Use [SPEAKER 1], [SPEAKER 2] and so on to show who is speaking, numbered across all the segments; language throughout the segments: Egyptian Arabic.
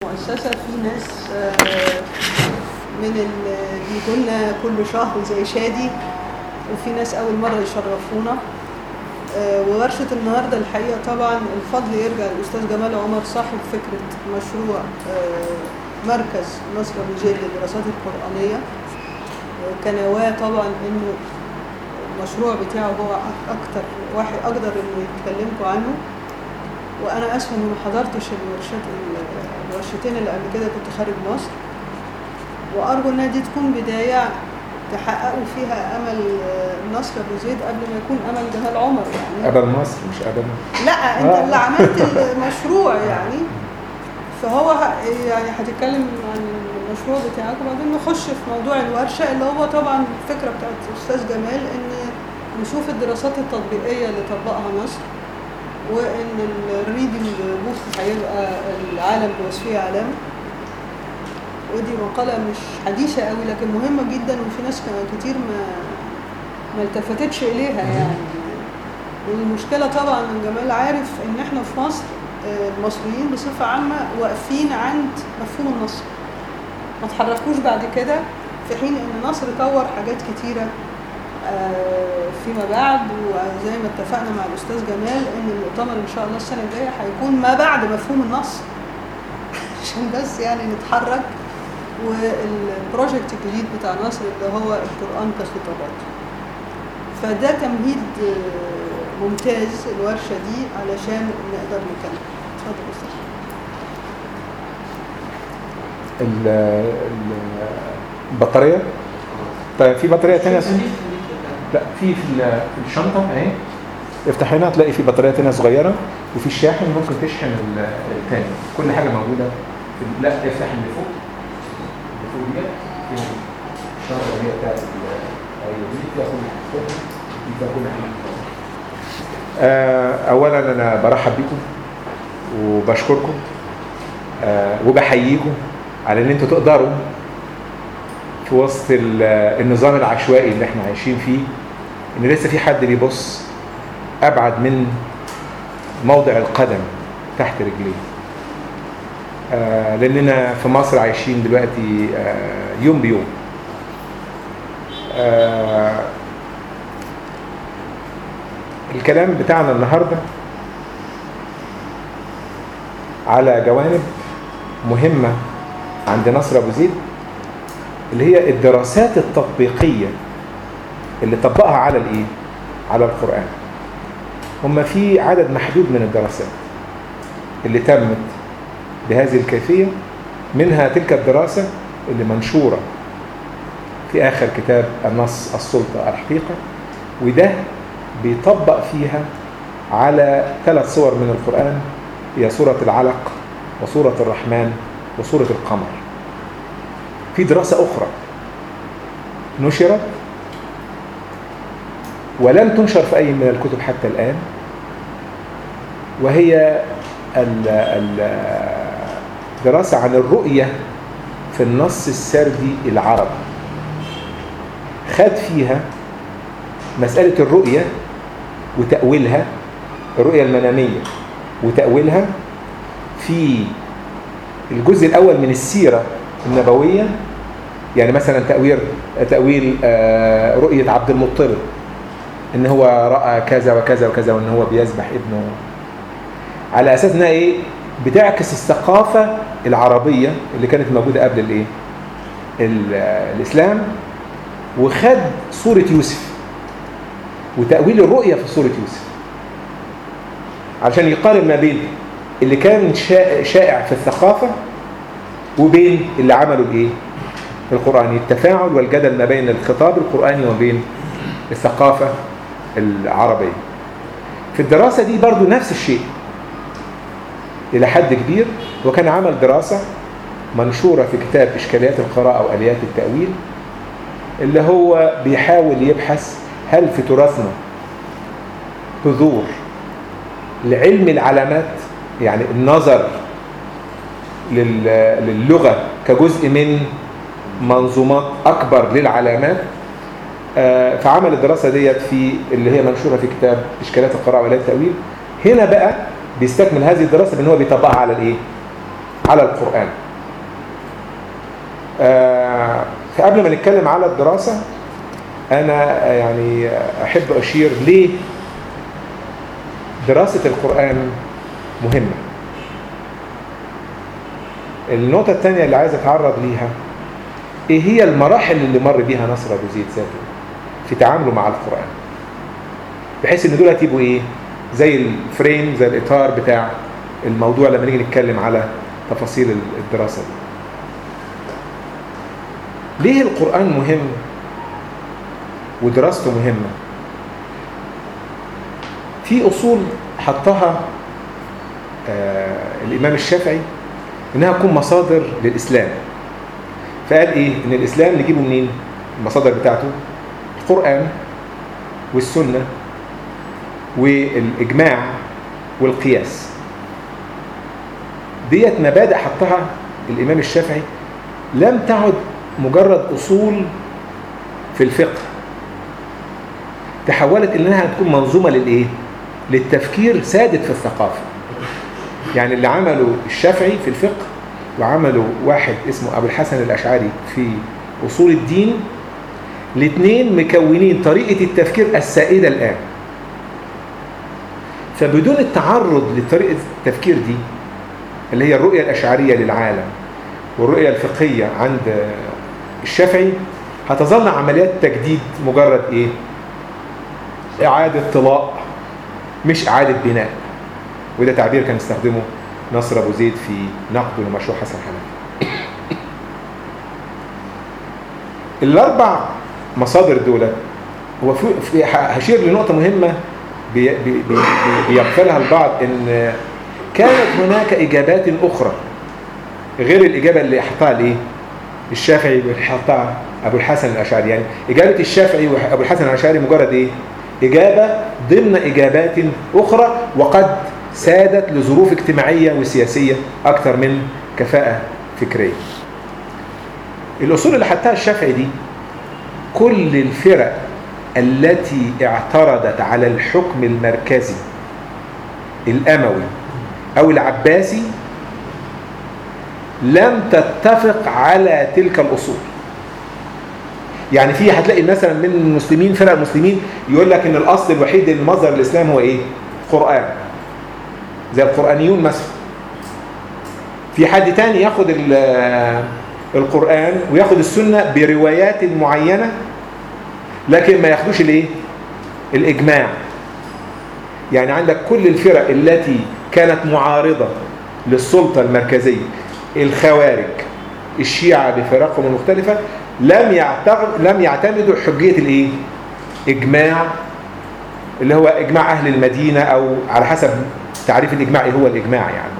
[SPEAKER 1] المؤسسة في ناس آه، من اللي بيجوا لنا كل شهر زي شادي وفي ناس أول مرة يشرفونا آه، وورشة النهاردة الحقيقة طبعا الفضل يرجع للأستاذ جمال عمر صاحب فكرة مشروع آه، مركز نصر مجيل للدراسات القرآنية آه، كنواة طبعا إنه المشروع بتاعه هو أك- أكتر واحد أقدر إنه يتكلمكم عنه وأنا آسفة إني ما حضرتش الورشات الورشتين اللي قبل كده كنت خارج مصر وأرجو إنها دي تكون بداية تحققوا فيها أمل آه، نصر أبو زيد قبل ما يكون أمل جمال عمر يعني
[SPEAKER 2] أبل مصر مش أبل
[SPEAKER 1] لا انت
[SPEAKER 2] آه.
[SPEAKER 1] اللي عملت المشروع يعني فهو ه- يعني هتتكلم عن المشروع بتاعك وبعدين نخش في موضوع الورشه اللي هو طبعا الفكره بتاعت الاستاذ جمال ان نشوف الدراسات التطبيقيه اللي طبقها مصر وان الريدنج بوك هيبقى العالم بوصفيه علامه ودي مقاله مش حديثه قوي لكن مهمه جدا وفي ناس كان- كتير ما ما التفتتش اليها يعني والمشكلة طبعا ان جمال عارف ان احنا في مصر آه، المصريين بصفة عامة واقفين عند مفهوم النصر ما تحركوش بعد كده في حين ان مصر طور حاجات كتيرة آه، فيما بعد وزي ما اتفقنا مع الاستاذ جمال ان المؤتمر ان شاء الله السنة الجاية هيكون ما بعد مفهوم النصر عشان بس يعني نتحرك والبروجكت الجديد بتاع نصر اللي هو القرآن كخطابات فده تمهيد آه، ممتاز الورشة دي علشان نقدر نكمل اتفضل يا أستاذ.
[SPEAKER 2] ال- ال- البطارية طيب في بطارية تانية لا في في ال- في الشنطة اهي افتح هنا هتلاقي في بطارية تانية صغيرة وفي الشاحن ممكن تشحن ال- التاني كل حاجة موجودة في ال- لا افتح اللي فوق اللي فوق دي في الشنطة اللي هي بتاعت ال- ايوه دي فيها كل حاجة دي فيها كل حاجة آه، اولا انا برحب بكم وبشكركم آه، وبحييكم على ان انتوا تقدروا في وسط ال- النظام العشوائي اللي احنا عايشين فيه ان لسه في حد بيبص ابعد من موضع القدم تحت رجليه آه، لاننا في مصر عايشين دلوقتي آه، يوم بيوم آه، الكلام بتاعنا النهارده على جوانب مهمة عند نصر أبو زيد اللي هي الدراسات التطبيقية اللي طبقها على الإيه؟ على القرآن هم في عدد محدود من الدراسات اللي تمت بهذه الكيفية منها تلك الدراسة اللي منشورة في آخر كتاب النص السلطة الحقيقة وده بيطبق فيها على ثلاث صور من القرآن هي سورة العلق وسورة الرحمن وسورة القمر في دراسة أخرى نشرت ولم تنشر في أي من الكتب حتى الآن وهي ال- ال- دراسة عن الرؤية في النص السردي العربي خد فيها مسألة الرؤية وتأويلها الرؤية المنامية وتأويلها في الجزء الأول من السيرة النبوية يعني مثلا تأويل تأويل آه، رؤية عبد المطلب إن هو رأى كذا وكذا وكذا وإن هو بيذبح ابنه على أساس إنها إيه بتعكس الثقافة العربية اللي كانت موجودة قبل الإيه ال- الإسلام وخد صورة يوسف وتأويل الرؤية في صورة يوسف عشان يقارن ما بين اللي كان شائع, شائع في الثقافة وبين اللي عملوا الايه القرآني التفاعل والجدل ما بين الخطاب القرآني وبين الثقافة العربية في الدراسة دي برضو نفس الشيء إلى حد كبير وكان عمل دراسة منشورة في كتاب إشكاليات القراءة وآليات التأويل اللي هو بيحاول يبحث هل في تراثنا بذور لعلم العلامات يعني النظر لل- للغة كجزء من منظومات أكبر للعلامات آه، فعمل الدراسة ديت في اللي هي منشورة في كتاب إشكالات القراءة وآليات التأويل هنا بقى بيستكمل هذه الدراسة بأن هو بيطبقها على الإيه؟ على القرآن آه، فقبل ما نتكلم على الدراسة أنا يعني أحب أشير ليه دراسة القرآن مهمة النقطة الثانية اللي عايز أتعرض ليها إيه هي المراحل اللي مر بيها نصر أبو زيد زكي في تعامله مع القرآن بحيث إن دول يبقوا إيه زي الفريم زي الإطار بتاع الموضوع لما نيجي نتكلم على تفاصيل الدراسة دي ليه القرآن مهم ودراسته مهمة في أصول حطها آه الإمام الشافعي إنها تكون مصادر للإسلام فقال إيه إن الإسلام نجيبه منين المصادر بتاعته القرآن والسنة والإجماع والقياس ديت مبادئ حطها الإمام الشافعي لم تعد مجرد أصول في الفقه تحولت إنها تكون منظومة للإيه؟ للتفكير سادت في الثقافة يعني اللي عمله الشافعي في الفقه وعمله واحد اسمه أبو الحسن الأشعري في أصول الدين الاثنين مكونين طريقة التفكير السائدة الآن فبدون التعرض لطريقة التفكير دي اللي هي الرؤية الأشعرية للعالم والرؤية الفقهية عند الشافعي هتظل عمليات تجديد مجرد ايه اعادة طلاء مش اعادة بناء وده تعبير كان استخدمه نصر ابو زيد في نقده لمشروع حسن حنفي الاربع مصادر دول هو في, في هشير لنقطة مهمة بي بي بي بيغفلها البعض ان كانت هناك اجابات اخرى غير الاجابة اللي حطها الايه الشافعي وحطها ابو الحسن الاشعري يعني اجابه الشافعي وابو الحسن الاشعري مجرد ايه اجابه ضمن اجابات اخرى وقد سادت لظروف اجتماعيه وسياسيه اكثر من كفاءه فكريه الاصول اللي حطها الشافعي دي كل الفرق التي اعترضت على الحكم المركزي الاموي او العباسي لم تتفق على تلك الأصول يعني في هتلاقي مثلا من المسلمين فرق المسلمين يقول لك ان الاصل الوحيد للمصدر الاسلام هو ايه قرآن زي القرآنيون مثلا في حد تاني ياخد القرآن وياخد السنة بروايات معينة لكن ما ياخدوش الايه الاجماع يعني عندك كل الفرق التي كانت معارضة للسلطة المركزية الخوارج الشيعة بفرقهم المختلفة لم لم يعتمدوا حجية الايه اجماع اللي هو اجماع اهل المدينة او على حسب تعريف الاجماع ايه هو الاجماع يعني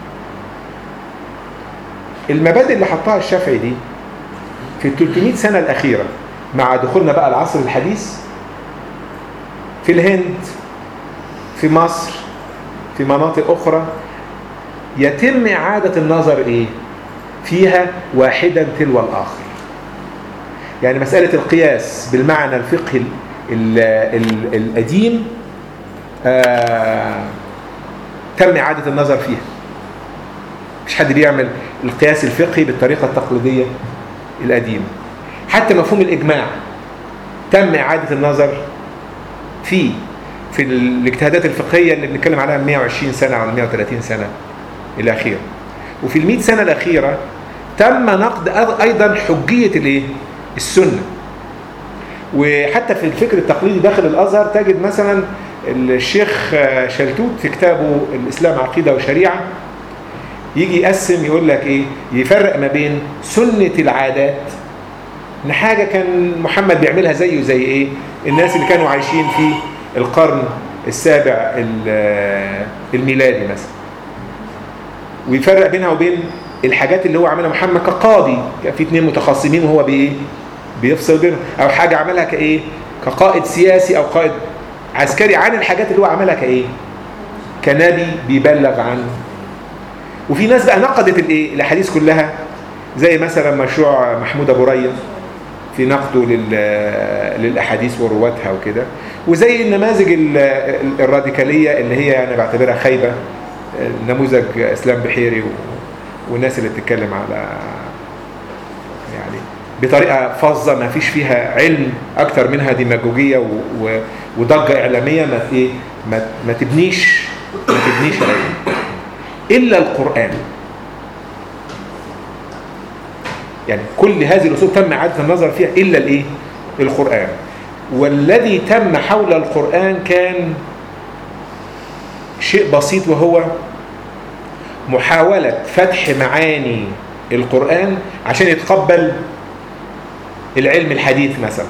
[SPEAKER 2] المبادئ اللي حطها الشافعي دي في ال 300 سنة الأخيرة مع دخولنا بقى العصر الحديث في الهند في مصر في مناطق أخرى يتم إعادة النظر إيه؟ فيها واحدا تلو الآخر يعني مسألة القياس بالمعنى الفقهي ال ال القديم آه تم إعادة النظر فيها مش حد بيعمل القياس الفقهي بالطريقة التقليدية القديمة حتى مفهوم الإجماع تم إعادة النظر فيه في الاجتهادات الفقهية اللي بنتكلم عليها 120 سنة أو 130 سنة الأخيرة وفي المئة سنة الأخيرة تم نقد أيضا حجية الإيه؟ السنة وحتى في الفكر التقليدي داخل الأزهر تجد مثلا الشيخ شلتوت في كتابه الإسلام عقيدة وشريعة يجي يقسم يقول لك إيه يفرق ما بين سنة العادات إن حاجة كان محمد بيعملها زيه زي إيه الناس اللي كانوا عايشين في القرن السابع الميلادي مثلا ويفرق بينها وبين الحاجات اللي هو عملها محمد كقاضي كان في اثنين متخاصمين وهو بايه بيفصل بينهم او حاجه عملها كايه كقائد سياسي او قائد عسكري عن الحاجات اللي هو عملها كايه كنبي بيبلغ عنه وفي ناس بقى نقدت الايه الاحاديث كلها زي مثلا مشروع محمود ابو ريا في نقده للاحاديث ورواتها وكده وزي النماذج الراديكاليه اللي هي انا بعتبرها خايبه نموذج اسلام بحيري والناس اللي بتتكلم على يعني بطريقه فظه ما فيش فيها علم اكتر منها ديماجوجيه و... و... وضجه اعلاميه ما ايه ما... ما تبنيش ما تبنيش علم الا القران يعني كل هذه الاصول تم اعاده النظر فيها الا الايه القران والذي تم حول القران كان شيء بسيط وهو محاوله فتح معاني القران عشان يتقبل العلم الحديث مثلا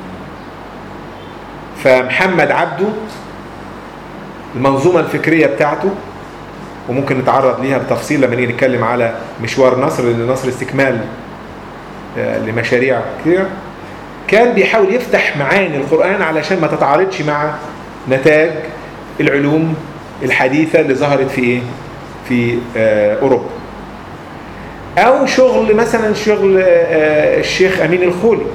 [SPEAKER 2] فمحمد عبده المنظومه الفكريه بتاعته وممكن نتعرض ليها بتفصيل لما نيجي نتكلم على مشوار نصر لان نصر استكمال لمشاريع كتير كان بيحاول يفتح معاني القرآن علشان ما تتعارضش مع نتاج العلوم الحديثة اللي ظهرت في ايه في آه أوروبا أو شغل مثلا شغل آه الشيخ أمين الخولي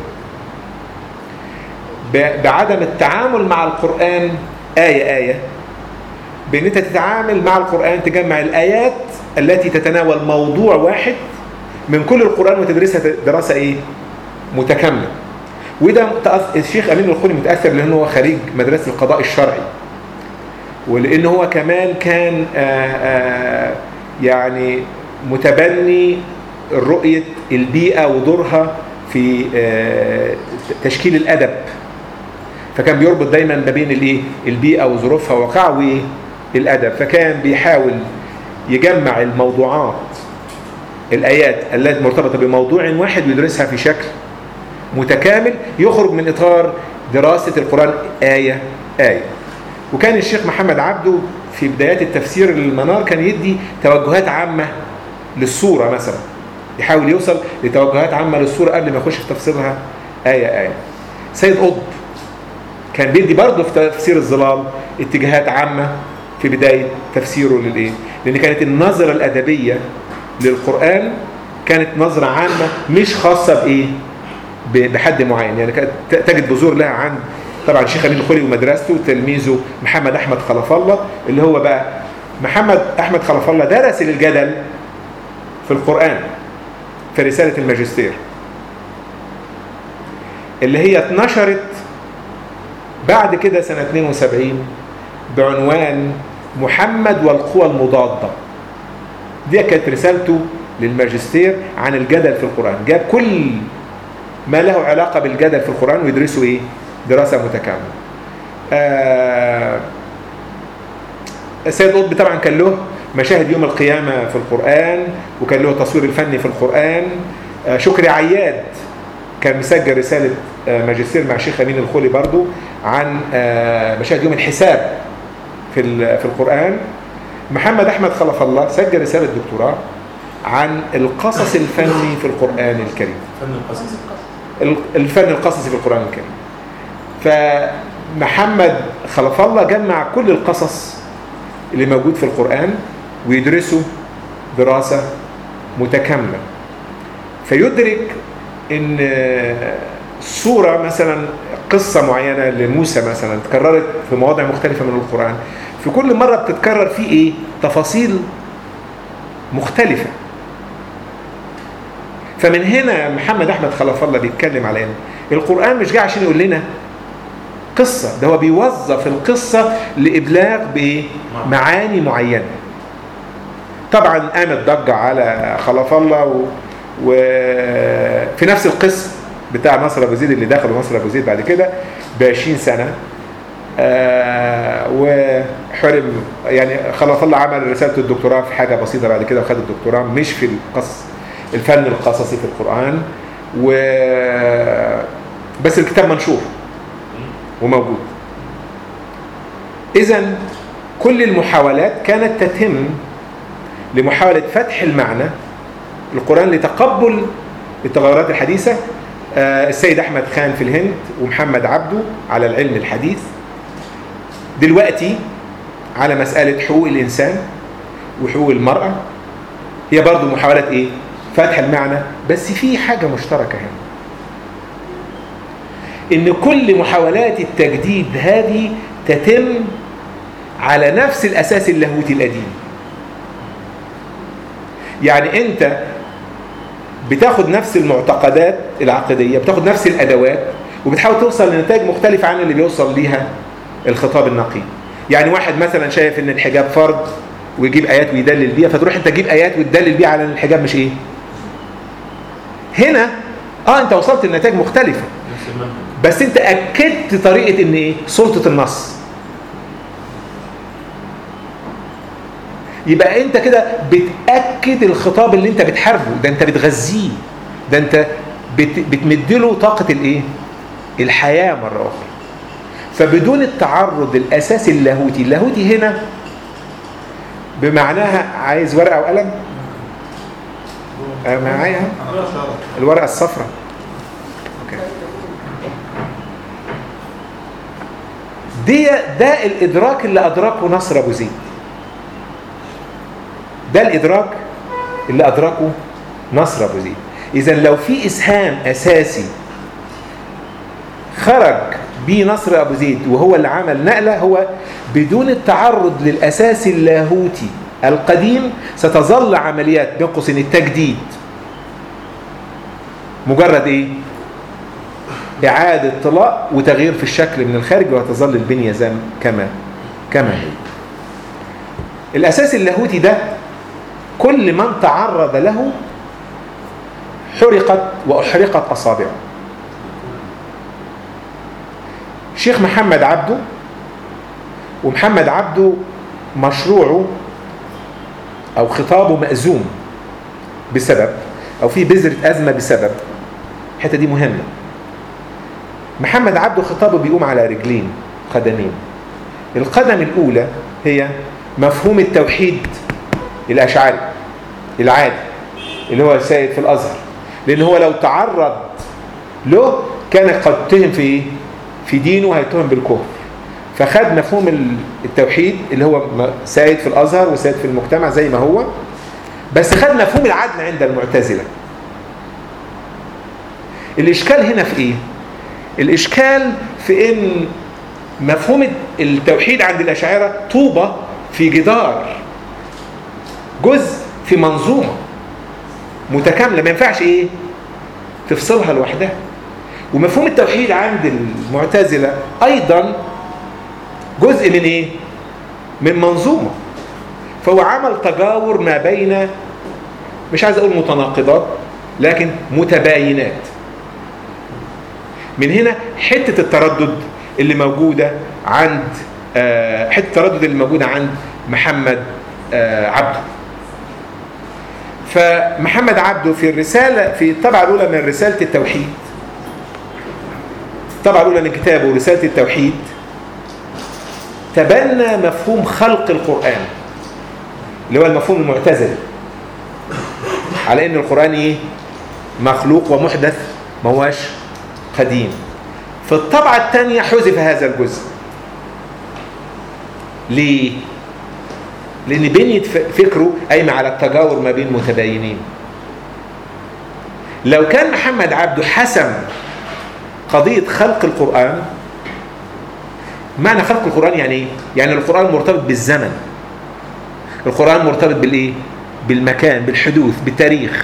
[SPEAKER 2] بعدم التعامل مع القرآن آية آية بأن أنت تتعامل مع القرآن تجمع الآيات التي تتناول موضوع واحد من كل القرآن وتدرسها دراسة إيه؟ متكاملة وده الشيخ أمين الخولي متأثر لأنه هو خريج مدرسة القضاء الشرعي ولأن هو كمان كان آآ آآ يعني متبني رؤية البيئة ودورها في تشكيل الأدب فكان بيربط دايما ما بين الايه البيئة وظروفها ووقعها والأدب فكان بيحاول يجمع الموضوعات الآيات التي مرتبطة بموضوع واحد ويدرسها في شكل متكامل يخرج من إطار دراسة القرآن آية آية وكان الشيخ محمد عبده في بدايات التفسير للمنار كان يدي توجهات عامة للصورة مثلا يحاول يوصل لتوجهات عامة للصورة قبل ما يخش في تفسيرها آية آية سيد قطب كان بيدي برضه في تفسير الظلال اتجاهات عامة في بداية تفسيره للإيه؟ لأن كانت النظرة الأدبية للقرآن كانت نظرة عامة مش خاصة بإيه؟ بحد معين يعني كانت تجد بذور لها عن طبعا الشيخ أمين الخولي ومدرسته وتلميذه محمد أحمد خلف الله اللي هو بقى محمد أحمد خلف الله درس الجدل في القرآن في رسالة الماجستير اللي هي اتنشرت بعد كده سنة 72 بعنوان محمد والقوى المضادة دي كانت رسالته للماجستير عن الجدل في القرآن جاب كل ما له علاقة بالجدل في القرآن ويدرسوا ايه دراسة متكاملة آه السيد قطب طبعا كان له مشاهد يوم القيامة في القرآن وكان له تصوير الفني في القرآن آه شكري عياد كان مسجل رسالة آه ماجستير مع الشيخ أمين الخولي برضو عن آه مشاهد يوم الحساب في في القرآن محمد أحمد خلف الله سجل رسالة دكتوراه عن القصص الفني في القرآن الكريم
[SPEAKER 3] فن القصص
[SPEAKER 2] الفن القصصي في القرآن الكريم فمحمد خلف الله جمع كل القصص اللي موجود في القرآن ويدرسه دراسة متكاملة فيدرك ان صورة مثلا قصة معينة لموسى مثلا تكررت في مواضع مختلفة من القرآن في كل مرة بتتكرر فيه ايه تفاصيل مختلفة فمن هنا محمد احمد خلف الله بيتكلم على ان القرآن مش جاي عشان يقول لنا قصة ده هو بيوظف القصة لإبلاغ بمعاني معينة طبعا قامت ضجة على خلف الله و... وفي نفس القسم بتاع نصر ابو زيد اللي دخل نصر ابو زيد بعد كده ب 20 سنه آه وحرم يعني خلف الله عمل رساله الدكتوراه في حاجه بسيطه بعد كده وخد الدكتوراه مش في القصص الفن القصصي في القران و بس الكتاب منشور وموجود اذا كل المحاولات كانت تتم لمحاوله فتح المعنى القرآن لتقبل التغيرات الحديثة آه السيد أحمد خان في الهند ومحمد عبده على العلم الحديث دلوقتي على مسألة حقوق الإنسان وحقوق المرأة هي برضو محاولات إيه؟ فتح المعنى بس في حاجة مشتركة هنا إن كل محاولات التجديد هذه تتم على نفس الأساس اللاهوتي القديم يعني انت بتاخد نفس المعتقدات العقدية بتاخد نفس الأدوات وبتحاول توصل لنتائج مختلفة عن اللي بيوصل ليها الخطاب النقي يعني واحد مثلا شايف ان الحجاب فرض ويجيب آيات ويدلل بيها فتروح انت تجيب آيات وتدلل بيها على ان الحجاب مش ايه هنا اه انت وصلت لنتائج مختلفة
[SPEAKER 3] نفس المنهج
[SPEAKER 2] بس انت اكدت طريقة ان ايه سلطة النص يبقى انت كده بتأكد الخطاب اللي انت بتحاربه ده انت بتغذيه ده انت بت بتمدله طاقة الايه الحياة مرة اخرى فبدون التعرض الاساسي اللاهوتي اللاهوتي هنا بمعناها عايز ورقة وقلم آه، معايا الورقة الصفراء اوكي دي ده الادراك اللي ادركه نصر ابو زيد ده الادراك اللي ادركه نصر ابو زيد اذا لو في اسهام اساسي خرج بيه نصر ابو زيد وهو اللي عمل نقله هو بدون التعرض للاساس اللاهوتي القديم ستظل عمليات بين قوسين التجديد مجرد ايه إعادة طلاء وتغيير في الشكل من الخارج وتظل البنية زي كما كما هي الأساس اللاهوتي ده كل من تعرض له حرقت وأحرقت أصابعه شيخ محمد عبده ومحمد عبده مشروعه أو خطابه مأزوم بسبب أو في بذرة أزمة بسبب الحتة دي مهمة محمد عبده خطابه بيقوم على رجلين قدمين القدم الأولى هي مفهوم التوحيد الأشعري العادي اللي هو سائد في الأزهر لأن هو لو تعرض له كان قد اتهم في إيه؟ في دينه هيتهم بالكفر فخد مفهوم التوحيد اللي هو سائد في الأزهر وسائد في المجتمع زي ما هو بس خد مفهوم العدل عند المعتزلة الإشكال هنا في إيه؟ الإشكال في إن مفهوم التوحيد عند الأشاعرة طوبة في جدار جزء في منظومة متكاملة ما ينفعش إيه تفصلها لوحدها ومفهوم التوحيد عند المعتزلة أيضا جزء من إيه من منظومة فهو عمل تجاور ما بين مش عايز أقول متناقضات لكن متباينات من هنا حتة التردد اللي موجودة عند آه، حتة التردد اللي موجودة عند محمد آه، عبده فمحمد عبده في الرسالة في الطبعة الأولى من رسالة التوحيد الطبعة الأولى من كتابه رسالة التوحيد تبنى مفهوم خلق القرآن اللي هو المفهوم المعتزلي على ان القرآن ايه مخلوق ومحدث ما هواش قديم في الطبعة الثانية حذف هذا الجزء ليه؟ لأن بنية فكره قايمة على التجاور ما بين متباينين لو كان محمد عبده حسم قضية خلق القرآن معنى خلق القرآن يعني ايه؟ يعني القرآن مرتبط بالزمن القرآن مرتبط بالإيه؟ بالمكان بالحدوث بالتاريخ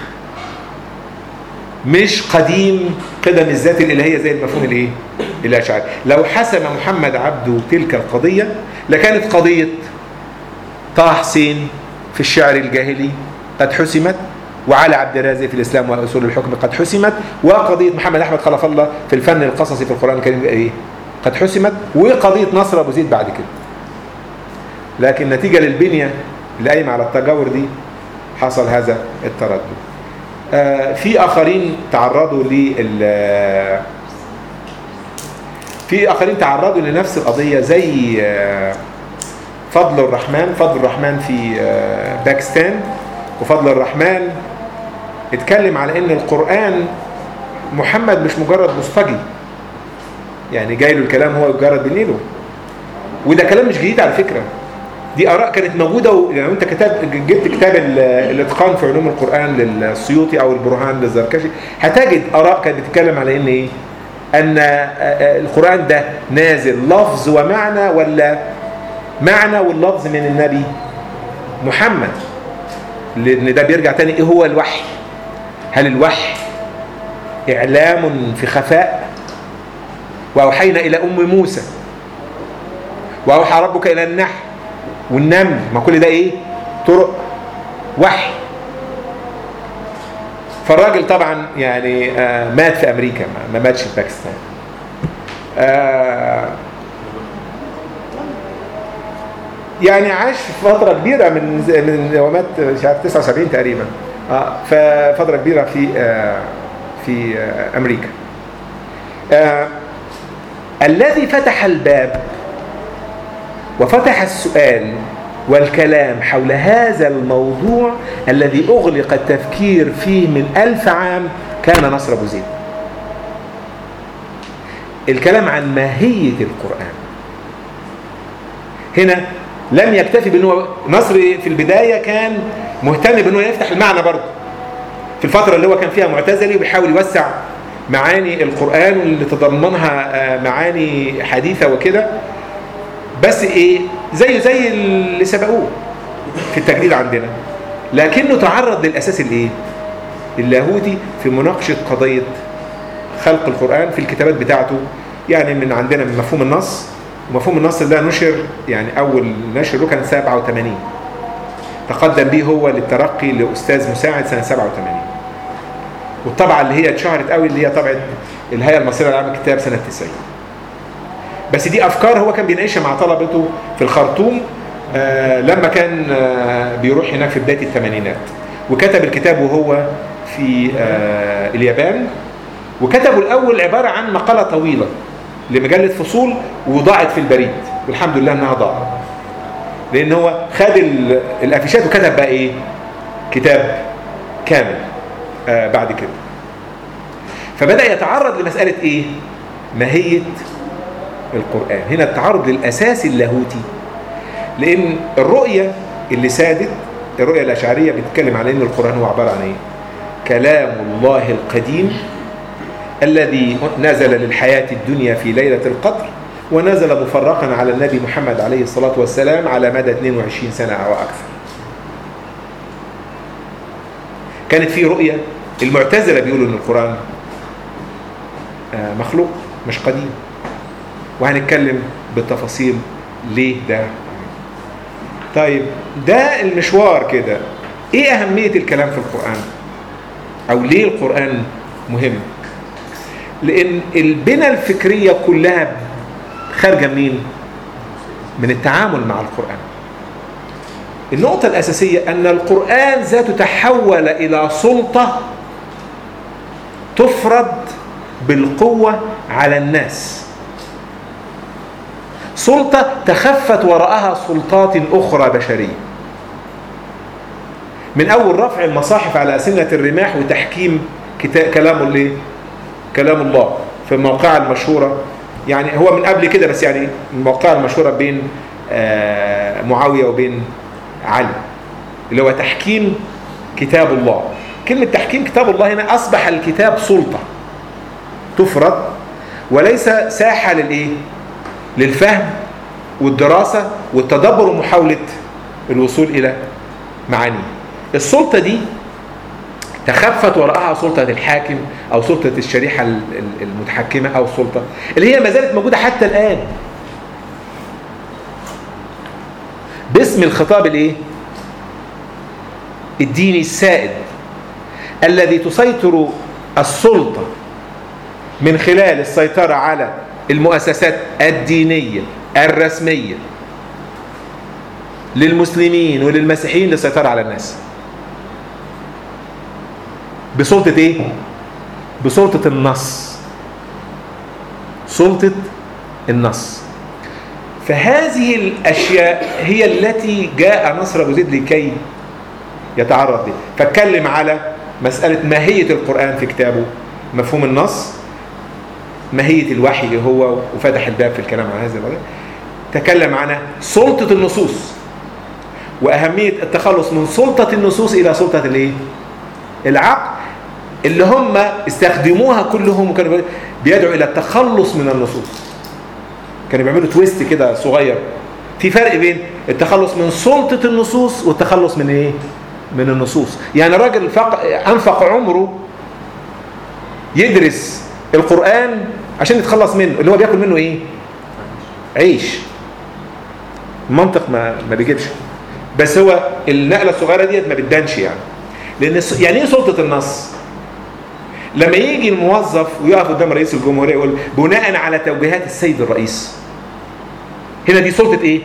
[SPEAKER 2] مش قديم قدم الذات الإلهية زي المفهوم الإيه؟ الأشعري لو حسم محمد عبده تلك القضية لكانت قضية طه حسين في الشعر الجاهلي قد حسمت وعلى عبد الرازق في الإسلام وأصول الحكم قد حسمت وقضية محمد أحمد خلف الله في الفن القصصي في القرآن الكريم إيه؟ قد حسمت وقضية نصر أبو زيد بعد كده لكن نتيجة للبنية اللي قايمة على التجاور دي حصل هذا التردد آه في آخرين تعرضوا لل في آخرين تعرضوا لنفس القضية زي آه فضل الرحمن فضل الرحمن في آه باكستان وفضل الرحمن اتكلم على ان القرآن محمد مش مجرد مصطجي يعني جاي له الكلام هو مجرد بالليل وده كلام مش جديد على فكرة دي آراء كانت موجودة و... يعني انت كتاب جبت كتاب ال... الاتقان في علوم القرآن للسيوطي او البرهان للزركشي هتجد آراء كانت بتتكلم على ان ايه ان القرآن ده نازل لفظ ومعنى ولا معنى واللفظ من النبي محمد لان ده بيرجع تاني ايه هو الوحي هل الوحي اعلام في خفاء واوحينا الى ام موسى واوحى ربك الى النحل والنمل ما كل ده ايه طرق وحي فالراجل طبعا يعني آه مات في امريكا ما- ما ماتش في باكستان آه يعني عاش فترة كبيرة من من هو مات مش عارف 79 تقريبا اه ففترة كبيرة في آه في آه امريكا. آه الذي فتح الباب وفتح السؤال والكلام حول هذا الموضوع الذي أغلق التفكير فيه من ألف عام كان نصر أبو زيد الكلام عن ماهية القرآن هنا لم يكتفي بأنه نصر في البداية كان مهتم بأنه يفتح المعنى برضه في الفترة اللي هو كان فيها معتزلي وبيحاول يوسع معاني القرآن واللي تضمنها آه، معاني حديثة وكده بس ايه زيه زي اللي سبقوه في التجديد عندنا لكنه تعرض للاساس الايه اللاهوتي في مناقشه قضيه خلق القران في الكتابات بتاعته يعني من عندنا من مفهوم النص ومفهوم النص ده نشر يعني اول نشر له كان 87 تقدم به هو للترقي لاستاذ مساعد سنه 87 والطبعه اللي هي اتشهرت قوي اللي هي طبعه الهيئه المصريه للعلم الكتاب سنه 90 بس دي افكار هو كان بيناقشها مع طلبته في الخرطوم آه لما كان آه بيروح هناك في بدايه الثمانينات وكتب الكتاب وهو في آه اليابان وكتبوا الاول عباره عن مقاله طويله لمجله فصول وضاعت في البريد والحمد لله انها ضاعت لان هو خد ال- الافيشات وكتب بقى ايه كتاب كامل آه بعد كده فبدا يتعرض لمساله ايه ماهيه القرآن هنا التعرض للأساس اللاهوتي لأن الرؤية اللي سادت الرؤية الأشعرية بتتكلم على أن القرآن هو عبارة عن إيه؟ كلام الله القديم الذي نزل للحياة الدنيا في ليلة القدر ونزل مفرقا على النبي محمد عليه الصلاة والسلام على مدى 22 سنة أو أكثر كانت في رؤية المعتزلة بيقولوا أن القرآن آه، مخلوق مش قديم وهنتكلم بالتفاصيل ليه ده طيب ده المشوار كده ايه اهمية الكلام في القرآن او ليه القرآن مهم لان البنى الفكرية كلها خارجة منين من التعامل مع القرآن النقطة الأساسية أن القرآن ذاته تحول إلى سلطة تفرض بالقوة على الناس سلطة تخفت وراءها سلطات أخرى بشرية من أول رفع المصاحف على أسنة الرماح وتحكيم كتاب كلام الله كلام الله في الموقعة المشهورة يعني هو من قبل كده بس يعني الموقعة المشهورة بين آه، معاوية وبين علي اللي هو تحكيم كتاب الله كلمة تحكيم كتاب الله هنا أصبح الكتاب سلطة تفرض وليس ساحة للإيه؟ للفهم والدراسة والتدبر ومحاولة الوصول إلى معانيه السلطة دي تخفت وراءها سلطة الحاكم أو سلطة الشريحة ال- ال- المتحكمة أو السلطة اللي هي ما زالت موجودة حتى الآن باسم الخطاب الايه الديني السائد الذي تسيطر السلطة من خلال السيطرة على المؤسسات الدينية الرسمية للمسلمين وللمسيحيين للسيطرة على الناس بسلطة ايه؟ بسلطة النص سلطة النص فهذه الأشياء هي التي جاء نصر أبو زيد لكي يتعرض لها فاتكلم على مسألة ماهية القرآن في كتابه مفهوم النص ماهية الوحي اللي هو وفتح الباب في الكلام عن هذا الموضوع تكلم عن سلطة النصوص وأهمية التخلص من سلطة النصوص إلى سلطة الإيه؟ العقل اللي هم استخدموها كلهم وكانوا بيدعوا إلى التخلص من النصوص كانوا بيعملوا تويست كده صغير في فرق بين التخلص من سلطة النصوص والتخلص من ايه من النصوص يعني راجل فق... انفق عمره يدرس القرآن عشان يتخلص منه اللي هو بياكل منه ايه عيش المنطق ما ما بيجيبش بس هو النقله الصغيره ديت ما بتبانش يعني لان الس- يعني ايه سلطه النص لما يجي الموظف ويقف قدام رئيس الجمهوريه يقول بناء على توجيهات السيد الرئيس هنا دي سلطه ايه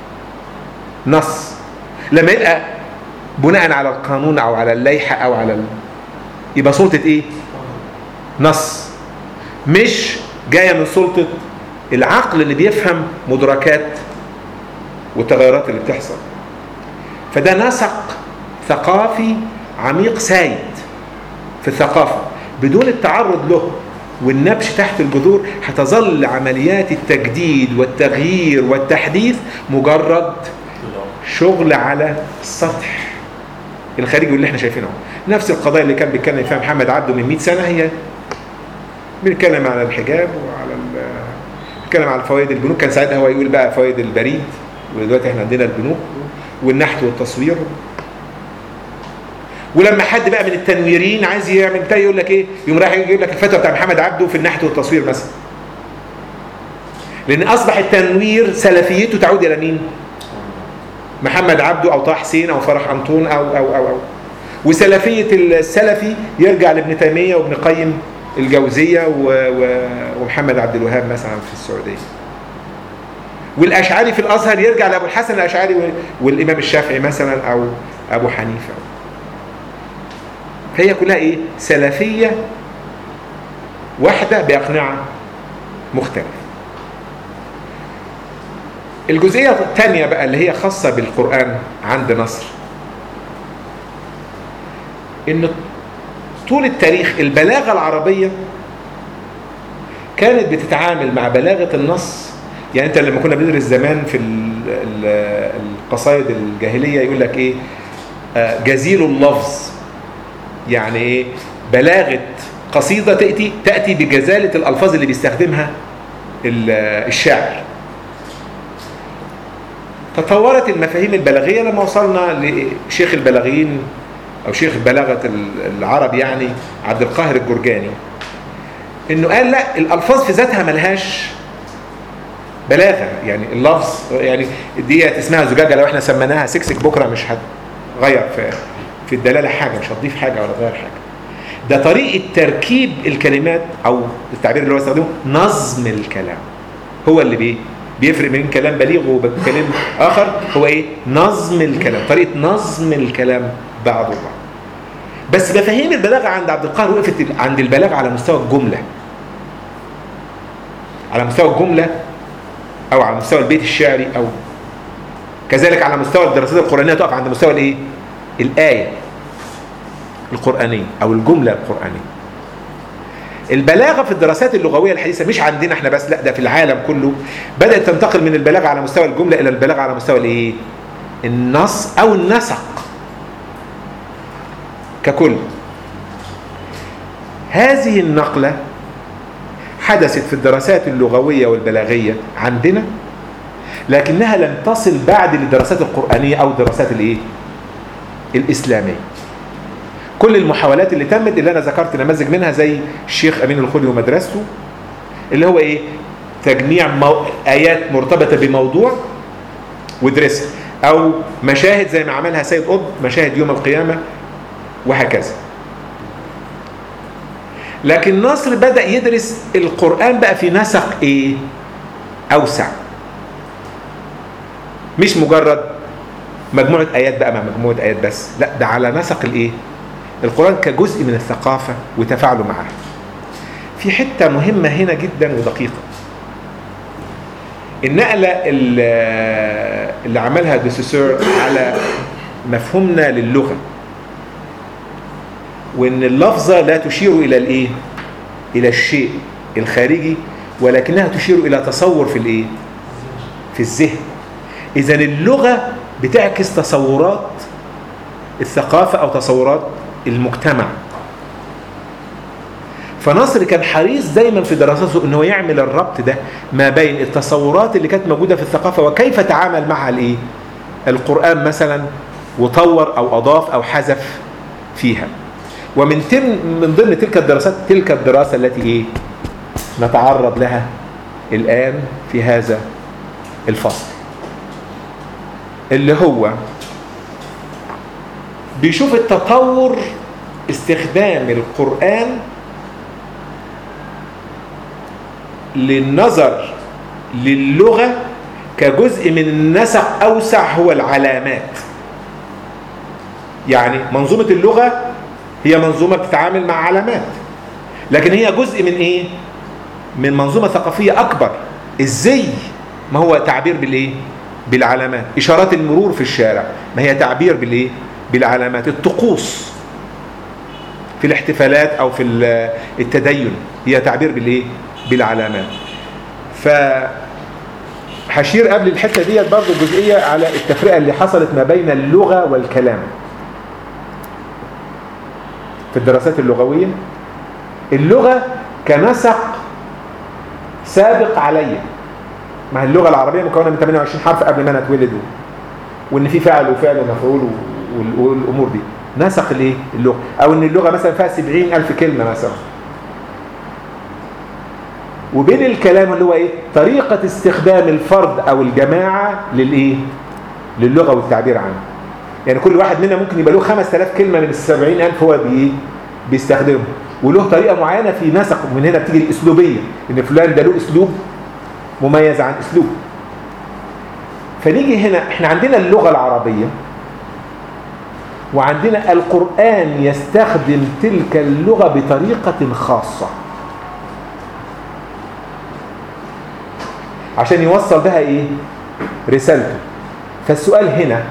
[SPEAKER 2] نص لما يبقى بناء على القانون او على اللائحه او على ال... يبقى سلطه ايه نص مش جايه من سلطه العقل اللي بيفهم مدركات والتغيرات اللي بتحصل فده نسق ثقافي عميق سايد في الثقافة بدون التعرض له والنبش تحت الجذور هتظل عمليات التجديد والتغيير والتحديث مجرد شغل على السطح الخارجي واللي احنا شايفينه نفس القضايا اللي كان بيتكلم فيها محمد عبده من 100 سنة هي بنتكلم على الحجاب وعلى ال- بنتكلم على فوائد البنوك كان ساعتها هو يقول بقى فوائد البريد ودلوقتي احنا عندنا البنوك والنحت والتصوير ولما حد بقى من التنويرين عايز يعمل بتاع يقول لك ايه يقوم رايح يجيب لك الفتوى بتاع محمد عبده في النحت والتصوير مثلا لان اصبح التنوير سلفيته تعود الى مين محمد عبده او طه حسين او فرح انطون او او او, أو. وسلفيه السلفي يرجع لابن تيميه وابن قيم الجوزيه و... و... ومحمد عبد الوهاب مثلا في السعوديه والاشعري في الازهر يرجع لابو الحسن الاشعري و- والامام الشافعي مثلا او ابو حنيفه هي كلها ايه سلفيه واحده باقنعه مختلفه الجزئيه الثانيه بقى اللي هي خاصه بالقران عند نصر ان طول التاريخ البلاغه العربيه كانت بتتعامل مع بلاغه النص يعني انت لما كنا بندرس زمان في ال- ال- القصائد الجاهليه يقول لك ايه آه، جزيل اللفظ يعني ايه بلاغه قصيده تاتي تاتي بجزاله الالفاظ اللي بيستخدمها ال- الشاعر تطورت المفاهيم البلاغيه لما وصلنا لشيخ البلاغيين او شيخ بلاغه ال- العرب يعني عبد القاهر الجرجاني انه قال لا الالفاظ في ذاتها ملهاش بلاغه يعني اللفظ يعني ديت اسمها زجاجه لو احنا سميناها سكسك بكره مش هتغير في في الدلاله حاجه مش هتضيف حاجه ولا تغير حاجه ده طريقه تركيب الكلمات او التعبير اللي هو استخدمه نظم الكلام هو اللي بيه بيفرق بين كلام بليغ وكلام اخر هو ايه نظم الكلام طريقه نظم الكلام بعضه بعض بس مفاهيم البلاغه عند عبد القاهر وقفت عند البلاغه على مستوى الجمله على مستوى الجمله او على مستوى البيت الشعري او كذلك على مستوى الدراسات القرانيه تقف عند مستوى الايه الايه القرانيه او الجمله القرانيه البلاغه في الدراسات اللغويه الحديثه مش عندنا احنا بس لا ده في العالم كله بدات تنتقل من البلاغه على مستوى الجمله الى البلاغه على مستوى الايه النص او النسق ككل هذه النقله حدثت في الدراسات اللغويه والبلاغيه عندنا لكنها لم تصل بعد للدراسات القرانيه او الدراسات الايه الاسلاميه كل المحاولات اللي تمت اللي انا ذكرت نماذج منها زي الشيخ امين الخولي ومدرسته اللي هو ايه تجميع مو... ايات مرتبطه بموضوع وادرسها او مشاهد زي ما عملها سيد قطب مشاهد يوم القيامه وهكذا لكن نصر بدا يدرس القران بقى في نسق ايه اوسع مش مجرد مجموعه ايات بقى مع مجموعه ايات بس لا ده على نسق الايه القرآن كجزء من الثقافة وتفاعله معها في حتة مهمة هنا جدا ودقيقة النقلة اللي اللي عملها دوسوسور على مفهومنا للغة وان اللفظة لا تشير الى الايه الى الشيء الخارجي ولكنها تشير الى تصور في الايه في الذهن اذا اللغة بتعكس تصورات الثقافة او تصورات المجتمع فنصر كان حريص دايما في دراساته انه يعمل الربط ده ما بين التصورات اللي كانت موجوده في الثقافه وكيف تعامل معها الايه القران مثلا وطور او اضاف او حذف فيها ومن تم من ضمن تلك الدراسات تلك الدراسه التي ايه نتعرض لها الان في هذا الفصل اللي هو بيشوف التطور استخدام القرآن للنظر للغة كجزء من نسق أوسع هو العلامات يعني منظومة اللغة هي منظومة بتتعامل مع علامات لكن هي جزء من ايه من منظومة ثقافية أكبر الزي ما هو تعبير بالايه بالعلامات إشارات المرور في الشارع ما هي تعبير بالايه بالعلامات الطقوس في الاحتفالات او في التدين هي تعبير بالايه بالعلامات ف هشير قبل الحته ديت برضه جزئيه على التفرقه اللي حصلت ما بين اللغه والكلام في الدراسات اللغويه اللغه كنسق سابق عليا ما هي اللغه العربيه مكونه من 28 حرف قبل ما انا اتولد وان في فعل وفعل ومفعول والامور دي نسق الايه اللغه او ان اللغه مثلا فيها 70000 كلمه مثلا وبين الكلام اللي هو ايه طريقه استخدام الفرد او الجماعه للايه للغه والتعبير عنها يعني كل واحد منا ممكن يبقى له 5000 كلمه من ال 70000 هو بي بيستخدمهم وله طريقه معينه في نسق من هنا بتيجي الاسلوبيه ان فلان ده له اسلوب مميز عن اسلوب فنيجي هنا احنا عندنا اللغه العربيه وعندنا القرآن يستخدم تلك اللغة بطريقة خاصة عشان يوصل بها ايه رسالته فالسؤال هنا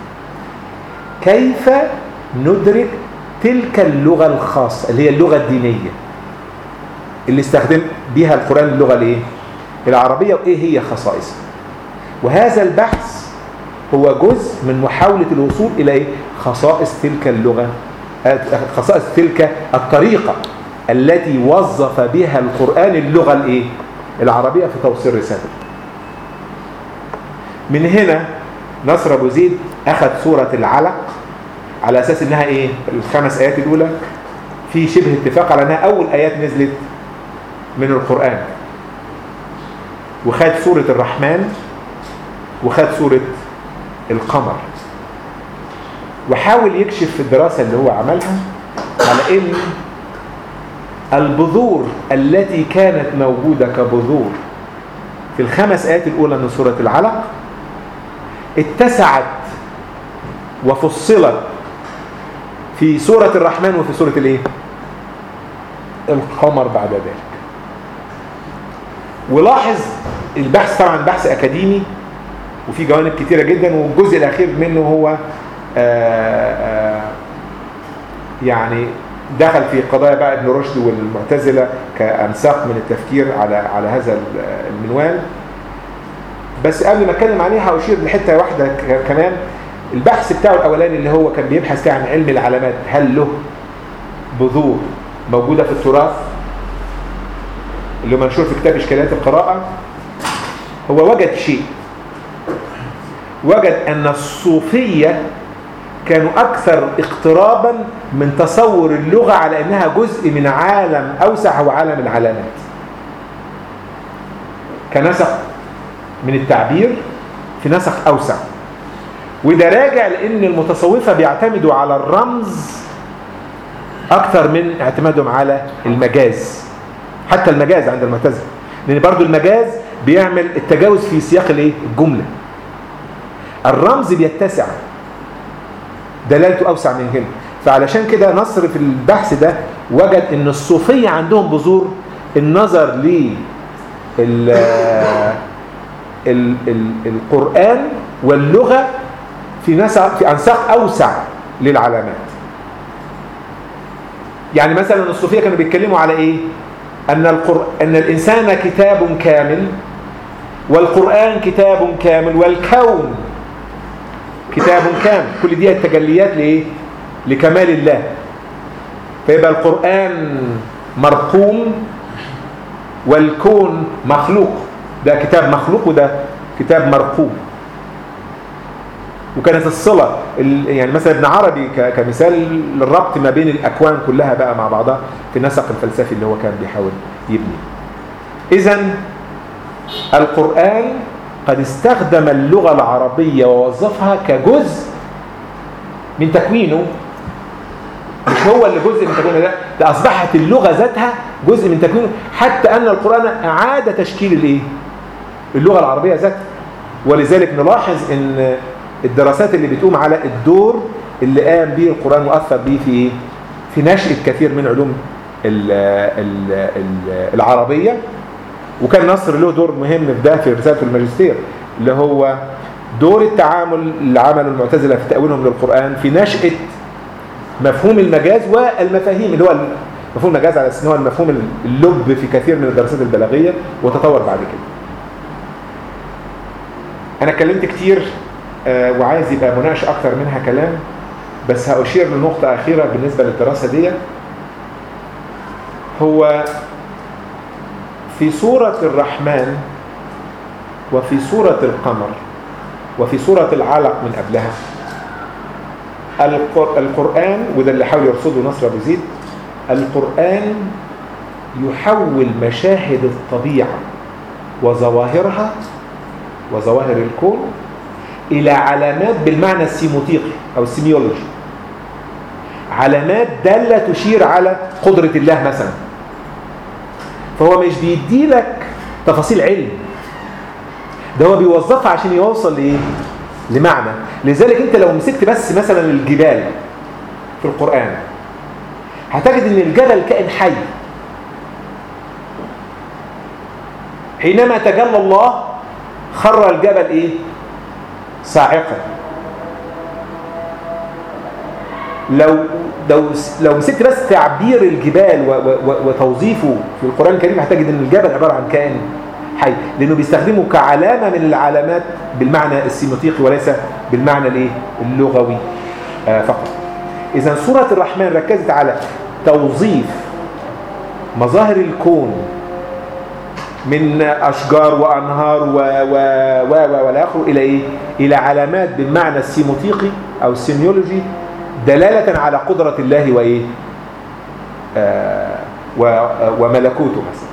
[SPEAKER 2] كيف ندرك تلك اللغة الخاصة اللي هي اللغة الدينية اللي استخدم بها القرآن اللغة الايه العربية وايه هي خصائصها وهذا البحث هو جزء من محاولة الوصول إلى خصائص تلك اللغة خصائص تلك الطريقة التي وظف بها القرآن اللغة الإيه؟ العربية في توصيل رسالته من هنا نصر أبو زيد أخذ سورة العلق على أساس إنها إيه؟ الخمس آيات الأولى في شبه اتفاق على أنها أول آيات نزلت من القرآن وخد سورة الرحمن وخد سورة القمر وحاول يكشف في الدراسة اللي هو عملها على ان البذور التي كانت موجودة كبذور في الخمس آيات الأولى من سورة العلق اتسعت وفصلت في سورة الرحمن وفي سورة الايه القمر بعد ذلك ولاحظ البحث طبعا بحث أكاديمي وفي جوانب كتيرة جدا والجزء الأخير منه هو آآ آآ يعني دخل في قضايا بقى ابن رشد والمعتزلة كأنساق من التفكير على على هذا المنوال بس قبل ما اتكلم عليها أشير لحتة واحدة كمان البحث بتاعه الأولاني اللي هو كان بيبحث فيه عن علم العلامات هل له بذور موجودة في التراث اللي هو منشور في كتاب إشكاليات القراءة هو وجد شيء وجد أن الصوفية كانوا أكثر اقترابا من تصور اللغة على أنها جزء من عالم أوسع هو عالم العلامات كنسق من التعبير في نسق أوسع وده راجع لأن المتصوفة بيعتمدوا على الرمز أكثر من اعتمادهم على المجاز حتى المجاز عند المعتزلة لأن برضو المجاز بيعمل التجاوز في سياق الايه الجملة الرمز بيتسع دلالته أوسع من هنا فعلشان كده نصر في البحث ده وجد ان الصوفية عندهم بذور النظر ل ال ال ال القرآن واللغة في نسق في أنساق أوسع للعلامات يعني مثلا الصوفية كانوا بيتكلموا على إيه أن, القر... أن الإنسان كتاب كامل والقرآن كتاب كامل والكون كتاب كامل كل دي التجليات لإيه لكمال الله فيبقى القرآن مرقوم والكون مخلوق ده كتاب مخلوق وده كتاب مرقوم وكانت الصلة ال- يعني مثلا ابن عربي ك- كمثال للربط ما بين الأكوان كلها بقى مع بعضها في النسق الفلسفي اللي هو كان بيحاول يبني إذا القرآن قد استخدم اللغة العربية ووظفها كجزء من تكوينه مش هو اللي جزء من تكوينه لا ده أصبحت اللغة ذاتها جزء من تكوينه حتى أن القرآن أعاد تشكيل الإيه؟ اللغة العربية ذاتها ولذلك نلاحظ أن الدراسات اللي بتقوم على الدور اللي قام به القرآن وأثر به في إيه؟ في نشأة كثير من علوم ال ال ال العربية وكان نصر له دور مهم في ده في رسالة الماجستير اللي هو دور التعامل اللي عمله المعتزلة في تأويلهم للقرآن في نشأة مفهوم المجاز والمفاهيم اللي هو مفهوم المجاز على اساس ان هو المفهوم اللب في كثير من الدراسات البلاغية وتطور بعد كده انا اتكلمت كتير آه، وعايز يبقى مناقشة اكتر منها كلام بس هأشير لنقطة أخيرة بالنسبة للدراسة دي هو في سورة الرحمن وفي سورة القمر وفي سورة العلق من قبلها القر- القرآن وده اللي حاول يرصده نصر أبو زيد القرآن يحول مشاهد الطبيعة وظواهرها وظواهر الكون إلى علامات بالمعنى السيموتيقي أو السيميولوجي علامات دالة تشير على قدرة الله مثلا فهو مش بيدي لك تفاصيل علم ده هو بيوظفها عشان يوصل لإيه؟ لمعنى لذلك انت لو مسكت بس مثلا الجبال في القرآن هتجد ان الجبل كائن حي حينما تجلى الله خر الجبل ايه صاعقا لو لو لو مسكت بس تعبير الجبال و و وتوظيفه في القرآن الكريم هتجد ان الجبل عبارة عن كائن حي لانه بيستخدمه كعلامة من العلامات بالمعنى السيموتيقي وليس بالمعنى الايه اللغوي آه فقط اذا سورة الرحمن ركزت على توظيف مظاهر الكون من اشجار وانهار و و و و والى اخره الى ايه الى علامات بالمعنى السيموتيقي او السيميولوجي دلالة على قدرة الله وايه آه و وملكوته مثلا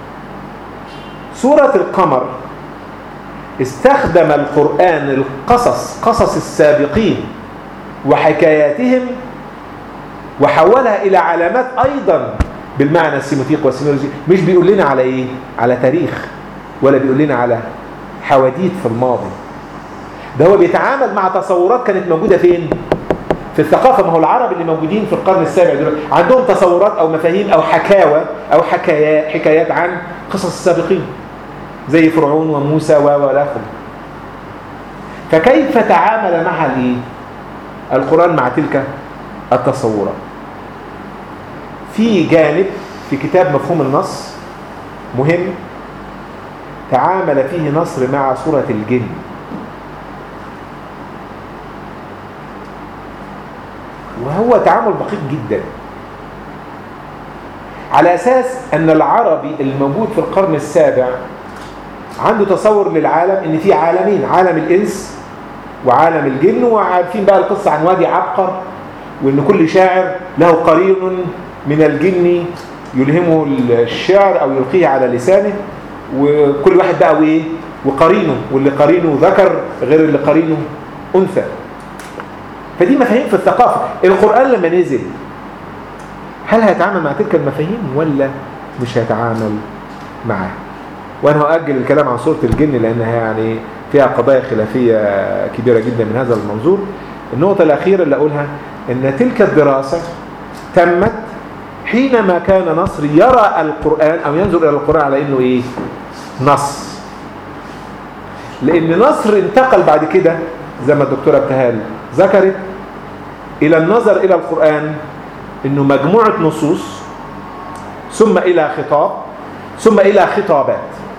[SPEAKER 2] سورة القمر استخدم القرآن القصص قصص السابقين وحكاياتهم وحولها إلى علامات أيضا بالمعنى السيموتيق والسيميولوجي مش بيقول لنا على إيه؟ على تاريخ ولا بيقول لنا على حواديت في الماضي ده هو بيتعامل مع تصورات كانت موجودة فين؟ في الثقافة ما هو العرب اللي موجودين في القرن السابع دول عندهم تصورات أو مفاهيم أو حكاوى أو حكايات, حكايات عن قصص السابقين زي فرعون وموسى والى اخره فكيف تعامل مع الايه القران مع تلك التصورات في جانب في كتاب مفهوم النص مهم تعامل فيه نصر مع سوره الجن وهو تعامل دقيق جدا على اساس ان العربي الموجود في القرن السابع عنده تصور للعالم ان في عالمين عالم الانس وعالم الجن وعارفين بقى القصة عن وادي عبقر وان كل شاعر له قرين من الجن يلهمه الشعر او يلقيه على لسانه وكل واحد بقى وايه وقرينه واللي قرينه ذكر غير اللي قرينه انثى فدي مفاهيم في الثقافة القرآن لما نزل هل هيتعامل مع تلك المفاهيم ولا مش هيتعامل معها وانا هأجل الكلام عن سورة الجن لانها يعني فيها قضايا خلافية كبيرة جدا من هذا المنظور النقطة الأخيرة اللي أقولها أن تلك الدراسة تمت حينما كان نصر يرى القرآن أو ينظر إلى القرآن على أنه إيه نص لأن نصر انتقل بعد كده زي ما الدكتورة ابتهال ذكرت إلى النظر إلى القرآن أنه مجموعة نصوص ثم إلى خطاب ثم إلى خطابات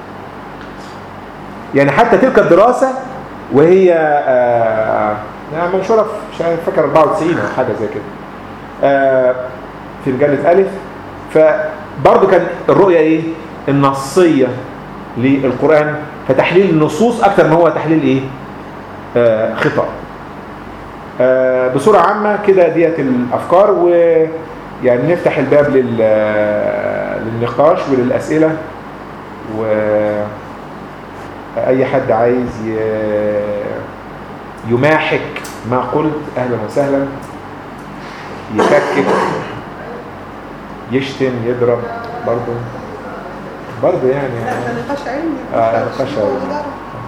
[SPEAKER 2] يعني حتى تلك الدراسة وهي آه يعني منشورة في مش عارف فاكر 94 أو حاجة زي كده آه في مجلة ألف فبرضه كان الرؤية إيه؟ النصية للقرآن فتحليل النصوص أكثر ما هو تحليل إيه؟ آه خطاب آه، بصورة عامة كده ديت الأفكار ويعني نفتح الباب لل للنقاش وللأسئلة وأي حد عايز ي- يماحك ما قلت أهلا وسهلا يككك يشتم يضرب برضه برضه يعني,
[SPEAKER 1] ده
[SPEAKER 2] يعني.
[SPEAKER 1] نقاش علمي
[SPEAKER 2] آه، نقاش علمي.
[SPEAKER 1] إدارة.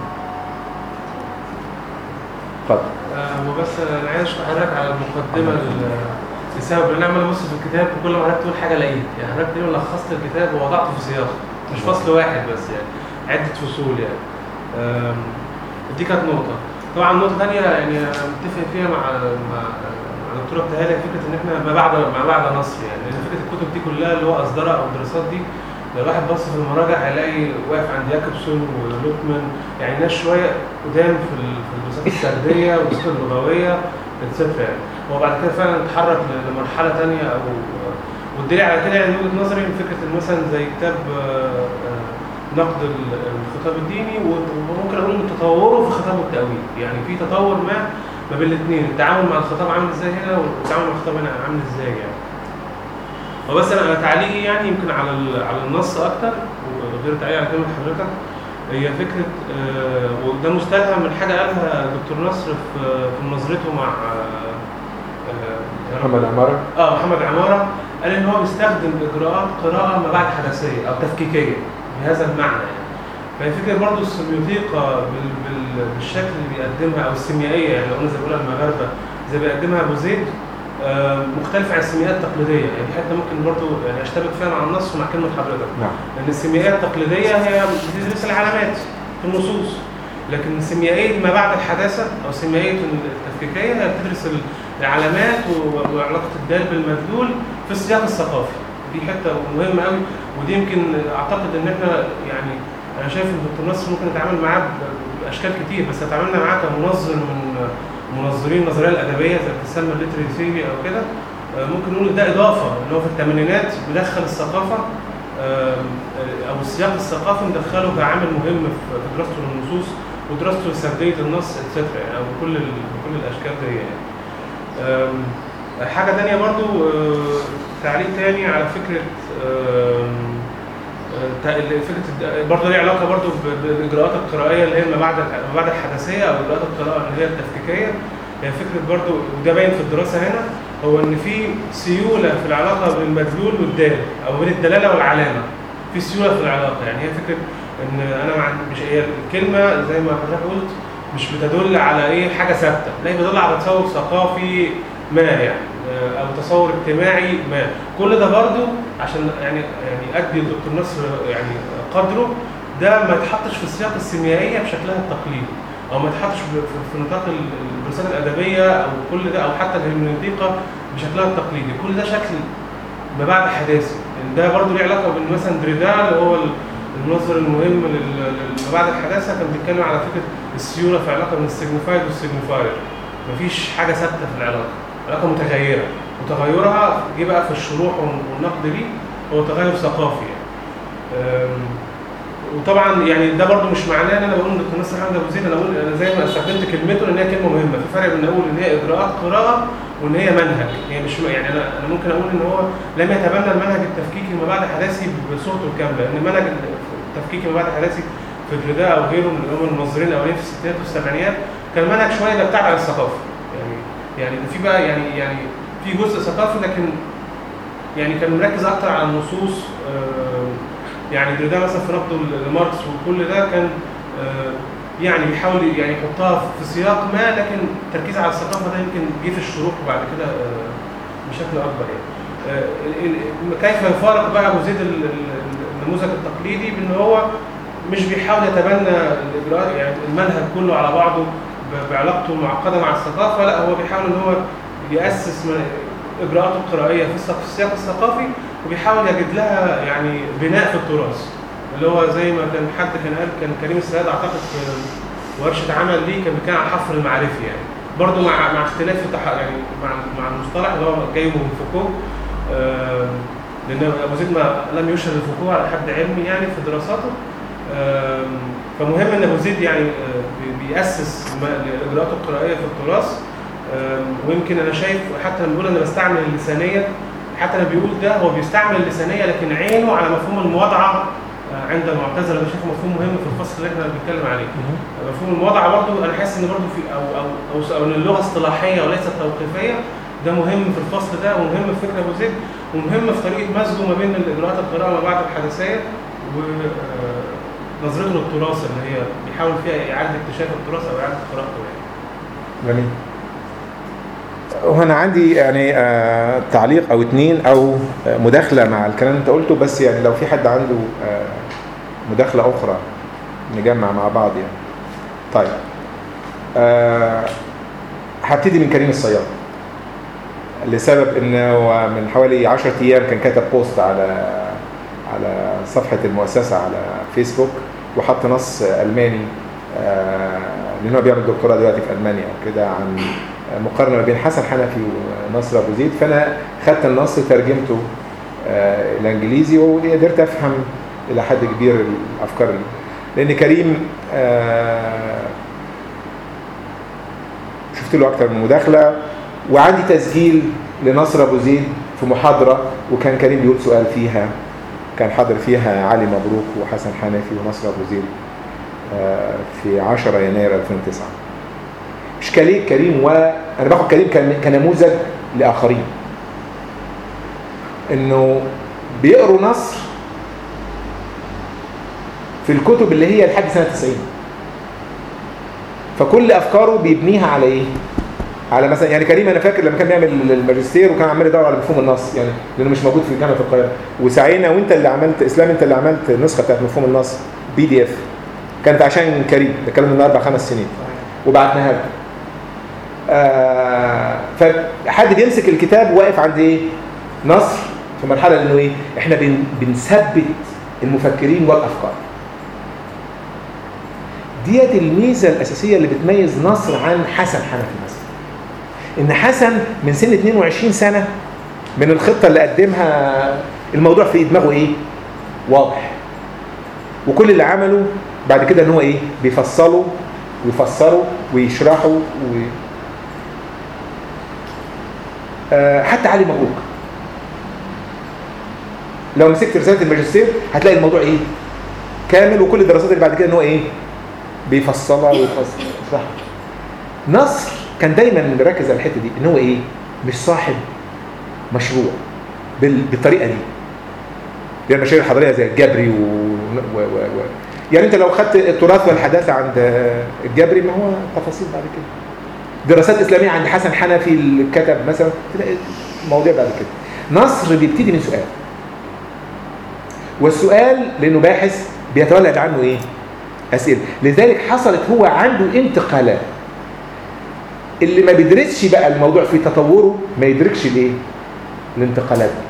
[SPEAKER 2] اتفضل
[SPEAKER 3] آه، هو بس انا عايز اشرح حضرتك على المقدمه ال- السبب لان انا عمال ابص في الكتاب وكل ما حضرتك تقول حاجه الاقيها يعني حضرتك تقريبا لخصت الكتاب ووضعته في سياق مش فصل واحد بس يعني عده فصول يعني آم، دي كانت نقطه طبعا نقطه ثانيه يعني انا متفق فيها مع مع مع الدكتوره ابتهالي فكره ان احنا ما بعد ما بعد نصر يعني لان فكره الكتب دي كلها اللي هو اصدرها او الدراسات دي لو الواحد بص في المراجع هيلاقي واقف عند ياكوبسون ولوكمان يعني ناس شويه قدام في ال- في الدراسات السرديه والدراسات اللغويه اتسترا يعني هو بعد كده فعلا اتحرك ل- لمرحله ثانيه او والدليل على كده يعني من وجهه نظري إن فكره إن مثلا زي كتاب آه، آه، نقد ال- الخطاب الديني وممكن اقول ان تطوره في الخطاب والتاويل يعني في تطور ما ما بين الاثنين التعامل مع الخطاب عامل ازاي هنا والتعامل مع الخطاب هنا عامل ازاي يعني وبس انا أنا تعليقي يعني يمكن على ال- على النص اكتر وغير تعليقي على كلمه حضرتك هي فكره آه، وده مستلهم من حاجه قالها دكتور نصر في في مناظرته مع آه، آه،
[SPEAKER 2] محمد عمارة
[SPEAKER 3] اه محمد عماره قال ان هو بيستخدم اجراءات قراءه ما بعد حدثيه او تفكيكيه بهذا المعنى يعني فهي فكره برضه السيميوتيقا بال بال بالشكل اللي بيقدمها او السيميائيه يعني لو قلنا زي ما بيقولها المغاربه زي ما بيقدمها ابو زيد آه، مختلفه عن السيميائيه التقليديه يعني دي حته ممكن برضه يعني اشتبك فيها مع النص ومع كلمه حضرتك
[SPEAKER 2] نعم
[SPEAKER 3] لان السيميائيه التقليديه هي بتدرس العلامات في النصوص لكن السيميائيه ما بعد الحداثه او السيميائيه التفكيكيه هي بتدرس العلامات و- وعلاقه الدال بالمدلول في السياق الثقافي دي حته مهمه قوي ودي يمكن اعتقد ان احنا يعني انا شايف ان دكتور نصر ممكن نتعامل معاه ب- باشكال كتير بس اتعاملنا معاه كمنظر من منظرين النظريه الادبيه زي ما بتسمى الليتري ثيوري او كده آه، ممكن نقول إن ده اضافه ان هو في الثمانينات بدخل الثقافه آم، آه، او السياق الثقافي مدخله كعامل مهم في في دراسته للنصوص ودراسته لسرديه النص اتسترا يعني او بكل ال- بكل الاشكال دي يعني. آم، حاجه تانية برضو آه، تعليق تاني على فكره آم، آه، تا- ال- فكره الد- برضه ليها علاقه برضه ب- بالاجراءات القرائيه اللي هي ما بعد الح- ما بعد الحدثيه او اجراءات القراءه اللي هي التفكيكيه هي فكره برضه وده باين في الدراسه هنا هو ان في سيوله في العلاقه بين المدلول والدال او بين الدلاله والعلامه في سيوله في العلاقه يعني هي فكره ان انا مع مش هي الكلمه زي ما حضرتك قلت مش بتدل على ايه حاجه ثابته لا هي بتدل على تصور ثقافي ما يعني آه، او تصور اجتماعي ما كل ده برضو عشان يعني يعني ادي لدكتور نصر يعني قدره ده ما يتحطش في السياق السيميائيه بشكلها التقليدي او ما يتحطش ب- في- في نطاق ال- الدراسات الادبيه او كل ده او حتى الهرمنوتيقا بشكلها التقليدي كل ده شكل ما بعد حداثي يعني ده برضو ليه علاقه بان مثلا دريدا اللي هو ال- المنظر المهم لل- لل- ما بعد الحداثه كان بيتكلم على فكره السيوله في علاقه بين السيجنيفايد والسيجنيفاير مفيش حاجه ثابته في العلاقه علاقه متغيره وتغيرها جه بقى في الشروح والنقد ليه هو تغير ثقافي يعني أم، وطبعا يعني ده برضو مش معناه ان انا بقول ان دكتور نصر حمد ابو زيد انا بقول انا زي ما استخدمت كلمته ان هي كلمه مهمه في فرق بين اقول ان هي اجراءات قراءه وان هي منهج هي مش يعني انا انا ممكن اقول ان هو لم يتبنى المنهج التفكيكي ما بعد حداثي بصورته الكامله لان المنهج التفكيكي ما بعد حداثي في دريدا او غيره من اللي هم المنظرين الاولين في الستينات والسبعينات كان منهج شويه بيبتعد عن الثقافه يعني يعني في بقى يعني يعني في جزء ثقافي لكن يعني كان مركز اكتر على النصوص آه، يعني دريدا مثلا في نقده لماركس وكل ده كان آه، يعني بيحاول يعني يحطها في سياق ما لكن التركيز على الثقافه ده يمكن جه في الشروق وبعد كده آه، بشكل اكبر يعني. آه، ال- ال- كيف يفارق بقى ابو زيد ال- ال- النموذج التقليدي بان هو مش بيحاول يتبنى الاجراءات يعني المنهج كله على بعضه ب- بعلاقته المعقده مع الثقافه لا هو بيحاول ان هو ياسس من اجراءاته القرائيه في السق- في السياق الثقافي وبيحاول يجد لها يعني بناء في التراث اللي هو زي ما كان حد كان قال كان كريم السيد اعتقد في ورشه عمل ليه كان بيتكلم عن الحفر المعرفي يعني برضه مع مع اختلاف التح... يعني مع مع المصطلح اللي هو جايبه من فوكو آه، لان ابو زيد ما لم يشهر لفوكو على حد علمي يعني في دراساته آم، فمهم ان ابو زيد يعني آه، بي- بيأسس ما- الاجراءات القرائيه في التراث أم، ويمكن انا شايف حتى لما بيقول انا بستعمل اللسانيه حتى لما بيقول ده هو بيستعمل اللسانيه لكن عينه على مفهوم المواضعه آه، عند المعتزله ده شايفه مفهوم مهم في الفصل اللي احنا بنتكلم عليه مفهوم المواضعه برضو انا حاسس ان برضو في او او او, أو ان اللغه اصطلاحيه وليست توقيفيه ده مهم في الفصل ده ومهم في فكر ابو زيد ومهم في طريقه مزجه ما بين اجراءات القراءه ما بعد الحدثيه ونظرته للتراث اللي هي بيحاول فيها اعاده اكتشاف التراث او اعاده قراءته يعني.
[SPEAKER 2] جميل وهنا عندي يعني آه تعليق او اتنين او آه مداخله مع الكلام اللي انت قلته بس يعني لو في حد عنده آه مداخله اخرى نجمع مع بعض يعني طيب آه هبتدي من كريم الصياد لسبب انه من حوالي 10 ايام كان كتب بوست على على صفحه المؤسسه على فيسبوك وحط نص الماني آه لان هو بيعمل دكتوراه دلوقتي في المانيا وكده عن مقارنه ما بين حسن حنفي ونصر ابو زيد فانا خدت النص ترجمته آه الانجليزي وقدرت افهم الى حد كبير الافكار دي لان كريم آه شفت له اكتر من مداخله وعندي تسجيل لنصر ابو زيد في محاضره وكان كريم بيقول سؤال فيها كان حاضر فيها علي مبروك وحسن حنفي ونصر ابو زيد آه في 10 يناير 2009 اشكاليه كريم وانا باخد كريم كنموذج لاخرين انه بيقروا نصر في الكتب اللي هي لحد سنه 90 فكل افكاره بيبنيها على ايه على مثلا يعني كريم انا فاكر لما كان بيعمل الماجستير وكان عمال يدور على مفهوم النص يعني لانه مش موجود في جامعه القاهره وسعينا وانت اللي عملت اسلام انت اللي عملت النسخه بتاعت مفهوم النص بي دي اف كانت عشان كريم ده الكلام من اربع خمس سنين وبعتناها له آه فحد بيمسك الكتاب واقف عند ايه نصر في مرحله انه ايه احنا بن بنثبت المفكرين والافكار ديت الميزه الاساسيه اللي بتميز نصر عن حسن حنفي مثلا ان حسن من سن 22 سنه من الخطه اللي قدمها الموضوع في دماغه ايه واضح وكل اللي عمله بعد كده ان هو ايه بيفصله ويفسره ويشرحه و... آه حتى علي مبروك لو مسكت رساله الماجستير هتلاقي الموضوع ايه كامل وكل الدراسات اللي بعد كده ان هو ايه بيفصلها ويفصل صح نصر كان دايما مركز على الحته دي ان هو ايه مش صاحب مشروع بال... بالطريقه دي يعني المشاريع الحضاريه زي الجبري و... و... و... و... يعني انت لو خدت التراث والحداثه عند الجبري ما هو تفاصيل بعد كده دراسات اسلاميه عند حسن حنفي اللي كتب مثلا تلاقي مواضيع بعد كده نصر بيبتدي من سؤال والسؤال لانه باحث بيتولد عنه ايه اسئله لذلك حصلت هو عنده انتقالات اللي ما بيدرسش بقى الموضوع في تطوره ما يدركش الايه الانتقالات دي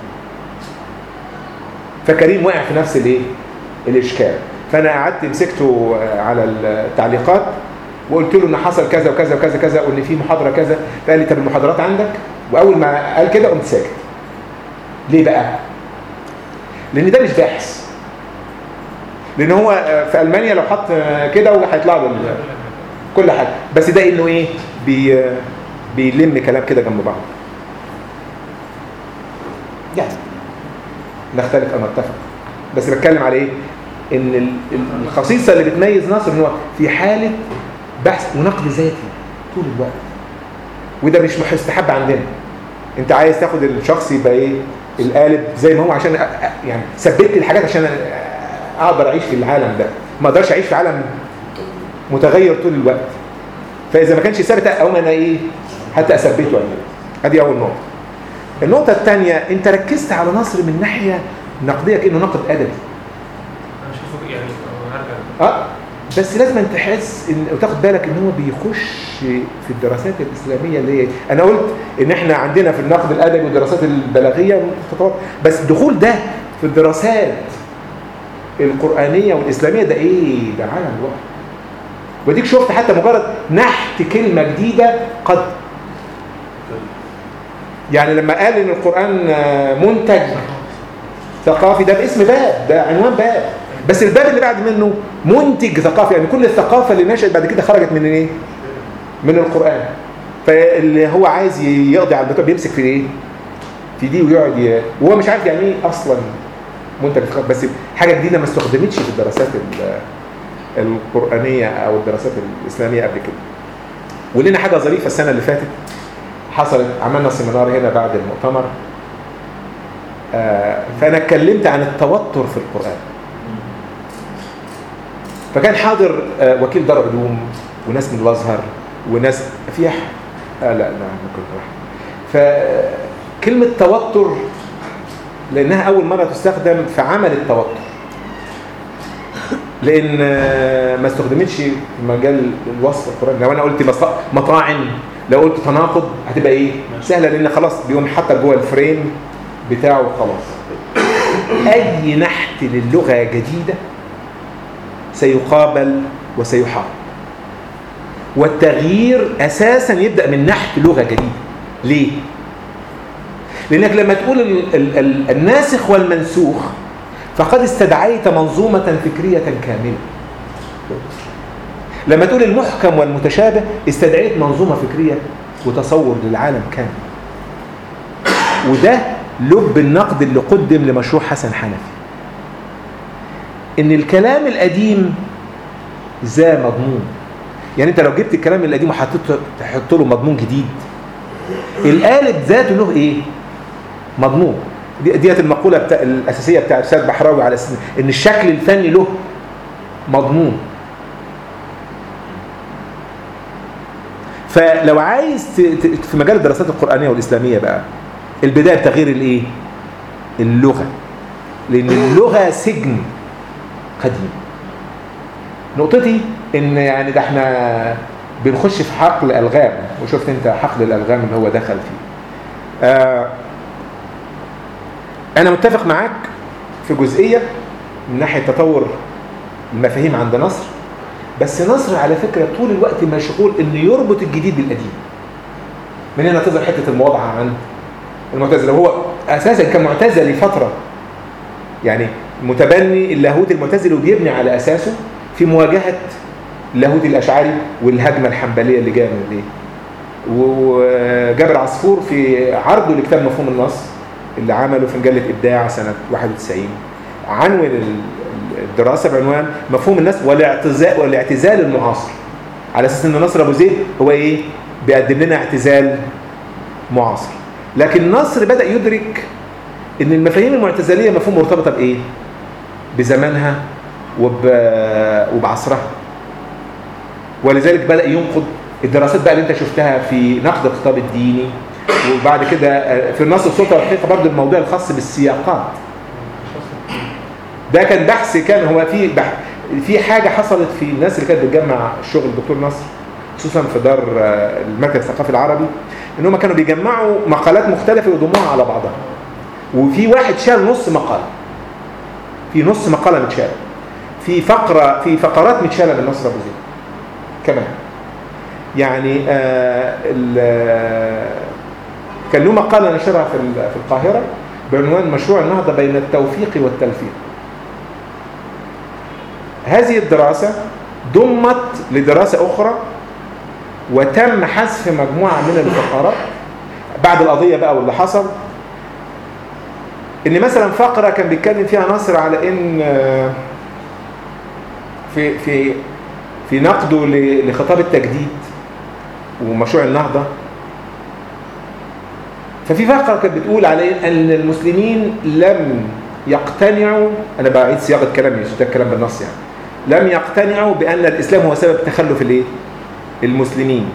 [SPEAKER 2] فكريم وقع في نفس الايه الاشكال فانا قعدت مسكته على التعليقات وقلت له ان حصل كذا وكذا وكذا كذا وان في محاضره كذا فقال لي طب المحاضرات عندك واول ما قال كده قمت ساكت ليه بقى لان ده مش باحث لان هو في المانيا لو حط كده هيطلع له كل حاجه بس ده انه ايه بي بيلم كلام كده جنب بعض يعني نختلف او نتفق بس بتكلم على ايه ان الخصيصه اللي بتميز نصر ان هو في حاله بحث ونقد ذاتي طول الوقت وده مش مستحب عندنا انت عايز تاخد الشخص يبقى ايه القالب زي ما هو عشان يعني ثبت لي الحاجات عشان اقدر اعيش في العالم ده ما اقدرش اعيش في عالم متغير طول الوقت فاذا ما كانش ثابت او انا ايه حتى اثبته ولا ادي اول نقطه النقطه الثانيه انت ركزت على نصر من ناحيه نقديه كانه نقد ادبي
[SPEAKER 3] انا شايفه يعني هرجع
[SPEAKER 2] اه بس لازم انت تحس ان وتاخد بالك ان هو بيخش في الدراسات الاسلاميه اللي هي انا قلت ان احنا عندنا في النقد الادبي والدراسات البلاغيه تطور بس دخول ده في الدراسات القرانيه والاسلاميه ده ايه ده عالم لوحده وديك شفت حتى مجرد نحت كلمه جديده قد يعني لما قال ان القران منتج ثقافي ده باسم باب ده عنوان باب بس الباب اللي بعد منه منتج ثقافي يعني كل الثقافه اللي نشأت بعد كده خرجت من ايه من القران فاللي هو عايز ي- يقضي على البتوع بيمسك في ايه في دي ويقعد ي... وهو مش عارف يعني ايه اصلا منتج فخار بس حاجه جديده ما استخدمتش في الدراسات ال- القرانيه او الدراسات الاسلاميه قبل كده ولنا حاجه ظريفه السنه اللي فاتت حصلت عملنا سيمينار هنا بعد المؤتمر آه، فانا اتكلمت عن التوتر في القران فكان حاضر آه، وكيل دار علوم وناس من الازهر وناس في ح- آه لا لا ممكن واحد فكلمه توتر لانها اول مره تستخدم في عمل التوتر لان آه، ما استخدمتش في مجال الوصف القراني لو انا قلت مص- مطاعن لو قلت تناقض هتبقى ايه سهله لان خلاص بيقوم حتى جوه الفريم بتاعه خلاص اي نحت للغه جديده سيقابل وسيحارب والتغيير اساسا يبدا من نحت لغه جديده ليه لانك لما تقول ال ال ال الناسخ والمنسوخ فقد استدعيت منظومه فكريه كامله لما تقول المحكم والمتشابه استدعيت منظومه فكريه وتصور للعالم كامل وده لب النقد اللي قدم لمشروع حسن حنفي ان الكلام القديم ذا مضمون يعني انت لو جبت الكلام القديم وحطيت تحط له مضمون جديد القالب ذاته له ايه مضمون دي ديت المقوله بتاع الاساسيه بتاع الاستاذ بحراوي على اساس ان الشكل الفني له مضمون فلو عايز ت- ت- في مجال الدراسات القرآنية والإسلامية بقى البداية بتغيير الإيه؟ اللغة لأن اللغة سجن قديم نقطتي إن يعني ده احنا بنخش في حقل ألغام وشفت أنت حقل الألغام اللي هو دخل فيه آه أنا متفق معاك في جزئية من ناحية تطور المفاهيم عند نصر بس نصر على فكرة طول الوقت مشغول انه يربط الجديد بالقديم من هنا تظهر حتة المواضعة عند المعتزلة وهو اساسا كان معتزلي فترة يعني متبني اللاهوت المعتزلي وبيبني على اساسه في مواجهة اللاهوت الاشعري والهجمة الحنبلية اللي جاية من الايه وجابر عصفور في عرضه لكتاب مفهوم النص اللي عمله في مجلة إبداع سنة 91 عنون ال- الدراسة بعنوان مفهوم الناس والاعتزال والاعتزال المعاصر على أساس أن نصر أبو زيد هو إيه؟ بيقدم لنا اعتزال معاصر لكن نصر بدأ يدرك أن المفاهيم المعتزلية مفهوم مرتبطة بإيه؟ بزمانها وب... وبعصرها ولذلك بدأ ينقد الدراسات بقى اللي انت شفتها في نقد الخطاب الديني وبعد كده آه، في النص السلطه والحقيقه برضه الموضوع الخاص بالسياقات ده كان بحث كان هو في بح... في حاجه حصلت في الناس اللي كانت بتجمع شغل الدكتور نصر خصوصا في دار آه، المركز الثقافي العربي ان هم كانوا بيجمعوا مقالات مختلفه ويضموها على بعضها وفي واحد شال نص مقاله في نص مقاله متشاله في فقره في فقرات متشاله من نصر ابو زيد كمان يعني آه ال- آه، كان له مقاله نشرها في ال- في القاهره بعنوان مشروع النهضه بين التوفيق والتلفيق هذه الدراسه ضمت لدراسه اخرى وتم حذف مجموعه من الفقرات بعد القضيه بقى واللي حصل ان مثلا فقره كان بيتكلم فيها نصر على ان آه، في في في نقده ل- لخطاب التجديد ومشروع النهضه ففي فقره كانت بتقول على إن- ان المسلمين لم يقتنعوا انا بعيد صياغه كلامي مش ده الكلام بالنص يعني لم يقتنعوا بان الاسلام هو سبب تخلف الايه؟ المسلمين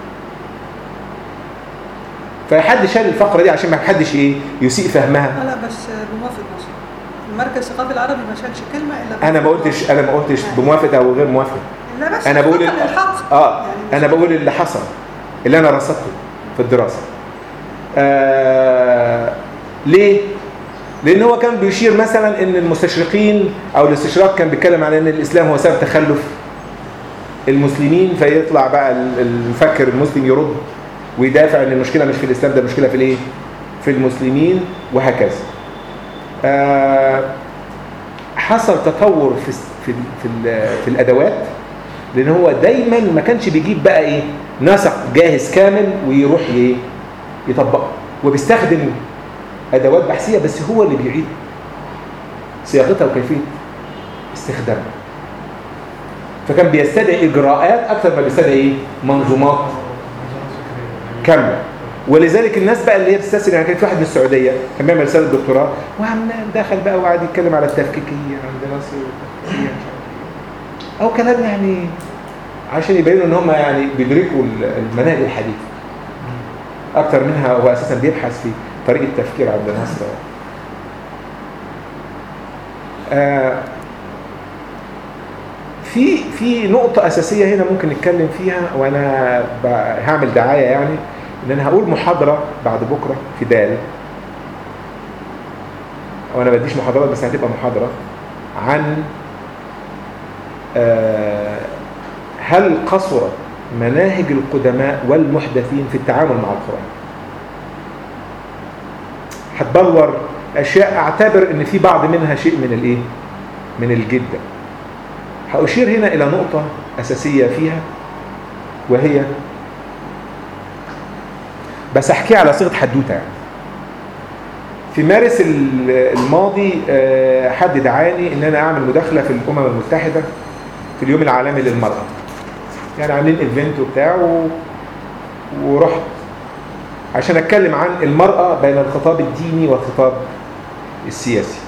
[SPEAKER 2] فحد شال الفقره دي عشان ما حدش ايه يسيء فهمها
[SPEAKER 1] لا لا بس بموافق مصر المركز الثقافي العربي ما شالش كلمه الا
[SPEAKER 2] انا ما قلتش انا ما قلتش بموافق او غير موافق
[SPEAKER 1] لا بس
[SPEAKER 2] انا بقول
[SPEAKER 1] خطأ
[SPEAKER 2] ال-
[SPEAKER 1] للحق
[SPEAKER 2] اه
[SPEAKER 1] يعني
[SPEAKER 2] انا بقول اللي حصل اللي انا رصدته في الدراسه آه ليه لان هو كان بيشير مثلا ان المستشرقين او الاستشراق كان بيتكلم على ان الاسلام هو سبب تخلف المسلمين فيطلع بقى ال- المفكر المسلم يرد ويدافع ان المشكله مش في الاسلام ده المشكله في الايه في المسلمين وهكذا آه حصل تطور في الس- في ال- في, ال- في الادوات لان هو دايما ما كانش بيجيب بقى ايه نسق جاهز كامل ويروح ايه يطبقه وبيستخدم ادوات بحثيه بس هو اللي بيعيد صياغتها وكيفيه استخدامها فكان بيستدعي اجراءات اكثر ما بيستدعي ايه منظومات كامله ولذلك الناس بقى اللي هي بتستسهل يعني كان في واحد من السعوديه كان بيعمل رساله دكتوراه وعم دخل بقى وقعد يتكلم على التفكيكيه عند مصر والتفكيكيه مش عارف إيه. او كلام يعني عشان يبينوا ان هم يعني بيدركوا المناهج الحديثه اكتر منها هو اساسا بيبحث في طريقه التفكير عند مصر آه في في نقطة أساسية هنا ممكن نتكلم فيها وأنا ب- هعمل دعاية يعني إن أنا هقول محاضرة بعد بكرة في دال وأنا بديش محاضرات بس هتبقى محاضرة عن آه، هل قصرت مناهج القدماء والمحدثين في التعامل مع القرآن هتبلور أشياء أعتبر إن في بعض منها شيء من الإيه؟ من الجدة هأشير هنا إلى نقطة أساسية فيها وهي بس أحكيها على صيغة حدوتة يعني. في مارس ال- الماضي آه، حد دعاني إن أنا أعمل مداخلة في الأمم المتحدة في اليوم العالمي للمرأة يعني عاملين ايفنت وبتاع و... ورحت عشان أتكلم عن المرأة بين الخطاب الديني والخطاب السياسي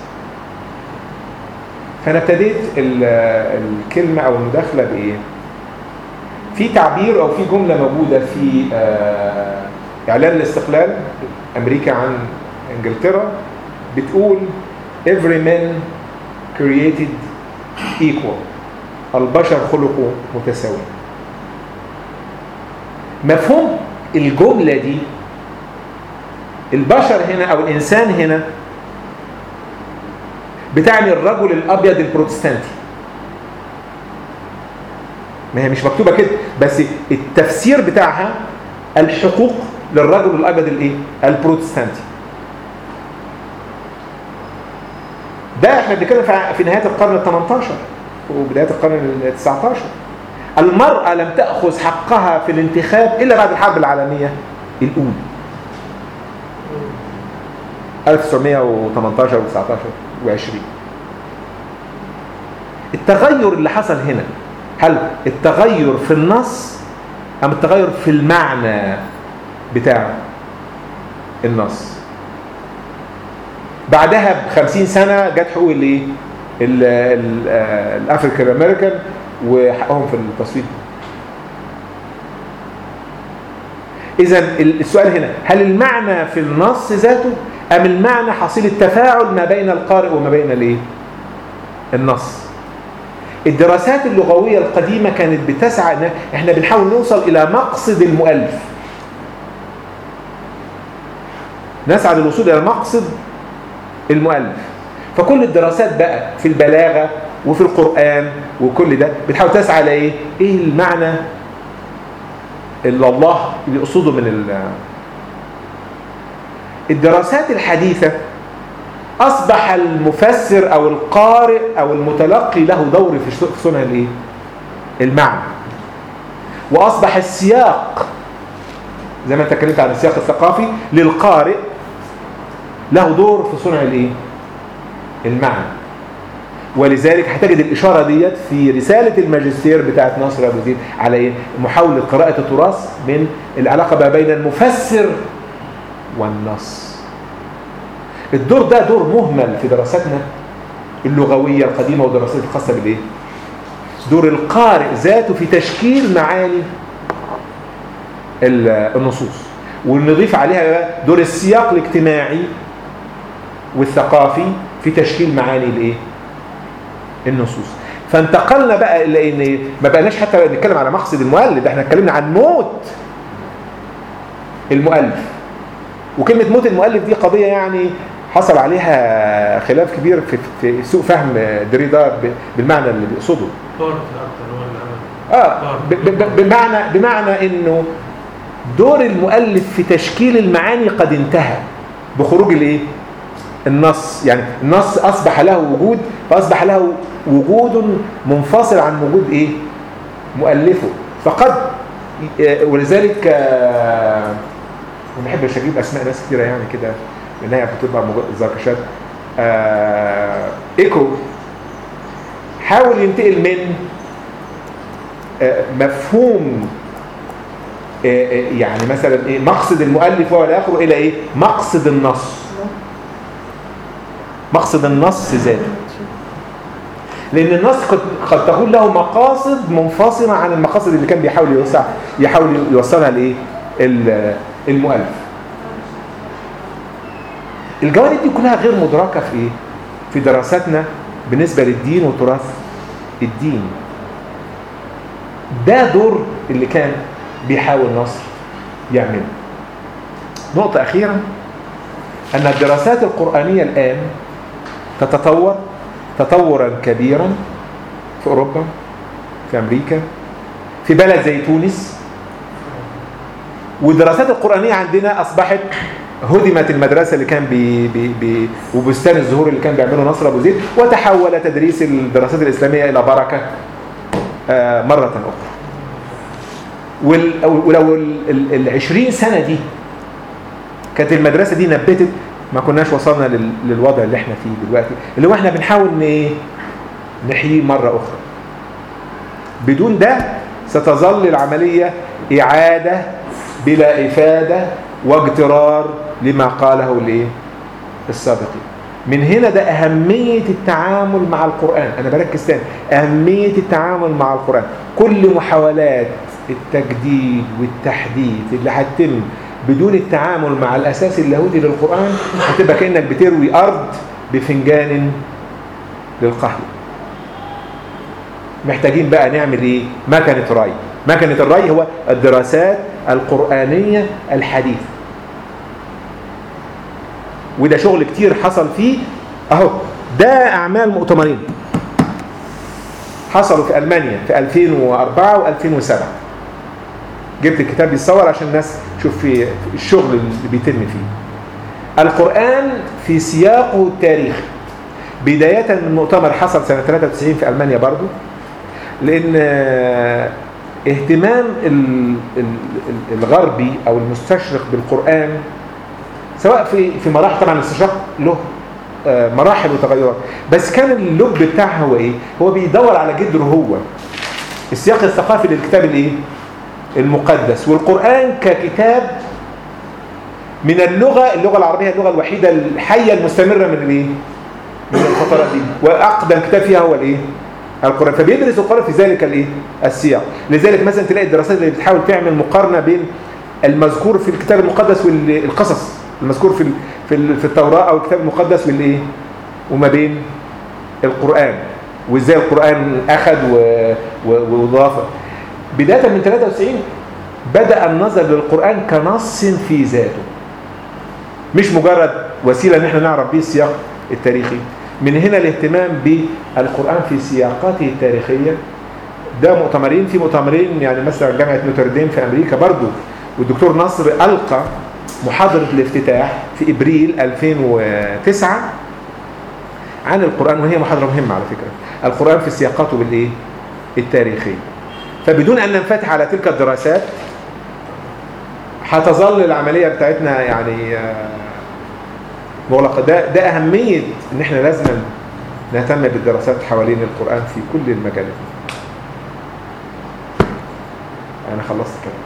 [SPEAKER 2] فانا ابتديت ال- الكلمه او المداخله بايه في تعبير او في جمله موجوده في آه، اعلان الاستقلال امريكا عن انجلترا بتقول every man created equal البشر خلقوا متساويين مفهوم الجمله دي البشر هنا او الانسان هنا بتعني الرجل الابيض البروتستانتي ما هي مش مكتوبه كده بس التفسير بتاعها الحقوق للرجل الابيض الايه البروتستانتي ده احنا بنتكلم في- في نهايه القرن ال 18 وبدايه القرن ال 19 المراه لم تاخذ حقها في الانتخاب الا بعد الحرب العالميه الاولى 1918 و19 و20 التغير اللي حصل هنا هل التغير في النص ام التغير في المعنى بتاع النص بعدها ب 50 سنه جت حقوق الايه ال- ال- آه، الافريكان امريكان وحقهم في التصويت اذا السؤال هنا هل المعنى في النص ذاته ام المعنى حصيل التفاعل ما بين القارئ وما بين الايه النص الدراسات اللغويه القديمه كانت بتسعى ان احنا بنحاول نوصل الى مقصد المؤلف نسعى للوصول الى مقصد المؤلف فكل الدراسات بقى في البلاغه وفي القران وكل ده بتحاول تسعى لايه ايه المعنى اللي الله يقصده من ال- الدراسات الحديثة أصبح المفسر أو القارئ أو المتلقي له دور في ش- في صنع الإيه؟ المعنى وأصبح السياق زي ما أنت اتكلمت عن السياق الثقافي للقارئ له دور في صنع الإيه؟ المعنى ولذلك هتجد الإشارة ديت في رسالة الماجستير بتاعت ناصر أبو زيد على إيه؟ محاولة قراءة التراث من العلاقة ما بين المفسر والنص الدور ده دور مهمل في دراستنا اللغوية القديمة ودراسات الخاصة بالإيه؟ دور القارئ ذاته في تشكيل معاني ال- النصوص ونضيف عليها بقى دور السياق الاجتماعي والثقافي في تشكيل معاني الايه النصوص فانتقلنا بقى الى ان ما بقناش حتى نتكلم على مقصد المؤلف ده احنا اتكلمنا عن موت المؤلف وكلمه موت المؤلف دي قضيه يعني حصل عليها خلاف كبير في, في سوء فهم دريدا ب- بالمعنى اللي بيقصده
[SPEAKER 3] طارت اكتر هو اللي عمل
[SPEAKER 2] اه ب- ب- ب- بمعنى بمعنى انه دور المؤلف في تشكيل المعاني قد انتهى بخروج الايه النص يعني النص اصبح له وجود فاصبح له وجود منفصل عن وجود ايه مؤلفه فقد ولذلك آه، ما بحبش اجيب اسماء ناس كتيره يعني كده لانها بتبقى مج- زركشات آه، ايكو حاول ينتقل من آه، مفهوم آه، آه، يعني مثلا ايه مقصد المؤلف والى اخره الى ايه مقصد النص مقصد النص ذاته لان النص قد قد تكون له مقاصد منفصله عن المقاصد اللي كان بيحاول يوسع يحاول يوصلها لايه ال- المؤلف الجوانب دي كلها غير مدركه في ايه في دراساتنا بالنسبه للدين وتراث الدين ده دور اللي كان بيحاول نصر يعمله نقطة أخيرة أن الدراسات القرآنية الآن تتطور تطورا كبيرا في أوروبا في أمريكا في بلد زي تونس والدراسات القرآنية عندنا أصبحت هدمت المدرسة اللي كان بي بي بي وبستان الزهور اللي كان بيعمله نصر أبو زيد وتحول تدريس الدراسات الإسلامية إلى بركة آه، مرة أخرى وال- ولو ال- ال- العشرين سنة دي كانت المدرسة دي نبتت ما كناش وصلنا لل- للوضع اللي احنا فيه دلوقتي اللي هو احنا بنحاول ن- ايه نحييه مرة أخرى بدون ده ستظل العملية إعادة بلا إفادة واجترار لما قاله الايه السابقين من هنا ده أهمية التعامل مع القرآن أنا بركز تاني أهمية التعامل مع القرآن كل محاولات التجديد والتحديث اللي هتتم بدون التعامل مع الأساس اللاهوتي للقرآن هتبقى كأنك بتروي أرض بفنجان للقهوة محتاجين بقى نعمل ايه مكنة ري مكنة الري هو الدراسات القرآنية الحديثة وده شغل كتير حصل فيه اهو ده اعمال مؤتمرين حصلوا في المانيا في 2004 و2007 جبت الكتاب يتصور عشان الناس تشوف في الشغل اللي بيتم فيه القرآن في سياقه التاريخي بداية من مؤتمر حصل سنة 93 في ألمانيا برضو لأن آه، اهتمام ال- ال- ال- الغربي أو المستشرق بالقرآن سواء في في مراحل طبعا الاستشراق له آه، مراحل وتغيرات بس كان اللب بتاعها هو ايه هو بيدور على جذره هو السياق الثقافي للكتاب الايه المقدس والقرآن ككتاب من اللغة اللغة العربية اللغة الوحيدة الحية المستمرة من الايه من الفترات دي واقدم كتاب فيها هو الايه القرآن فبيدرس القرآن في ذلك الايه السياق لذلك مثلا تلاقي الدراسات اللي بتحاول تعمل مقارنة بين المذكور في الكتاب المقدس والقصص المذكور في ال- في ال- في التوراة او الكتاب المقدس والايه وما بين القرآن وازاي القرآن اخذ و- و- وضاف بداية من 93 بدأ النظر للقرآن كنص في ذاته مش مجرد وسيلة ان احنا نعرف بيه السياق التاريخي من هنا الاهتمام بالقرآن في سياقاته التاريخية ده مؤتمرين في مؤتمرين يعني مثلا جامعة نوتردام في أمريكا برضو والدكتور نصر ألقى محاضرة الافتتاح في إبريل 2009 عن القرآن وهي محاضرة مهمة على فكرة القرآن في سياقاته بالإيه؟ التاريخية فبدون أن ننفتح على تلك الدراسات هتظل العملية بتاعتنا يعني آه، مغلقة ده, ده أهمية إن إحنا لازم نهتم بالدراسات حوالين القرآن في كل المجالات أنا خلصت كده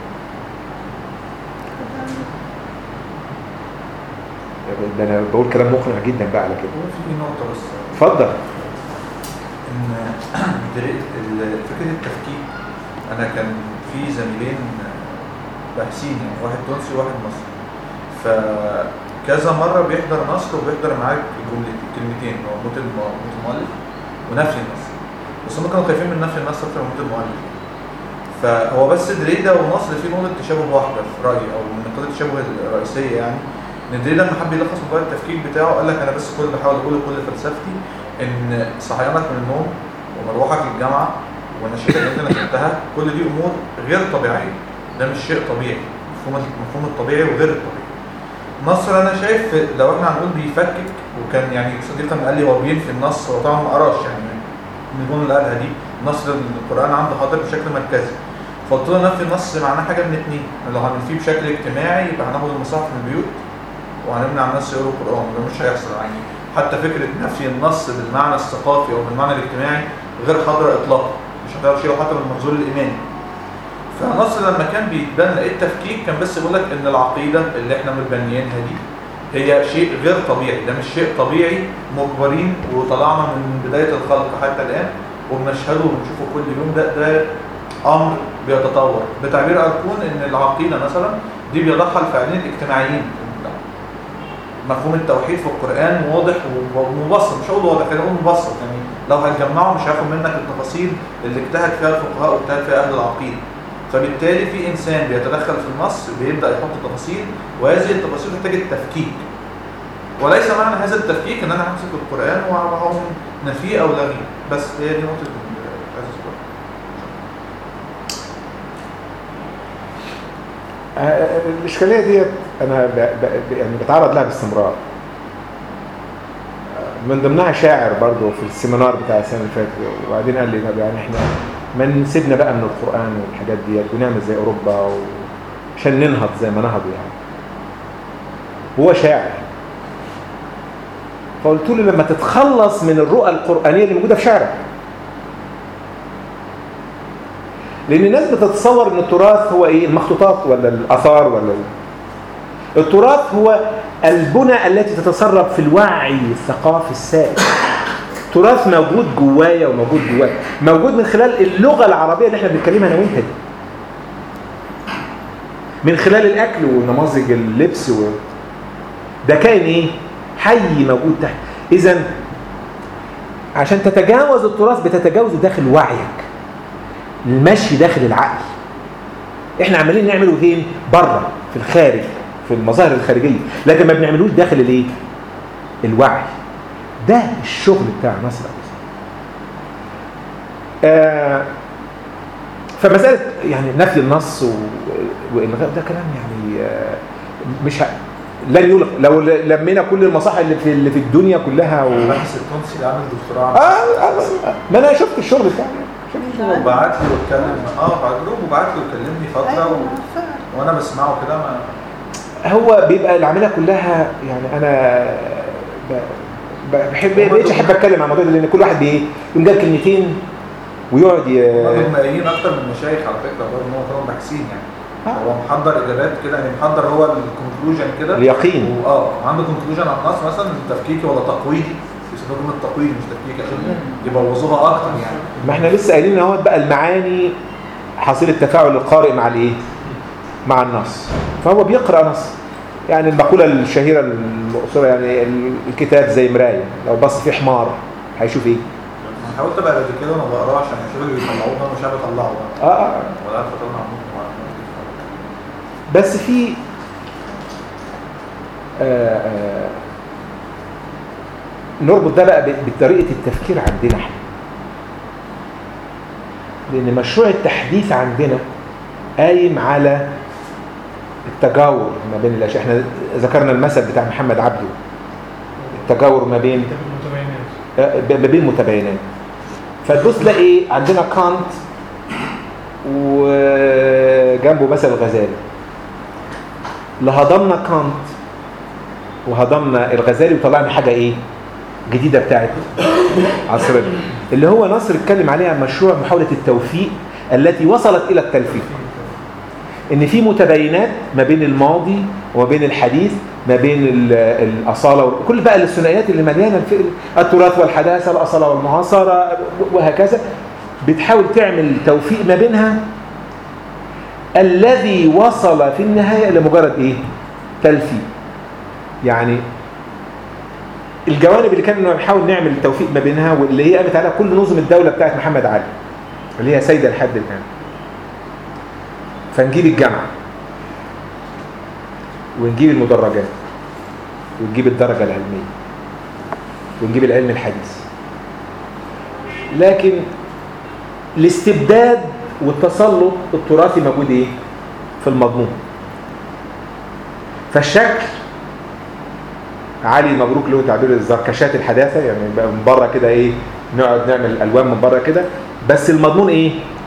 [SPEAKER 2] ده أنا بقول كلام مقنع جدا بقى على كده
[SPEAKER 4] هو في نقطة بس
[SPEAKER 2] اتفضل
[SPEAKER 4] إن طريقة ال- فكرة التفكيك أنا كان في زميلين باحثين يعني واحد تونسي وواحد مصري فكذا مرة بيحضر نصر وبيحضر معاك جملتين كلمتين هو موت الم- موت المؤلف ونفي النص بس هم كانوا خايفين من نفي النص أكتر من موت المؤلف فهو بس دريدا ونصر في نقطة تشابه واحدة في رأيي أو من نقاط التشابه الرئيسية يعني إن دريدا لما حب يلخص موضوع التفكيك بتاعه قال لك أنا بس كل اللي بحاول أقوله كل فلسفتي إن صحيانك من النوم ومروحك للجامعة والنشيدة اللي أنت نشدتها كل دي أمور غير طبيعية ده مش شيء طبيعي مفهوم المفهوم الطبيعي وغير الطبيعي نصر انا شايف لو احنا هنقول بيفكك وكان يعني صديقا قال لي هو بينفي النص هو طبعا ما قراش يعني النجوم اللي قالها دي نصر القران عنده حاضر بشكل مركزي فقلت له نفي النص معناه حاجه من اتنين لو هنفيه بشكل اجتماعي يبقى هناخد المصاحف من البيوت وهنمنع الناس يقروا القران وده مش هيحصل يعني حتى فكره نفي النص بالمعنى الثقافي او بالمعنى الاجتماعي غير حاضره اطلاقا مش هتعرف شيء حتى من المنظور الايماني فنص لما كان بيتبنى التفكيك كان بس بيقول لك ان العقيده اللي احنا متبنيينها دي هي شيء غير طبيعي ده مش شيء طبيعي مجبرين وطلعنا من بدايه الخلق حتى الان وبنشهده وبنشوفه كل يوم ده ده امر بيتطور بتعبير اركون ان العقيده مثلا دي بيضعها الفاعلين الاجتماعيين مفهوم التوحيد في القران واضح ومبسط مش هقول واضح خلينا نقول مبسط يعني لو هتجمعه مش هياخد منك التفاصيل اللي اجتهد فيها الفقهاء واجتهد فيها اهل العقيده فبالتالي في انسان بيتدخل في النص بيبدا يحط تفاصيل وهذه التفاصيل تحتاج التفكيك وليس معنى هذا التفكيك ان انا همسك القران وهقوم نفيه او لغيه بس هي دي نقطه الاساس
[SPEAKER 2] آه، الإشكالية ديت أنا ب... ب... يعني بتعرض لها باستمرار آه، من ضمنها شاعر برضه في السيمينار بتاع السنة اللي فاتت وبعدين قال لي طب يعني احنا ما نسيبنا بقى من القرآن والحاجات ديت ونعمل زي أوروبا و... عشان ننهض زي ما نهضوا يعني هو شاعر فقلت له لما تتخلص من الرؤى القرآنية اللي موجودة في شعرك لان الناس بتتصور ان التراث هو ايه المخطوطات ولا الاثار ولا ال- التراث هو البنى التي تتسرب في الوعي الثقافي السائد تراث موجود جوايا وموجود جواك موجود من خلال اللغه العربيه اللي احنا بنتكلمها انا وانت دي من خلال الاكل ونماذج اللبس و... ده كائن ايه حي موجود تحت اذا عشان تتجاوز التراث بتتجاوزه داخل وعيك المشي داخل العقل احنا عمالين نعمله فين بره في الخارج في المظاهر الخارجيه لكن ما بنعملوش داخل الايه الوعي ده الشغل بتاع نصر أبو آه فمساله يعني نفي النص و- والغاء ده كلام يعني آه مش ه... لن يلغى لو ل- لمينا كل المصاحف اللي في اللي في الدنيا كلها و...
[SPEAKER 4] الباحث التونسي اللي عامل دكتوراه عن
[SPEAKER 2] آه, آه, آه ما انا شفت الشغل بتاعه شفت الشغل
[SPEAKER 4] وبعت لي واتكلم اه بعت له وبعت له وكلمني فتره و... وانا بسمعه كده ما
[SPEAKER 2] هو بيبقى العمليه كلها يعني انا ب... ب- بحب بقيتش احب اتكلم عن الموضوع ده لان كل واحد بي يقوم جاب كلمتين ويقعد ي...
[SPEAKER 4] هم قايلين اكتر من مشايخ على فكره برضه ان هو طبعا باحثين يعني
[SPEAKER 2] آه.
[SPEAKER 4] هو محضر اجابات كده يعني محضر هو الكونكلوجن كده
[SPEAKER 2] اليقين.
[SPEAKER 4] اه عنده كونكلوجن على النص مثلا تفكيكي ولا تقويدي بيسموه كلمه تقويدي مش تفكيكي عشان يبوظوها اكتر يعني
[SPEAKER 2] ما احنا لسه قايلين اهوت بقى المعاني حصيله تفاعل القارئ مع الايه؟ مع النص فهو بيقرا نص يعني المقوله الشهيره المقصوره يعني الكتاب زي مرايه لو بص فيه حمار هيشوف ايه؟
[SPEAKER 4] انا حاولت ابقى قد كده وانا بقراه عشان اشوف اللي بيطلعوه ده مش عارف اطلعه بقى
[SPEAKER 2] اه, آه.
[SPEAKER 4] ولا عارف اطلع منه
[SPEAKER 2] بس في آه آه نربط ده بقى ب- بطريقة التفكير عندنا احنا لأن مشروع التحديث عندنا قايم على التجاور ما بين الأشياء احنا ذكرنا المثل بتاع محمد عبده التجاور ما بين
[SPEAKER 3] المتبينات
[SPEAKER 2] آه، ما بين متباينات فتبص تلاقي ايه عندنا كانت وجنبه مثل الغزالي لهضمنا كانت وهضمنا الغزالي وطلعنا حاجه ايه جديده بتاعت عصرنا اللي هو نصر اتكلم عليها مشروع محاوله التوفيق التي وصلت الى التلفيق ان في متباينات ما بين الماضي وما بين الحديث ما بين ال- الاصاله وكل بقى الثنائيات اللي مليانه الف- التراث والحداثه الاصاله والمعاصره وهكذا بتحاول تعمل توفيق ما بينها الذي وصل في النهايه لمجرد ايه تلفيق يعني الجوانب اللي كنا بنحاول نعمل توفيق ما بينها واللي هي قامت عليها كل نظم الدوله بتاعت محمد علي اللي هي سيده لحد الان فنجيب الجامعه ونجيب المدرجات ونجيب الدرجه العلميه ونجيب العلم الحديث لكن الاستبداد والتسلط التراثي موجود ايه في المضمون فالشكل علي مبروك له تعبير الزركشات الحداثه يعني بقى من بره كده ايه نقعد نعمل الوان من بره كده بس المضمون ايه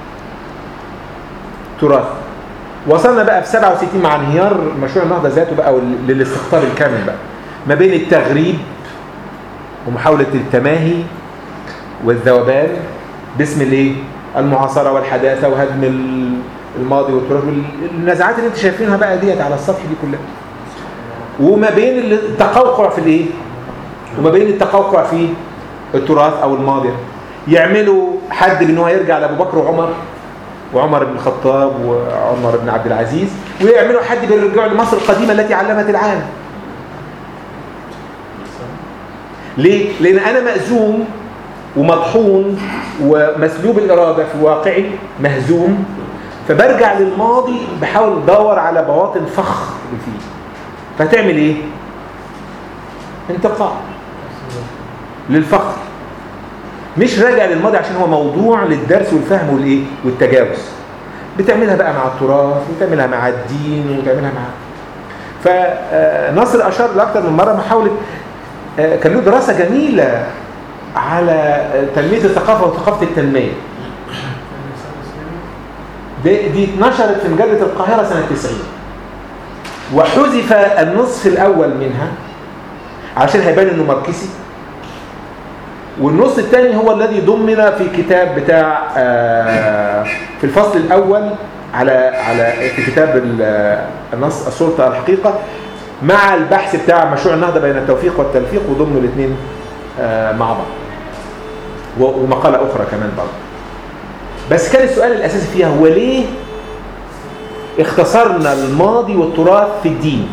[SPEAKER 2] تراث وصلنا بقى في 67 مع انهيار مشروع النهضه ذاته بقى وال- للاستقطاب الكامل بقى ما بين التغريب ومحاوله التماهي والذوبان باسم الايه المعاصره والحداثه وهدم ال- الماضي والتراث والنزعات اللي انت شايفينها بقى ديت على السطح دي كلها وما بين التقوقع في الايه وما بين التقوقع في التراث او الماضي يعملوا حد بان هو يرجع لابو بكر وعمر وعمر بن الخطاب وعمر بن عبد العزيز ويعملوا حد بيرجعوا لمصر القديمه التي علمت العالم ليه؟ لان انا مأزوم ومطحون ومسلوب الاراده في واقعي مهزوم فبرجع للماضي بحاول ادور على بواطن فخر اللي فيه فتعمل ايه؟ انتقاء للفخر مش راجع للماضي عشان هو موضوع للدرس والفهم والايه والتجاوز بتعملها بقى مع التراث وتعملها مع الدين وتعملها مع فنصر اشار لاكثر من مره محاوله آه، كان له دراسه جميله على آه، تنميه الثقافه وثقافه التنميه دي, دي اتنشرت في مجله القاهره سنه 90 وحذف النصف الاول منها عشان هيبان انه ماركسي والنص الثاني هو الذي ضمن في كتاب بتاع آه، في الفصل الاول على على في كتاب ال- النص السلطه الحقيقه مع البحث بتاع مشروع النهضه بين التوفيق والتلفيق وضمن الاثنين مع بعض و- ومقاله اخرى كمان برضه بس كان السؤال الاساسي فيها هو ليه اختصرنا الماضي والتراث في الدين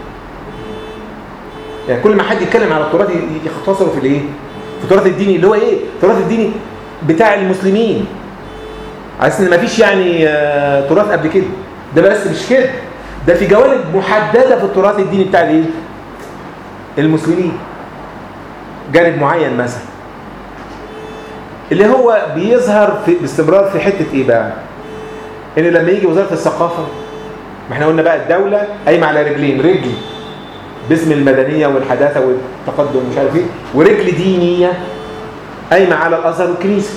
[SPEAKER 2] يعني كل ما حد يتكلم على التراث ي- يختصره في الايه في التراث الديني اللي هو ايه التراث الديني بتاع المسلمين عايز ان مفيش يعني آه، تراث قبل كده ده بس مش كده ده في جوانب محدده في التراث الديني بتاع الايه المسلمين جانب معين مثلا اللي هو بيظهر في باستمرار في حته ايه بقى ان لما يجي وزاره الثقافه ما احنا قلنا بقى الدوله قايمه على رجلين رجل باسم المدنيه والحداثه والتقدم مش عارف ايه ورجل دينيه قايمه على الازهر والكنيسه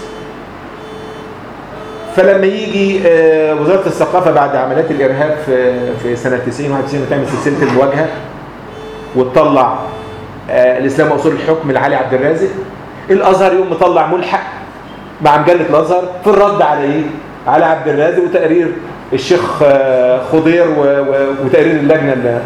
[SPEAKER 2] فلما يجي آه، وزاره الثقافه بعد عمليات الارهاب في في سنه 90 91 وتعمل سلسله المواجهه وتطلع آه، الاسلام واصول الحكم لعلي عبد الرازق الازهر يقوم مطلع ملحق مع مجله الازهر في الرد على ايه؟ على عبد الرازق وتقرير الشيخ آه، خضير و- و- وتقرير اللجنه اللي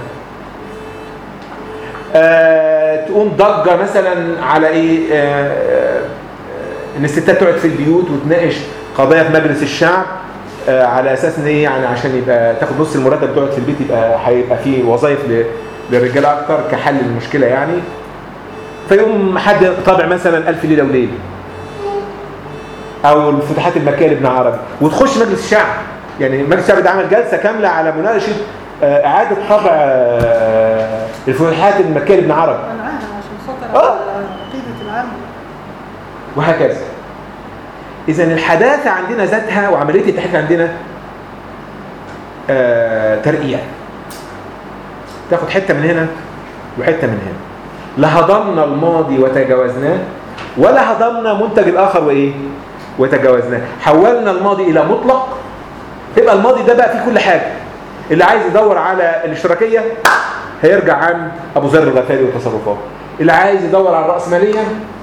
[SPEAKER 2] آه، تقوم ضجه مثلا على ايه آه، آه، ان الستات تقعد في البيوت وتناقش قضايا في مجلس الشعب آه، على اساس ان ايه يعني عشان يبقى تاخد نص المرتب تقعد في البيت يبقى هيبقى في وظائف ل- للرجاله اكتر كحل المشكله يعني فيقوم حد طابع مثلا ألف ليله وليله او الفتوحات المكيه لابن عربي وتخش مجلس الشعب يعني مجلس الشعب ده عمل جلسه كامله على مناقشه آه، اعاده طبع آه، الفتوحات المكيه لابن عربي
[SPEAKER 1] منعها عشان خاطر
[SPEAKER 2] آه.
[SPEAKER 1] على عقيدة العامة
[SPEAKER 2] وهكذا اذا الحداثه عندنا ذاتها وعمليه التحديث عندنا آه ترقيع تاخد حته من هنا وحته من هنا لا هضمنا الماضي وتجاوزناه ولا هضمنا منتج الاخر وايه وتجاوزناه حولنا الماضي الى مطلق يبقى الماضي ده بقى فيه كل حاجه اللي عايز يدور على الاشتراكيه هيرجع عن ابو ذر الغفاري وتصرفاته اللي عايز يدور على الراسماليه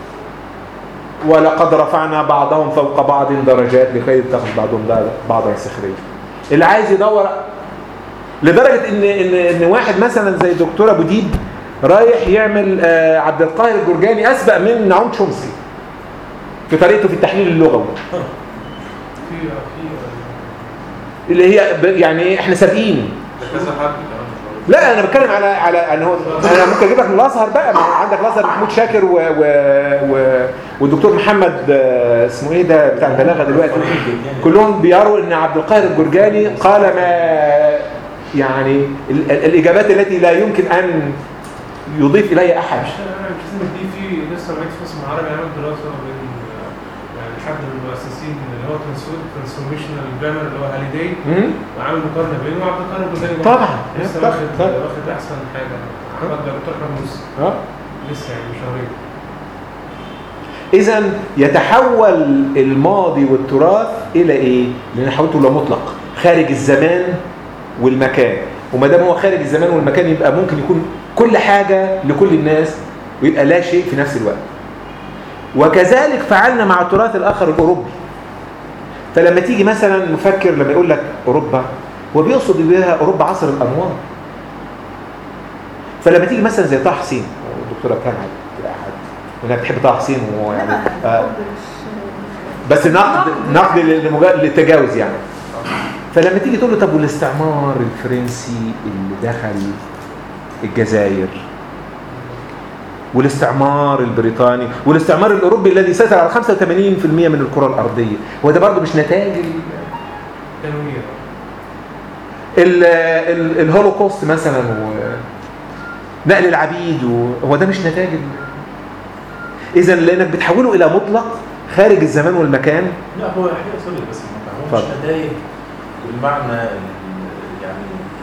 [SPEAKER 2] ولقد رفعنا بعضهم فوق بعض درجات لكي يتخذ بعضهم بعضا سخريا اللي عايز يدور لدرجه ان ان ان واحد مثلا زي دكتور ابو ديب رايح يعمل آه، عبد القاهر الجرجاني اسبق من نعوم شمسي في طريقته في التحليل اللغوي
[SPEAKER 3] في في
[SPEAKER 2] اللي هي ب- يعني إيه، احنا سابقين
[SPEAKER 4] ده كذا حد كمان مش
[SPEAKER 2] لا انا بتكلم على على انا هو انا ممكن اجيب لك من الازهر بقى ما هو عندك الازهر محمود شاكر و و و والدكتور محمد آه، اسمه ايه ده بتاع البلاغه دلوقتي كلهم بيروا ان عبد القاهر الجرجاني قال ما يعني ال- ال- الاجابات التي لا يمكن ان يضيف اليها احد
[SPEAKER 3] مش مش لازم دي في لسه بقيت في اسم عربي عامل دراسه بين يعني حد من المؤسسين اللي هو ترانسفورميشنال جرامر اللي هو هاليداي
[SPEAKER 2] مم؟
[SPEAKER 3] وعامل مقارنه بينه وعبد القاهر الجزائري
[SPEAKER 2] طبعا.
[SPEAKER 3] لسه
[SPEAKER 2] طبعا.
[SPEAKER 3] واخد
[SPEAKER 2] طبعا.
[SPEAKER 3] واخد احسن حاجه محمد دكتور حموس
[SPEAKER 2] اه
[SPEAKER 3] لسه يعني من شهرين
[SPEAKER 2] اذا يتحول الماضي والتراث الى ايه لان حولته الى مطلق خارج الزمان والمكان وما دام هو خارج الزمان والمكان يبقى ممكن يكون كل حاجه لكل الناس ويبقى لا شيء في نفس الوقت وكذلك فعلنا مع التراث الاخر الاوروبي فلما تيجي مثلا مفكر لما يقول لك اوروبا هو بيقصد بيها اوروبا عصر الانوار فلما تيجي مثلا زي طه حسين الدكتوره كان انها بتحب طه حسين ويعني آه بس نقد نقد للمجا- للتجاوز يعني فلما تيجي تقول له طب والاستعمار الفرنسي اللي دخل الجزائر والاستعمار البريطاني والاستعمار الاوروبي الذي سيطر على 85% من الكره الارضيه هو ده برضه مش نتائج ال-
[SPEAKER 3] تنوير
[SPEAKER 2] ال- ال- الهولوكوست مثلا ونقل العبيد و- هو ده مش نتائج ال- اذا لانك بتحوله الى مطلق خارج الزمان والمكان
[SPEAKER 5] لا هو الحقيقه سوري بس ما هو مش
[SPEAKER 2] اتفضل.
[SPEAKER 5] نتائج بالمعنى ال- يعني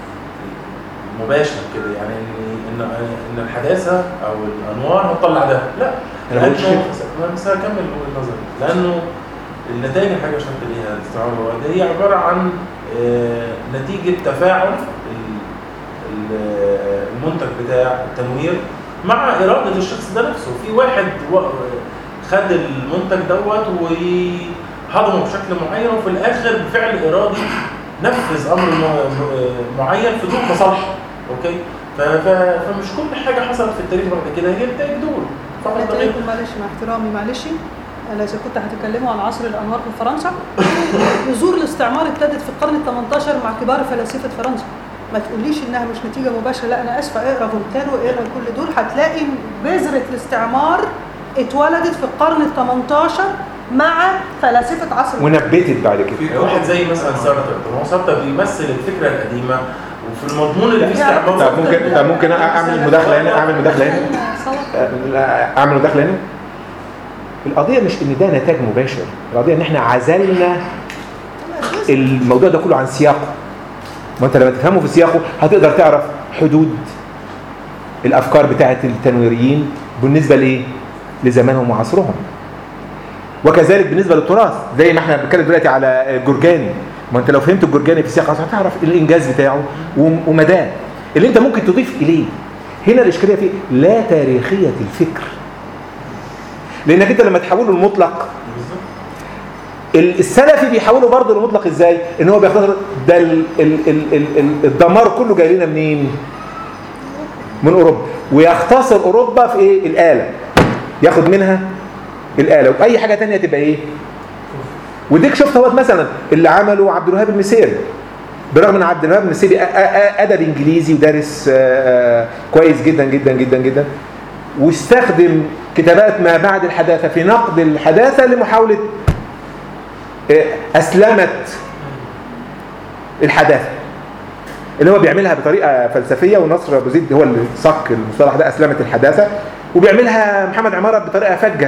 [SPEAKER 5] المباشر كده يعني ان ان ان الحداثه او الانوار هتطلع ده لا
[SPEAKER 2] أنا ما قلتش
[SPEAKER 5] لانه أنا بس هكمل وجهه نظري لانه النتائج الحاجه عشان ليها الاستعمار الوردي هي عباره عن آه، نتيجه تفاعل ال- ال- المنتج بتاع التنوير مع اراده الشخص ده نفسه في واحد و- خد المنتج دوت وهضمه بشكل معين وفي الاخر بفعل ارادي نفذ امر م- معين في دون مصالحه اوكي ف- ف- فمش كل حاجه حصلت في التاريخ بعد كده هي نتائج دول فقط لا غير.
[SPEAKER 1] نتائجهم معلش مع احترامي معلش انا اذا كنت هتكلموا عن عصر الانوار في فرنسا بذور الاستعمار ابتدت في القرن ال 18 مع كبار فلاسفه فرنسا ما تقوليش انها مش نتيجه مباشره لا انا اسفه اقرا فولتير واقرا كل دول هتلاقي بذره الاستعمار اتولدت في القرن ال 18 مع فلاسفه عصر الانوار.
[SPEAKER 2] ونبتت بعد كده
[SPEAKER 5] يعني واحد زي مثلا سارتر طب هو سارتر بيمثل الفكره القديمه وفي المضمون اللي فيه استعمار
[SPEAKER 2] طب ممكن طب ممكن اعمل مداخله هنا اعمل مداخله هنا
[SPEAKER 1] صلاح.
[SPEAKER 2] اعمل مداخله هنا القضيه مش ان ده نتاج مباشر القضيه ان احنا عزلنا الموضوع ده كله عن سياقه ما انت لما تفهمه في سياقه هتقدر تعرف حدود الافكار بتاعه التنويريين بالنسبه لايه لزمانهم وعصرهم وكذلك بالنسبه للتراث زي ما احنا بنتكلم دلوقتي على الجرجاني ما انت لو فهمت الجرجاني في سياق عصره هتعرف الانجاز بتاعه وم- ومداه اللي انت ممكن تضيف اليه هنا الاشكاليه في لا تاريخيه الفكر لانك انت لما تحوله المطلق ال- السلفي بيحوله برضه لمطلق ازاي ان هو بيختصر ده ال ال ال ال ال الدمار كله جاي لنا منين من اوروبا ويختصر اوروبا في ايه الاله ياخد منها الاله واي حاجه تانية تبقى ايه وديك شفت هو مثلا اللي عمله عبد الوهاب المسيري برغم ان عبد الوهاب المسيري أ- أ- أ- ادب انجليزي ودارس آه، كويس جدا جدا جدا جدا واستخدم كتابات ما بعد الحداثه في نقد الحداثه لمحاوله آه، اسلمت الحداثه اللي هو بيعملها بطريقه فلسفيه ونصر ابو زيد هو اللي صك المصطلح ده اسلمت الحداثه وبيعملها محمد عماره بطريقه فجه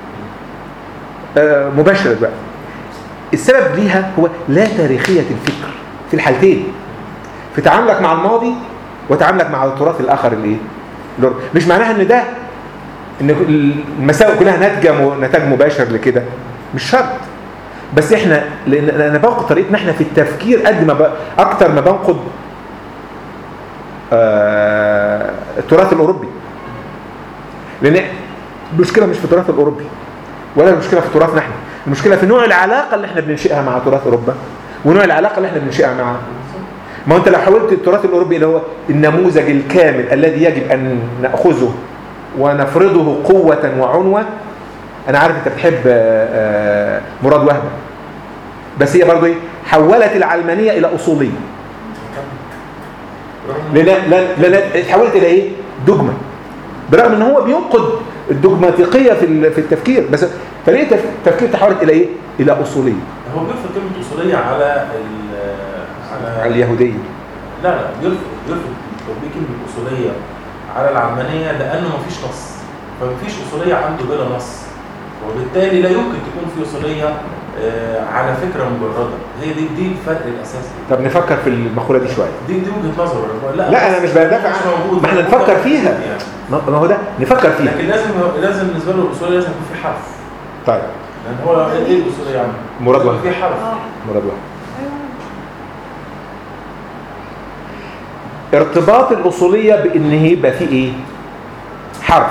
[SPEAKER 2] آه، مباشره بقى السبب ليها هو لا تاريخيه الفكر في الحالتين في تعاملك مع الماضي وتعاملك مع التراث الاخر الايه اللي هو- مش معناها ان ده ان المساوئ كلها ناتجه م- نتاج مباشر لكده مش شرط بس احنا لان انا بنقد طريقتنا احنا في التفكير قد ما ب... اكتر ما بنقد آه... التراث الاوروبي لان المشكله مش في التراث الاوروبي ولا المشكله في تراثنا احنا المشكله في نوع العلاقه اللي احنا بننشئها مع تراث اوروبا ونوع العلاقه اللي احنا بننشئها مع ما هو انت لو حولت التراث الاوروبي اللي هو النموذج الكامل الذي يجب ان ناخذه ونفرضه قوه وعنوه انا عارف انت بتحب آه، آه، مراد وهبه بس هي برضه ايه حولت العلمانيه الى اصوليه لان لان لان اتحولت الى ايه دogma برغم ان هو بينقد الدogماتيقيه في ال- في التفكير بس طريقه التف- التفكير تحولت الى ايه الى اصوليه
[SPEAKER 5] هو بيرفض كلمه اصوليه على ال
[SPEAKER 2] على
[SPEAKER 5] على
[SPEAKER 2] اليهوديه
[SPEAKER 5] لا لا بيرفض بيرفض تطبيق كلمه اصوليه على العلمانيه لانه مفيش نص فمفيش اصوليه عنده بلا نص وبالتالي لا يمكن تكون في اصوليه آه، على فكره مجرده هي دي دي الفرق الاساسي
[SPEAKER 2] طب نفكر في المقوله دي شويه
[SPEAKER 5] دي دي وجهه نظر لا
[SPEAKER 2] لا، أنا مش بدافع
[SPEAKER 5] مش
[SPEAKER 2] عنها.
[SPEAKER 5] موجود
[SPEAKER 2] ما احنا
[SPEAKER 5] موجودة
[SPEAKER 2] نفكر
[SPEAKER 5] في
[SPEAKER 2] فيها.
[SPEAKER 5] يعني.
[SPEAKER 2] ما ما هو ده نفكر فيها
[SPEAKER 5] لكن لازم لازم بالنسبه له الاصوليه لازم يكون في حرف
[SPEAKER 2] طيب
[SPEAKER 5] لان هو ايه الاصوليه يعني
[SPEAKER 2] مراد واحد.
[SPEAKER 5] في حرف
[SPEAKER 1] اه
[SPEAKER 2] مراد واحد
[SPEAKER 1] ايوه
[SPEAKER 2] ارتباط الأصولية بإن هي يبقى فيه إيه؟ حرف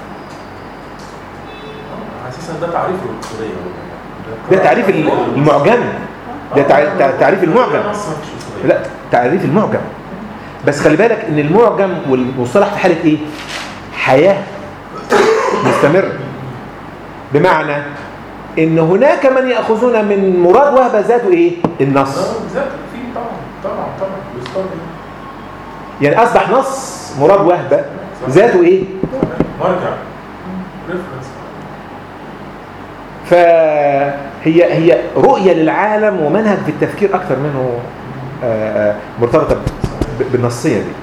[SPEAKER 5] اساسا ده تعريف الاصوليه
[SPEAKER 2] ده تعريف المعجم ده تع- تع- تعريف المعجم
[SPEAKER 5] نص مفيش اصوليه
[SPEAKER 2] لا تعريف المعجم بس خلي بالك ان المعجم والمصطلح في حاله ايه حياه مستمره بمعنى ان هناك من ياخذون من مراد وهبه ذاته ايه النص
[SPEAKER 5] اه بالذات في طبعا طبعا طبعا الاصوليه
[SPEAKER 2] يعني اصبح نص مراد وهبه ذاته ايه
[SPEAKER 5] مرجع ريفرنس
[SPEAKER 2] فهي هي رؤيه للعالم ومنهج في التفكير اكثر منه آه، آه، مرتبطه ب- بالنصيه دي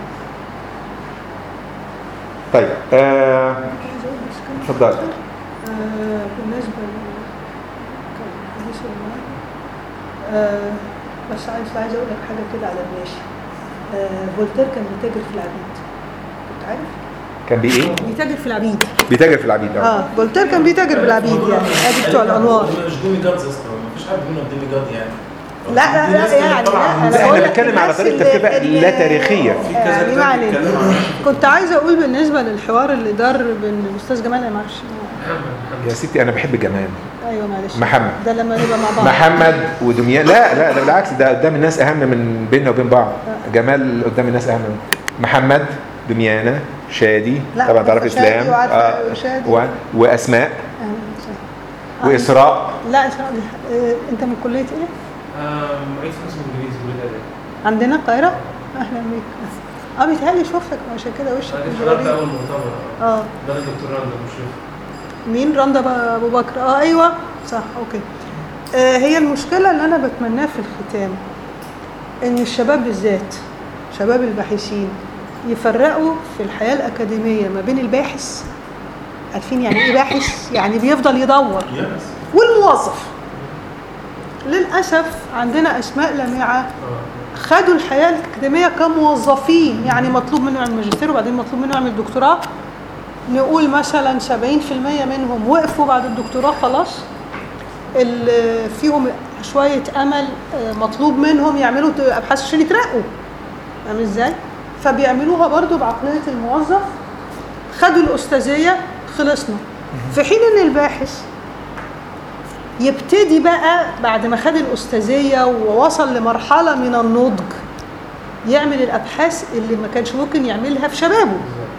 [SPEAKER 2] طيب آه،
[SPEAKER 1] عايزة أقول بس كام
[SPEAKER 2] اتفضل.
[SPEAKER 1] حاجة. آه، بالنسبة لل كان حديث المال آه، بس عايز عايز اقول لك حاجه كده على الماشي آه، فولتير كان بيتاجر في العبيد كنت عارف
[SPEAKER 2] كان بي ايه
[SPEAKER 1] بيتاجر في العبيد
[SPEAKER 2] بيتاجر في العبيد اه
[SPEAKER 1] اه فولتير كان بيتاجر بالعبيد يعني ادي بتوع الانوار
[SPEAKER 5] مش ديمي جادز اصلا مفيش حد منهم ديمي جاد يعني
[SPEAKER 1] لا لا
[SPEAKER 5] دي
[SPEAKER 1] لا
[SPEAKER 5] ناس
[SPEAKER 1] يعني
[SPEAKER 5] طبعاً
[SPEAKER 1] لا
[SPEAKER 5] من
[SPEAKER 1] انا
[SPEAKER 2] احنا
[SPEAKER 1] بقول لك
[SPEAKER 2] بنتكلم على
[SPEAKER 1] الناس
[SPEAKER 2] طريقة
[SPEAKER 1] اللي-
[SPEAKER 2] تفكير بقى
[SPEAKER 1] اللي-
[SPEAKER 2] لا تاريخية.
[SPEAKER 4] في كذا
[SPEAKER 1] يعني
[SPEAKER 4] كتاب
[SPEAKER 1] ما علينا
[SPEAKER 4] بيتكلموا عن
[SPEAKER 1] كنت عايزه اقول بالنسبه للحوار اللي دار بين الاستاذ جمال انا ما اعرفش
[SPEAKER 3] محمد محمد
[SPEAKER 2] يا ستي انا بحب جمال
[SPEAKER 1] ايوه معلش
[SPEAKER 2] محمد.
[SPEAKER 1] ده لما نبقى مع بعض
[SPEAKER 2] محمد ودميان لا لا ده بالعكس ده قدام الناس اهم من بيننا وبين بعض جمال قدام الناس اهم من محمد دميانة شادي
[SPEAKER 1] لا،
[SPEAKER 2] طبعا تعرف
[SPEAKER 1] شادي
[SPEAKER 2] اسلام
[SPEAKER 1] وعارفة شادي.
[SPEAKER 2] و... واسماء
[SPEAKER 1] آه، صح. آه،
[SPEAKER 2] واسراء
[SPEAKER 1] لا اسراء دي- آه، انت من كليه ايه؟
[SPEAKER 3] آم، رئيس قسم انجليزي كليه اداب
[SPEAKER 1] عندنا القاهره اهلا بيك اه بيتهيألي شفتك عشان كده وشك
[SPEAKER 3] انا
[SPEAKER 1] مش
[SPEAKER 3] حضرت
[SPEAKER 1] غريب.
[SPEAKER 3] اول مؤتمر
[SPEAKER 1] اه
[SPEAKER 3] ده الدكتور رندا مشرف
[SPEAKER 1] مين رندا ب- ابو بكر اه ايوه صح اوكي آه هي المشكله اللي انا بتمناها في الختام ان الشباب بالذات شباب الباحثين يفرقوا في الحياه الاكاديميه ما بين الباحث عارفين يعني ايه باحث يعني بيفضل يدور
[SPEAKER 5] يس
[SPEAKER 1] والموظف للاسف عندنا اسماء لامعه
[SPEAKER 3] اه
[SPEAKER 1] خدوا الحياه الاكاديميه كموظفين يعني مطلوب منه يعمل ماجستير وبعدين مطلوب منه يعمل دكتوراه نقول مثلا 70% منهم وقفوا بعد الدكتوراه خلاص اللي فيهم شويه امل آه، مطلوب منهم يعملوا ت- ابحاث عشان يترقوا فاهم ازاي؟ فبيعملوها برضو بعقليه الموظف خدوا الاستاذيه خلصنا في حين ان الباحث يبتدي بقى بعد ما خد الأستاذية ووصل لمرحلة من النضج يعمل الأبحاث اللي ما كانش ممكن يعملها في شبابه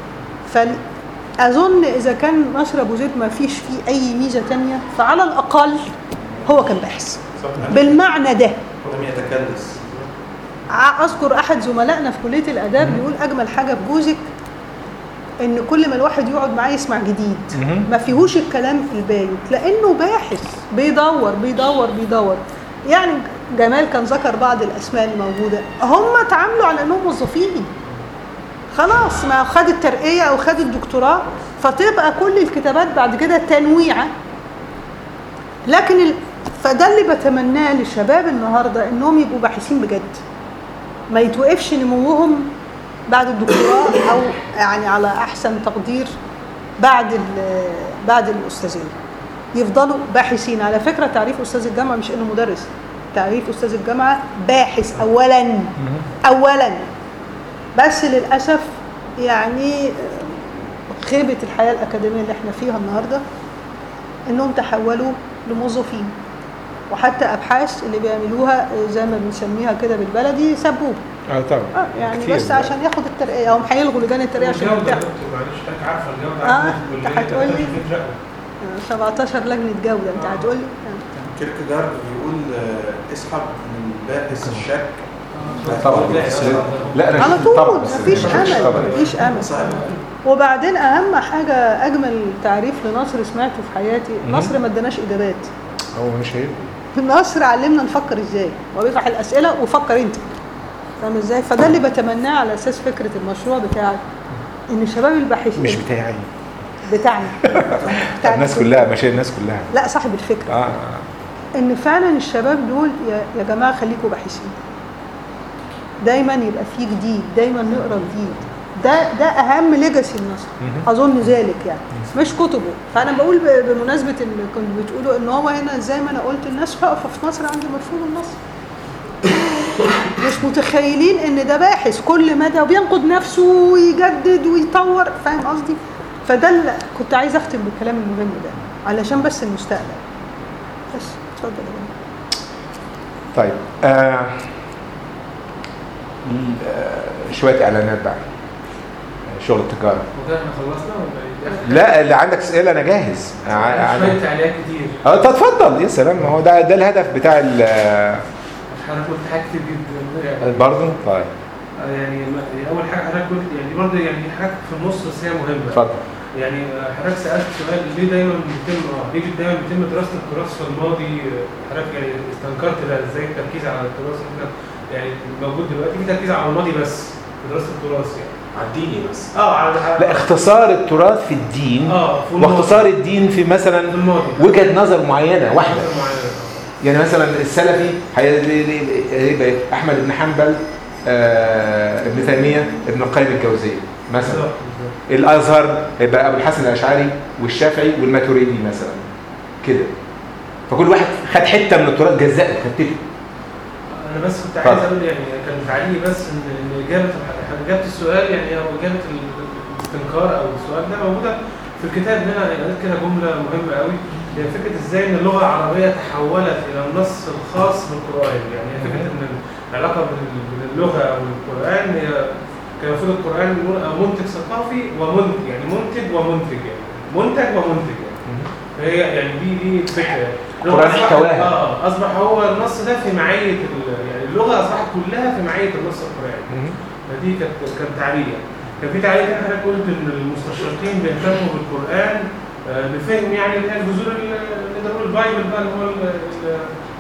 [SPEAKER 1] فأظن إذا كان نشر أبو زيد ما فيش فيه أي ميزة تانية فعلى الأقل هو كان باحث بالمعنى ده
[SPEAKER 4] لم يتكلس
[SPEAKER 1] ع- اذكر احد زملائنا في كليه الاداب بيقول اجمل حاجه في جوزك ان كل ما الواحد يقعد معاه يسمع جديد
[SPEAKER 2] مهم.
[SPEAKER 1] ما فيهوش الكلام البايت لانه باحث بيدور بيدور بيدور يعني جمال كان ذكر بعض الاسماء الموجوده هم اتعاملوا على انهم موظفين خلاص ما خد الترقيه او خد الدكتوراه فتبقى كل الكتابات بعد كده تنويعه لكن ال... فده اللي بتمناه للشباب النهارده انهم يبقوا باحثين بجد ما يتوقفش نموهم بعد الدكتوراه او يعني على احسن تقدير بعد ال- بعد الاستاذيه يفضلوا باحثين على فكره تعريف استاذ الجامعه مش انه مدرس تعريف استاذ الجامعه باحث اولا اولا بس للاسف يعني آه، خيبه الحياه الاكاديميه اللي احنا فيها النهارده انهم تحولوا لموظفين وحتى ابحاث اللي بيعملوها آه، زي ما بنسميها كده بالبلدي سبوب
[SPEAKER 2] اه طبعا
[SPEAKER 1] اه يعني
[SPEAKER 2] كتير.
[SPEAKER 1] بس عشان ياخد الترقيه هم هيلغوا لجان الترقيه عشان
[SPEAKER 3] الجودة يا
[SPEAKER 1] يرتاحوا
[SPEAKER 3] دكتور معلش حضرتك عارفه الجوده
[SPEAKER 1] آه،
[SPEAKER 3] عندنا
[SPEAKER 1] أنت
[SPEAKER 3] في الكلية
[SPEAKER 1] هتقول لي؟
[SPEAKER 3] 30 شقة.
[SPEAKER 1] آه، 17 لجنه جوده انت هتقول لي آه.
[SPEAKER 4] كيركجارد بيقول آه، اسحب من الباحث الشك
[SPEAKER 2] طبعا بس لا انا
[SPEAKER 1] على
[SPEAKER 2] شفت
[SPEAKER 1] طول
[SPEAKER 2] طبعا بس
[SPEAKER 1] مفيش
[SPEAKER 2] ما شفتش
[SPEAKER 1] امل
[SPEAKER 2] طبعا.
[SPEAKER 1] مفيش امل
[SPEAKER 4] صعب
[SPEAKER 1] وبعدين اهم حاجه اجمل تعريف لنصر سمعته في حياتي
[SPEAKER 2] مم.
[SPEAKER 1] نصر ما اداناش اجابات
[SPEAKER 2] هو مش هيبقى
[SPEAKER 1] نصر علمنا نفكر ازاي هو بيطرح الاسئله وفكر انت فاهم ازاي فده اللي بتمناه على اساس فكره المشروع بتاعك ان شباب الباحثين
[SPEAKER 2] مش بتاعي
[SPEAKER 1] بتاعنا بتاعنا
[SPEAKER 2] الناس كلها ماشيه الناس كلها
[SPEAKER 1] لا صاحب الفكره
[SPEAKER 2] اه
[SPEAKER 1] ان فعلا الشباب دول يا, يا جماعه خليكم باحثين دايما يبقى في جديد دايما نقرا جديد ده ده اهم ليجاسي النصر
[SPEAKER 2] مهم.
[SPEAKER 1] اظن ذلك يعني مش كتبه فانا بقول ب- بمناسبه اللي كنت بتقولوا ان هو هنا زي ما انا قلت الناس واقفه في مصر عند مرفوض النصر مش متخيلين ان ده باحث كل مدى وبينقد نفسه ويجدد ويطور فاهم قصدي فده اللي كنت عايز اختم بالكلام المهم ده علشان بس المستقبل بس اتفضل يا جماعه
[SPEAKER 2] طيب آه ال- آه، شويه اعلانات بقى شغل التجاره
[SPEAKER 3] وكده احنا خلصنا ولا ايه؟
[SPEAKER 2] لا اللي عندك اسئله انا جاهز ع- ع-
[SPEAKER 3] شويه تعليقات كتير
[SPEAKER 2] اه طب اتفضل يا سلام ما هو ده ده الهدف بتاع ال-
[SPEAKER 3] حضرتك قلت حاجات كتير جدا يعني
[SPEAKER 2] برضه طيب
[SPEAKER 3] آه، يعني ما- يعني اول حاجه حضرتك قلت يعني دي برضه يعني دي حاجات في النص بس هي مهمه
[SPEAKER 2] اتفضل
[SPEAKER 3] يعني آه، حضرتك سالت سؤال ليه دايما بيتم اه ليه دايما بيتم دراسه التراث في الماضي آه، حضرتك يعني استنكرت ده ازاي التركيز على التراث احنا يعني موجود دلوقتي في تركيز على الماضي بس في دراسه التراث يعني
[SPEAKER 5] عديني بس
[SPEAKER 3] اه على على-
[SPEAKER 2] لا اختصار التراث في الدين
[SPEAKER 3] اه في الماضي.
[SPEAKER 2] واختصار الدين في مثلا
[SPEAKER 3] في الماضي
[SPEAKER 2] وجهه نظر معينه واحده
[SPEAKER 3] مثلا معينة.
[SPEAKER 2] يعني مثلا السلفي هي- هيبقى إيه؟ احمد بن حنبل آه، ابن تيميه ابن القيم الجوزيه مثلا
[SPEAKER 3] بالظبط بالظبط.
[SPEAKER 2] الازهر هيبقى ابو الحسن الاشعري والشافعي والماتريدي مثلا كده فكل واحد خد حته من التراث جزأه كتبه
[SPEAKER 3] انا بس كنت
[SPEAKER 2] اتفضل.
[SPEAKER 3] عايز اقول يعني كان تعليقي بس ان إن اجابه اجابه السؤال يعني او اجابه ال- الاستنكار او السؤال ده موجوده في الكتاب هنا يعني قالت كده جمله مهمه قوي هي فكره ازاي ان اللغه العربيه تحولت الى النص الخاص بالقران يعني هي فكره ان العلاقه بين ال- بين اللغه والقران هي كان المفروض القران نقول آه منتج ثقافي ومنتج يعني منتج ومنتج يعني منتج ومنتج يعني هي يعني دي دي الفكره يعني اللغة
[SPEAKER 2] القرآن
[SPEAKER 3] أصبح-
[SPEAKER 2] احتواها.
[SPEAKER 3] اه اصبح هو النص ده في معيه ال- يعني اللغه اصبحت كلها في معيه النص القراني فدي كانت كان تعليق كان في تعليق تاني حضرتك قلت ان المستشرقين بيهتموا بالقران آه، بفهم يعني اللي هي الجذور ال- نقدر نقول البايبل بقى اللي هو ال- ال-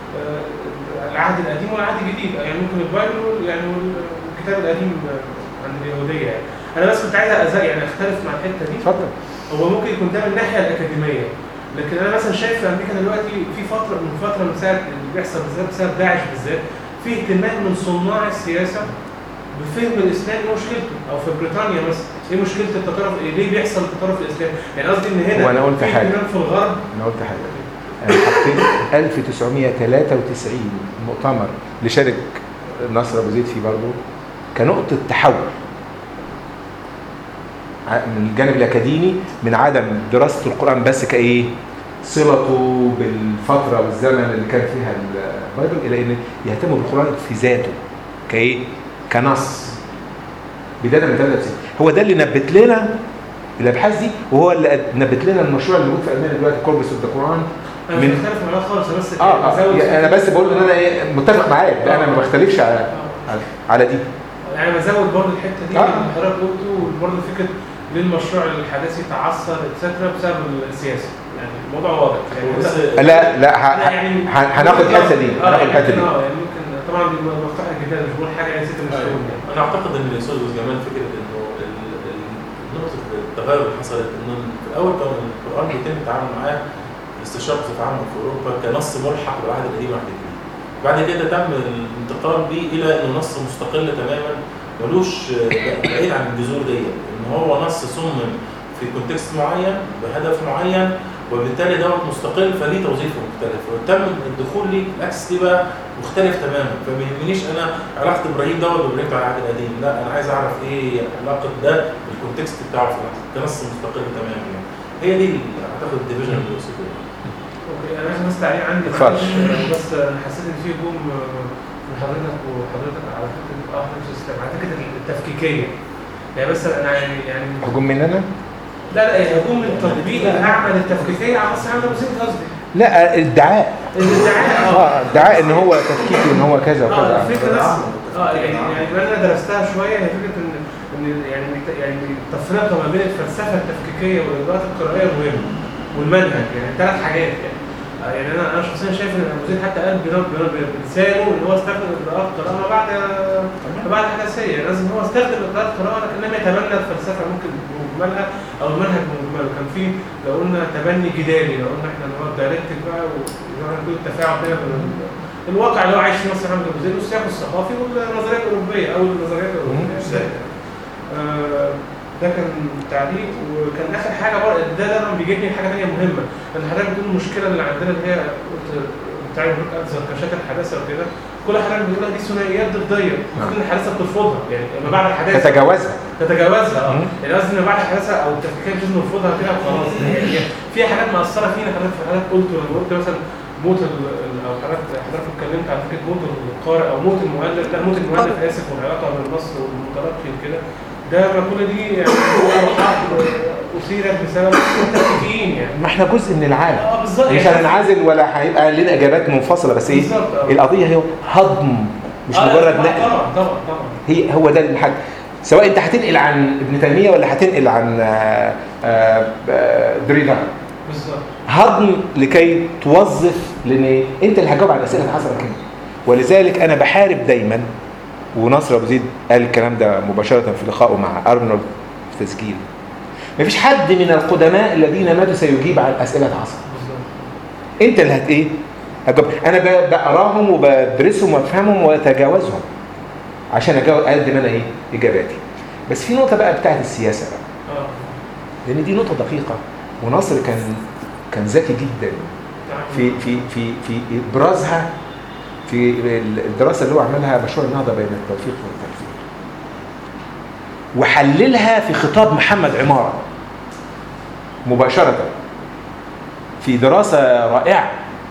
[SPEAKER 3] آه، العهد القديم والعهد الجديد يعني ممكن البايبل وال- يعني والكتاب القديم آه، عند اليهوديه يعني انا بس كنت عايز أز- يعني اختلف مع الحته دي
[SPEAKER 2] اتفضل
[SPEAKER 3] هو ممكن يكون ده من الناحيه الاكاديميه لكن انا مثلا شايف في امريكا دلوقتي في فتره من فتره من ساعه اللي بيحصل بالذات بسبب داعش بالذات في اهتمام من صناع السياسه بفهم الاسلام ايه مشكلته او في بريطانيا مثلا ايه مشكله التطرف إيه ليه بيحصل التطرف الاسلامي يعني قصدي ان هنا
[SPEAKER 2] وأنا قلت
[SPEAKER 3] في
[SPEAKER 2] حاجة.
[SPEAKER 3] اهتمام في الغرب
[SPEAKER 2] انا قلت حاجه انا حطيت 1993 مؤتمر لشارك نصر ابو زيد فيه برضه كنقطه تحول ع- من الجانب الاكاديمي من عدم دراسه القران بس كايه صلته بالفتره والزمن اللي كان فيها البايبل الى ان يهتموا بالقران في ذاته كايه كنص بدايه من 93 هو ده اللي نبت لنا الابحاث دي وهو اللي نبت لنا المشروع اللي موجود في المانيا دلوقتي كوربس اوف ذا قران
[SPEAKER 3] انا مش
[SPEAKER 2] من-
[SPEAKER 3] مختلف معاه خالص أنا بس
[SPEAKER 2] اه اه
[SPEAKER 3] بزود-
[SPEAKER 2] يعني انا بس بقول ان انا ايه متفق معاك ده انا ما بختلفش على
[SPEAKER 3] آه.
[SPEAKER 2] على, على دي
[SPEAKER 3] يعني بزود برضه الحته دي
[SPEAKER 2] آه.
[SPEAKER 3] اللي حضرتك قلته وبرضه فكره ليه المشروع الحداثي تعثر اتسترا بسبب السياسه يعني الموضوع واضح يعني
[SPEAKER 5] بس
[SPEAKER 3] أنت-
[SPEAKER 2] لا لا ه-
[SPEAKER 3] لا يعني
[SPEAKER 2] ه- هناخد الحته دي
[SPEAKER 3] اه
[SPEAKER 2] هناخد
[SPEAKER 3] يعني
[SPEAKER 2] الحته دي
[SPEAKER 3] ممكن- اه يعني ممكن طبعا دي مفتوحه الجدال مش بقول حاجه نسيت المسؤول يعني
[SPEAKER 5] انا اعتقد ان الاستاذ جمال فكره انه ال- ال- نقطه التغير اللي حصلت انه في الاول كان القران بيتم التعامل معاه الاستشراق بصفه عامه في اوروبا كنص ملحق بالعهد القديم والعهد الجديد. بعد كده تم الانتقال بيه الى انه نص مستقل تماما ملوش بعيد عن الجذور دي ان هو نص صمم في كونتكست معين بهدف معين وبالتالي دوت مستقل فليه توظيفه مختلف وتم الدخول ليه الاكسس دي بقى مختلف تماما فما يهمنيش انا علاقه ابراهيم دوت بابراهيم بتاع العهد القديم لا انا عايز اعرف ايه علاقه ده بالكونتكست بتاعه في العهد كنص مستقل تماما يعني هي دي ال- اعتقد الديفيجن اللي يقصده
[SPEAKER 3] اوكي انا عايز بس تعليق عندي
[SPEAKER 2] اتفضل.
[SPEAKER 3] معلش، بس انا حسيت ان في هجوم من حضرتك وحضرتك على فكره اه نفس السيستم على فكره التفكيكيه يعني بس انا يعني يعني
[SPEAKER 2] هجوم مننا
[SPEAKER 3] لا لا يعني هجوم من تطبيق الاعمال التفكيكيه على مصر عامله وزير قصدي
[SPEAKER 2] لا ادعاء
[SPEAKER 3] الادعاء
[SPEAKER 2] اه ادعاء ان هو تفكيك ان هو كذا
[SPEAKER 3] اه
[SPEAKER 2] وكذا
[SPEAKER 3] الفكره بس اه يعني يعني بما انا درستها شويه هي فكره ان ان يعني يعني التفرقه ما بين الفلسفه التفكيكيه والاجراءات القرائيه مهمه والمنهج يعني ثلاث حاجات يعني آه يعني انا انا شخصيا شايف ان ابو زيد حتى قال بنوع- بنوع- بلسانه ان هو استخدم اجراءات قراءه ما بعد ما بعد حداثيه يعني لازم هو استخدم اجراءات قراءه لكن لم يتبنى الفلسفه ممكن بمجملها او المنهج بمجمله كان في لو قلنا تبني جدالي لو قلنا احنا اللي هو الدايركتيف بقى وكل التفاعل بين ال- الواقع اللي هو عايش فيه مصر محمد ابو زيد والسياق الثقافي والنظريه الاوروبيه او النظريات الاوروبيه ازاي آه، ده كان تعليق وكان اخر حاجه برضه ده دايما بيجيبني حاجه ثانيه مهمه ان حضرتك بتقول المشكله اللي عندنا اللي هي قلت بتاع زركشات الحداثه وكده كل حضرتك بتقولها دي ثنائيات ضديه المفروض ان الحداثه بترفضها يعني ما بعد الحداثه
[SPEAKER 2] تتجاوزها
[SPEAKER 3] تتجاوزها اه
[SPEAKER 2] مم.
[SPEAKER 3] يعني قصدي ان بعد الحداثه او التفكير مش نرفضها كده وخلاص هي في حاجات مأثره فينا حضرتك حضرتك قلت لما قلت مثلا موت ال- ال- او حضرتك حضرتك اتكلمت عن فكره موت القارئ او موت المؤلف لا موت المؤلف اسف والعلاقه بين النص والمتلقي وكده ده المقوله دي يعني هو اثيرت بسبب التفكيكين يعني
[SPEAKER 2] ما احنا جزء من العالم
[SPEAKER 3] اه بالظبط
[SPEAKER 2] مش
[SPEAKER 3] يعني-
[SPEAKER 2] هننعزل ولا هيبقى لنا اجابات منفصله بس ايه
[SPEAKER 3] بالظبط اه
[SPEAKER 2] القضيه هي هضم مش
[SPEAKER 3] آه، لا،
[SPEAKER 2] مجرد
[SPEAKER 3] طبعا
[SPEAKER 2] نقل
[SPEAKER 3] طبعا طبعا طبعا
[SPEAKER 2] هي هو ده الحاجة سواء انت هتنقل عن ابن تيميه ولا هتنقل عن آه، آه، آه، دريدا
[SPEAKER 3] بالظبط
[SPEAKER 2] هضم لكي توظف لان إيه؟ انت اللي هتجاوب على الاسئله عصرك انت ولذلك انا بحارب دايما ونصر ابو زيد قال الكلام ده مباشره في لقائه مع ارنولد في تسجيل مفيش حد من القدماء الذين ماتوا سيجيب عن اسئله عصر
[SPEAKER 3] بالظبط
[SPEAKER 2] انت اللي هت ايه هتجاوب. انا ب- بقراهم وبدرسهم وافهمهم واتجاوزهم عشان اجاوب اقدم انا ايه اجاباتي بس في نقطه بقى بتاعت السياسه بقى
[SPEAKER 3] اه
[SPEAKER 2] لان دي نقطه دقيقه ونصر كان كان ذكي جدا في في في في ابرازها في الدراسه اللي هو عملها مشروع النهضه بين التوفيق والتكفير وحللها في خطاب محمد عماره مباشره في دراسه رائعه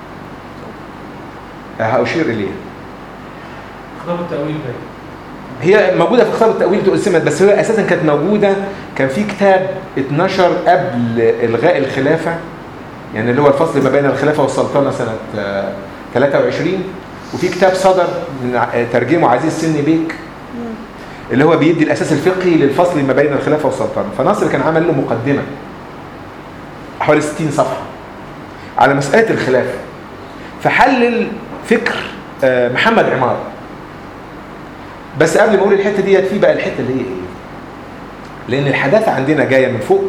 [SPEAKER 2] هأشير إليها
[SPEAKER 3] خطاب التأويل باين
[SPEAKER 2] هي موجودة في خطاب التأويل تقسمت بس هي أساسا كانت موجودة كان في كتاب اتنشر قبل إلغاء الخلافة يعني اللي هو الفصل ما بين الخلافة والسلطنة سنة آه، 23 وفي كتاب صدر من ع- ترجمه عزيز سني بيك اللي هو بيدي الأساس الفقهي للفصل ما بين الخلافة والسلطنة فناصر كان عمل له مقدمة حوالي 60 صفحة على مسألة الخلافة فحلل فكر آه، محمد عمار بس قبل ما اقول الحته ديت في بقى الحته اللي هي ايه؟ لان الحداثه عندنا جايه من فوق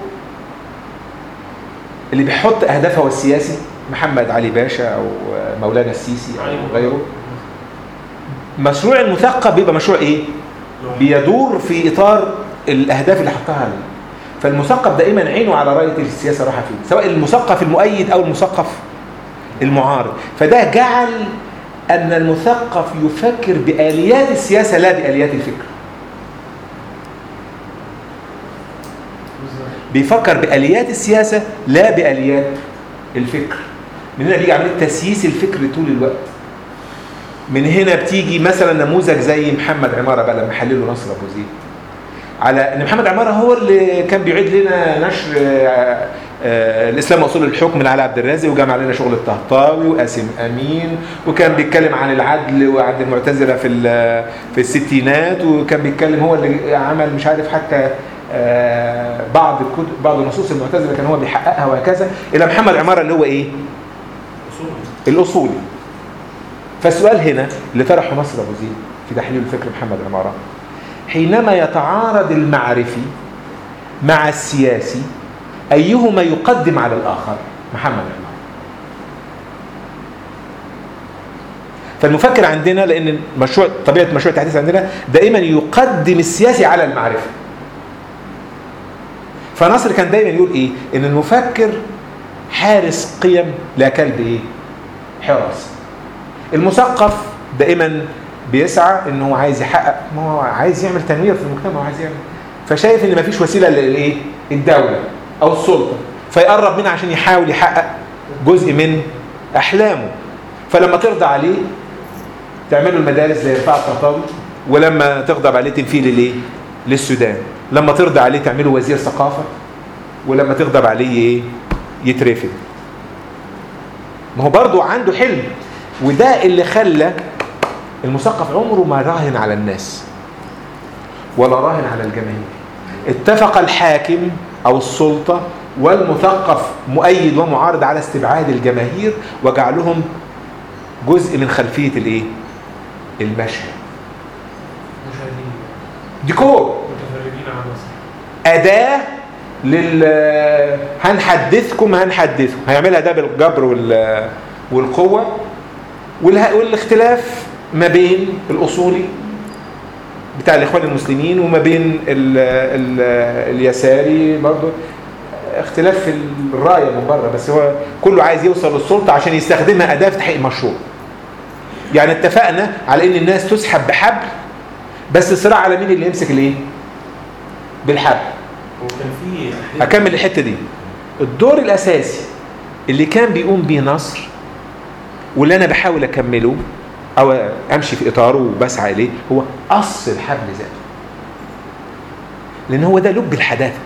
[SPEAKER 2] اللي بيحط اهدافها هو السياسي محمد علي باشا او مولانا السيسي او غيره مشروع المثقف بيبقى مشروع ايه؟ بيدور في اطار الاهداف اللي حطها عليه فالمثقف دائما عينه على رايه السياسه رايحه فين سواء المثقف المؤيد او المثقف المعارض فده جعل ان المثقف يفكر باليات السياسه لا باليات الفكر
[SPEAKER 3] بالظبط
[SPEAKER 2] بيفكر باليات السياسه لا باليات الفكر من هنا بيجي عمليه تسييس الفكر طول الوقت من هنا بتيجي مثلا نموذج زي محمد عماره بقى لما حلله نصر ابو زيد على ان محمد عماره هو اللي كان بيعيد لنا نشر آه، آه، الاسلام واصول الحكم من علي عبد الرازق وجمع لنا شغل الطهطاوي وقاسم امين وكان بيتكلم عن العدل وعند المعتزله في ال- في الستينات وكان بيتكلم هو اللي عمل مش عارف حتى آه، بعض الكتب بعض النصوص المعتزله كان هو بيحققها وهكذا الى محمد عماره اللي هو ايه؟ الاصولي فالسؤال هنا اللي طرحه نصر ابو زيد في تحليل الفكر محمد عماره حينما يتعارض المعرفي مع السياسي ايهما يقدم على الاخر محمد عماره فالمفكر عندنا لان مشروع طبيعه مشروع التحديث عندنا دائما يقدم السياسي على المعرفه فنصر كان دايما يقول ايه ان المفكر حارس قيم لا كلب ايه حراسه المثقف دائما بيسعى ان هو عايز يحقق ما هو عايز يعمل تنوير في المجتمع وعايز يعمل فشايف ان مفيش وسيله للايه الدوله او السلطه فيقرب منها عشان يحاول يحقق جزء من احلامه فلما ترضى عليه تعملوا المدارس زي رفاعة الطهطاوي ولما تغضب عليه تنفيه للايه للسودان لما ترضى عليه تعمله وزير ثقافه ولما تغضب عليه ايه يترفد ما هو برضو عنده حلم وده اللي خلى المثقف عمره ما راهن على الناس ولا راهن على الجماهير اتفق الحاكم او السلطه والمثقف مؤيد ومعارض على استبعاد الجماهير وجعلهم جزء من خلفيه الايه المشهد
[SPEAKER 3] مشاهدين
[SPEAKER 2] ديكور
[SPEAKER 3] متفرجين على مصر
[SPEAKER 2] أداة لل هنحدثكم هنحدثكم هيعملها ده بالجبر وال... والقوة والها... والاختلاف ما بين الأصولي بتاع الاخوان المسلمين وما بين ال ال اليساري برضه اختلاف في الرايه من بره بس هو كله عايز يوصل للسلطه عشان يستخدمها اداه في تحقيق مشروع يعني اتفقنا على ان الناس تسحب بحبل بس صراع على مين اللي يمسك الايه بالحبل
[SPEAKER 5] وكان في تحديد-
[SPEAKER 2] اكمل الحته دي الدور الاساسي اللي كان بيقوم بيه نصر واللي انا بحاول اكمله او امشي في اطاره وبسعى اليه هو قص الحبل ذاته لان هو ده لب الحداثه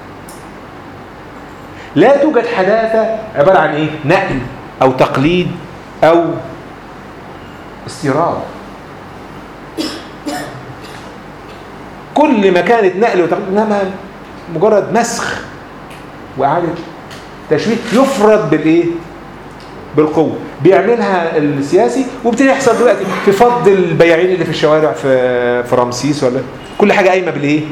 [SPEAKER 2] لا توجد حداثه عباره عن ايه نقل او تقليد او استيراد كل ما كانت نقل وتقليد انما مجرد مسخ واعاده تشويه يفرض بالايه بالقوه بيعملها السياسي وبتدي يحصل دلوقتي في فض البياعين اللي في الشوارع في في رمسيس ولا كل حاجه قايمه بالايه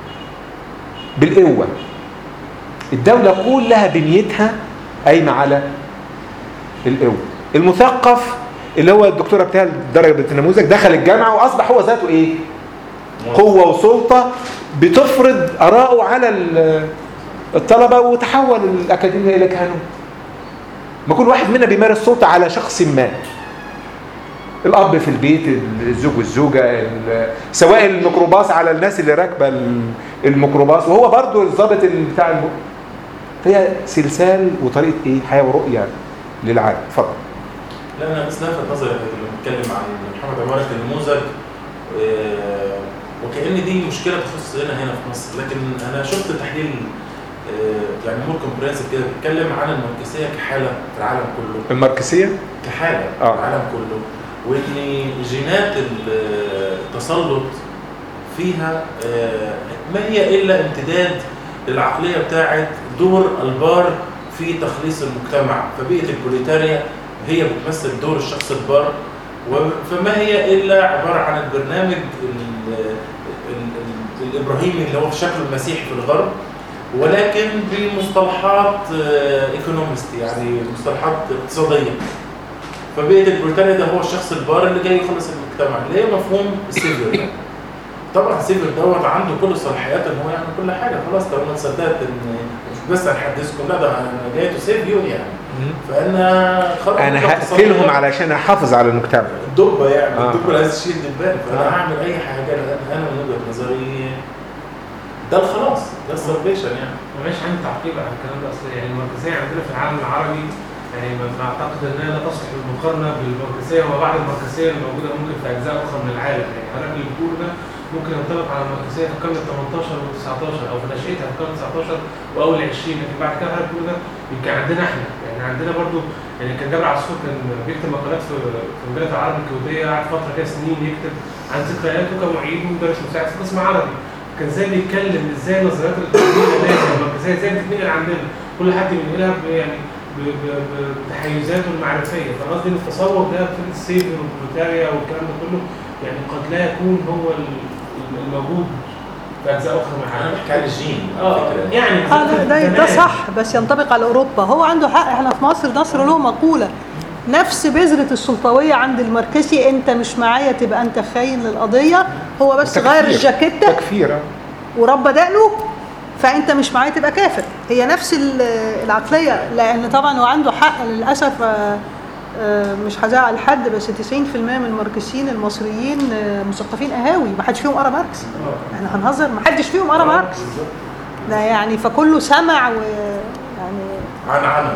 [SPEAKER 2] بالقوه الدوله كلها بنيتها قايمه على القوه المثقف اللي هو الدكتوره بتاع درجه النموذج دخل الجامعه واصبح هو ذاته ايه قوة وسلطة بتفرض آراءه على ال- الطلبة وتحول الأكاديمية إلى كهنوت ما كل واحد منا بيمارس سلطة على شخص ما الأب في البيت الزوج والزوجة ال- سواء الميكروباص على الناس اللي راكبة ال- الميكروباص وهو برضو الضابط ال- بتاع الم... فهي سلسال وطريقة إيه حياة ورؤية للعالم اتفضل
[SPEAKER 5] لا انا بس لفت نظري لما بنتكلم عن محمد عمارة النموذج آه، وكأن دي مشكله تخص هنا هنا في مصر لكن انا شفت تحليل آه، يعني مور كومبرينسيف كده بيتكلم عن الماركسيه كحاله في العالم كله
[SPEAKER 2] الماركسية
[SPEAKER 5] كحاله
[SPEAKER 2] آه.
[SPEAKER 5] في العالم كله وان جينات التسلط فيها آه، ما هي الا امتداد للعقليه بتاعه دور البار في تخليص المجتمع فبيئه البوليتاريا هي بتمثل دور الشخص البار و- فما هي الا عباره عن البرنامج ال- ال- ال- الابراهيمي اللي هو في شكله المسيحي في الغرب ولكن بمصطلحات ايكونومست يعني مصطلحات اقتصاديه فبيئه البريطانيا ده هو الشخص البار اللي جاي يخلص المجتمع اللي هي مفهوم السيفير ده طبعا السيفير دوت عنده كل الصلاحيات ان هو يعمل كل حاجه خلاص طالما صدقت ان مش بس هنحدثكم لا ده انا جاي تو سيف يو يعني فانا خلاص
[SPEAKER 2] أنا هقتلهم علشان أحافظ على المجتمع
[SPEAKER 5] الدبه يعني
[SPEAKER 2] آه.
[SPEAKER 5] الدبه اللي عايز تشيل دبان فانا
[SPEAKER 2] آه.
[SPEAKER 5] هعمل اي حاجه لان انا من وجهه نظري ده الخلاص ده السلفيشن يعني
[SPEAKER 3] معلش عندي تعقيب على الكلام ده اصل يعني المركزيه عندنا في العالم العربي يعني ما- ما اعتقد انها لا تصلح للمقارنه بالمركزيه وما بعد المركزيه اللي موجوده ممكن في اجزاء اخرى من العالم يعني حضرتك اللي بتقوله ده ممكن ينطبق على المركزيه في القرن ال 18 وال 19 او في نشاتها في القرن ال 19 واول 20 لكن بعد كده حضرتك بتقول ده يمكن عندنا احنا يعني عندنا برضو يعني كان جابر عصفور كان بيكتب مقالات في في مجله العرب الكويتيه قعد فتره كده سنين يكتب عن ذكرياته كمعيد ومدرس مساعد في قسم عربي كان ازاي بيتكلم ازاي النظريات القديمه المركزيه ازاي بتتنقل عندنا كل حد بينقلها ب- يعني ب- ب- ب- بتحيزاته المعرفيه فقصدي ان التصور ده فكره السيفر والبروتاريا والكلام ده كله يعني قد لا يكون هو ال- الموجود في اجزاء اخرى من
[SPEAKER 5] انا
[SPEAKER 3] العالم
[SPEAKER 5] بحكي عن الجين
[SPEAKER 3] اه
[SPEAKER 5] الفكرة.
[SPEAKER 3] يعني
[SPEAKER 1] اه ده, ده, ده
[SPEAKER 3] زمان.
[SPEAKER 1] صح بس ينطبق على اوروبا هو عنده حق احنا في مصر نصر له مقوله نفس بذرة السلطوية عند المركزي انت مش معايا تبقى انت خاين للقضية هو بس
[SPEAKER 2] تكفير.
[SPEAKER 1] غير الجاكيتة
[SPEAKER 2] تكفير
[SPEAKER 1] ورب دقنه فانت مش معايا تبقى كافر هي نفس ال- العقليه لان طبعا هو عنده حق للاسف آه، آه، مش هزعل حد بس 90% من الماركسيين المصريين آه، مثقفين قهاوي ما حدش فيهم قرا ماركس احنا هنهزر ما حدش فيهم قرا ماركس ده يعني فكله سمع و يعني
[SPEAKER 5] عن عن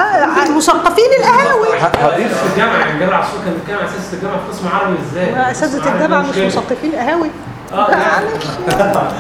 [SPEAKER 1] اه مثقفين القهاوي
[SPEAKER 2] هضيف
[SPEAKER 3] في الجامعه يعني جابر عصفور كان بيتكلم عن اساس الجامعه في قسم عربي ازاي؟ قسم
[SPEAKER 1] اساتذه
[SPEAKER 3] عربي
[SPEAKER 1] الجامعه
[SPEAKER 3] ده
[SPEAKER 1] مش
[SPEAKER 3] مشكلة.
[SPEAKER 1] مثقفين قهاوي
[SPEAKER 3] اه يعني
[SPEAKER 1] معلش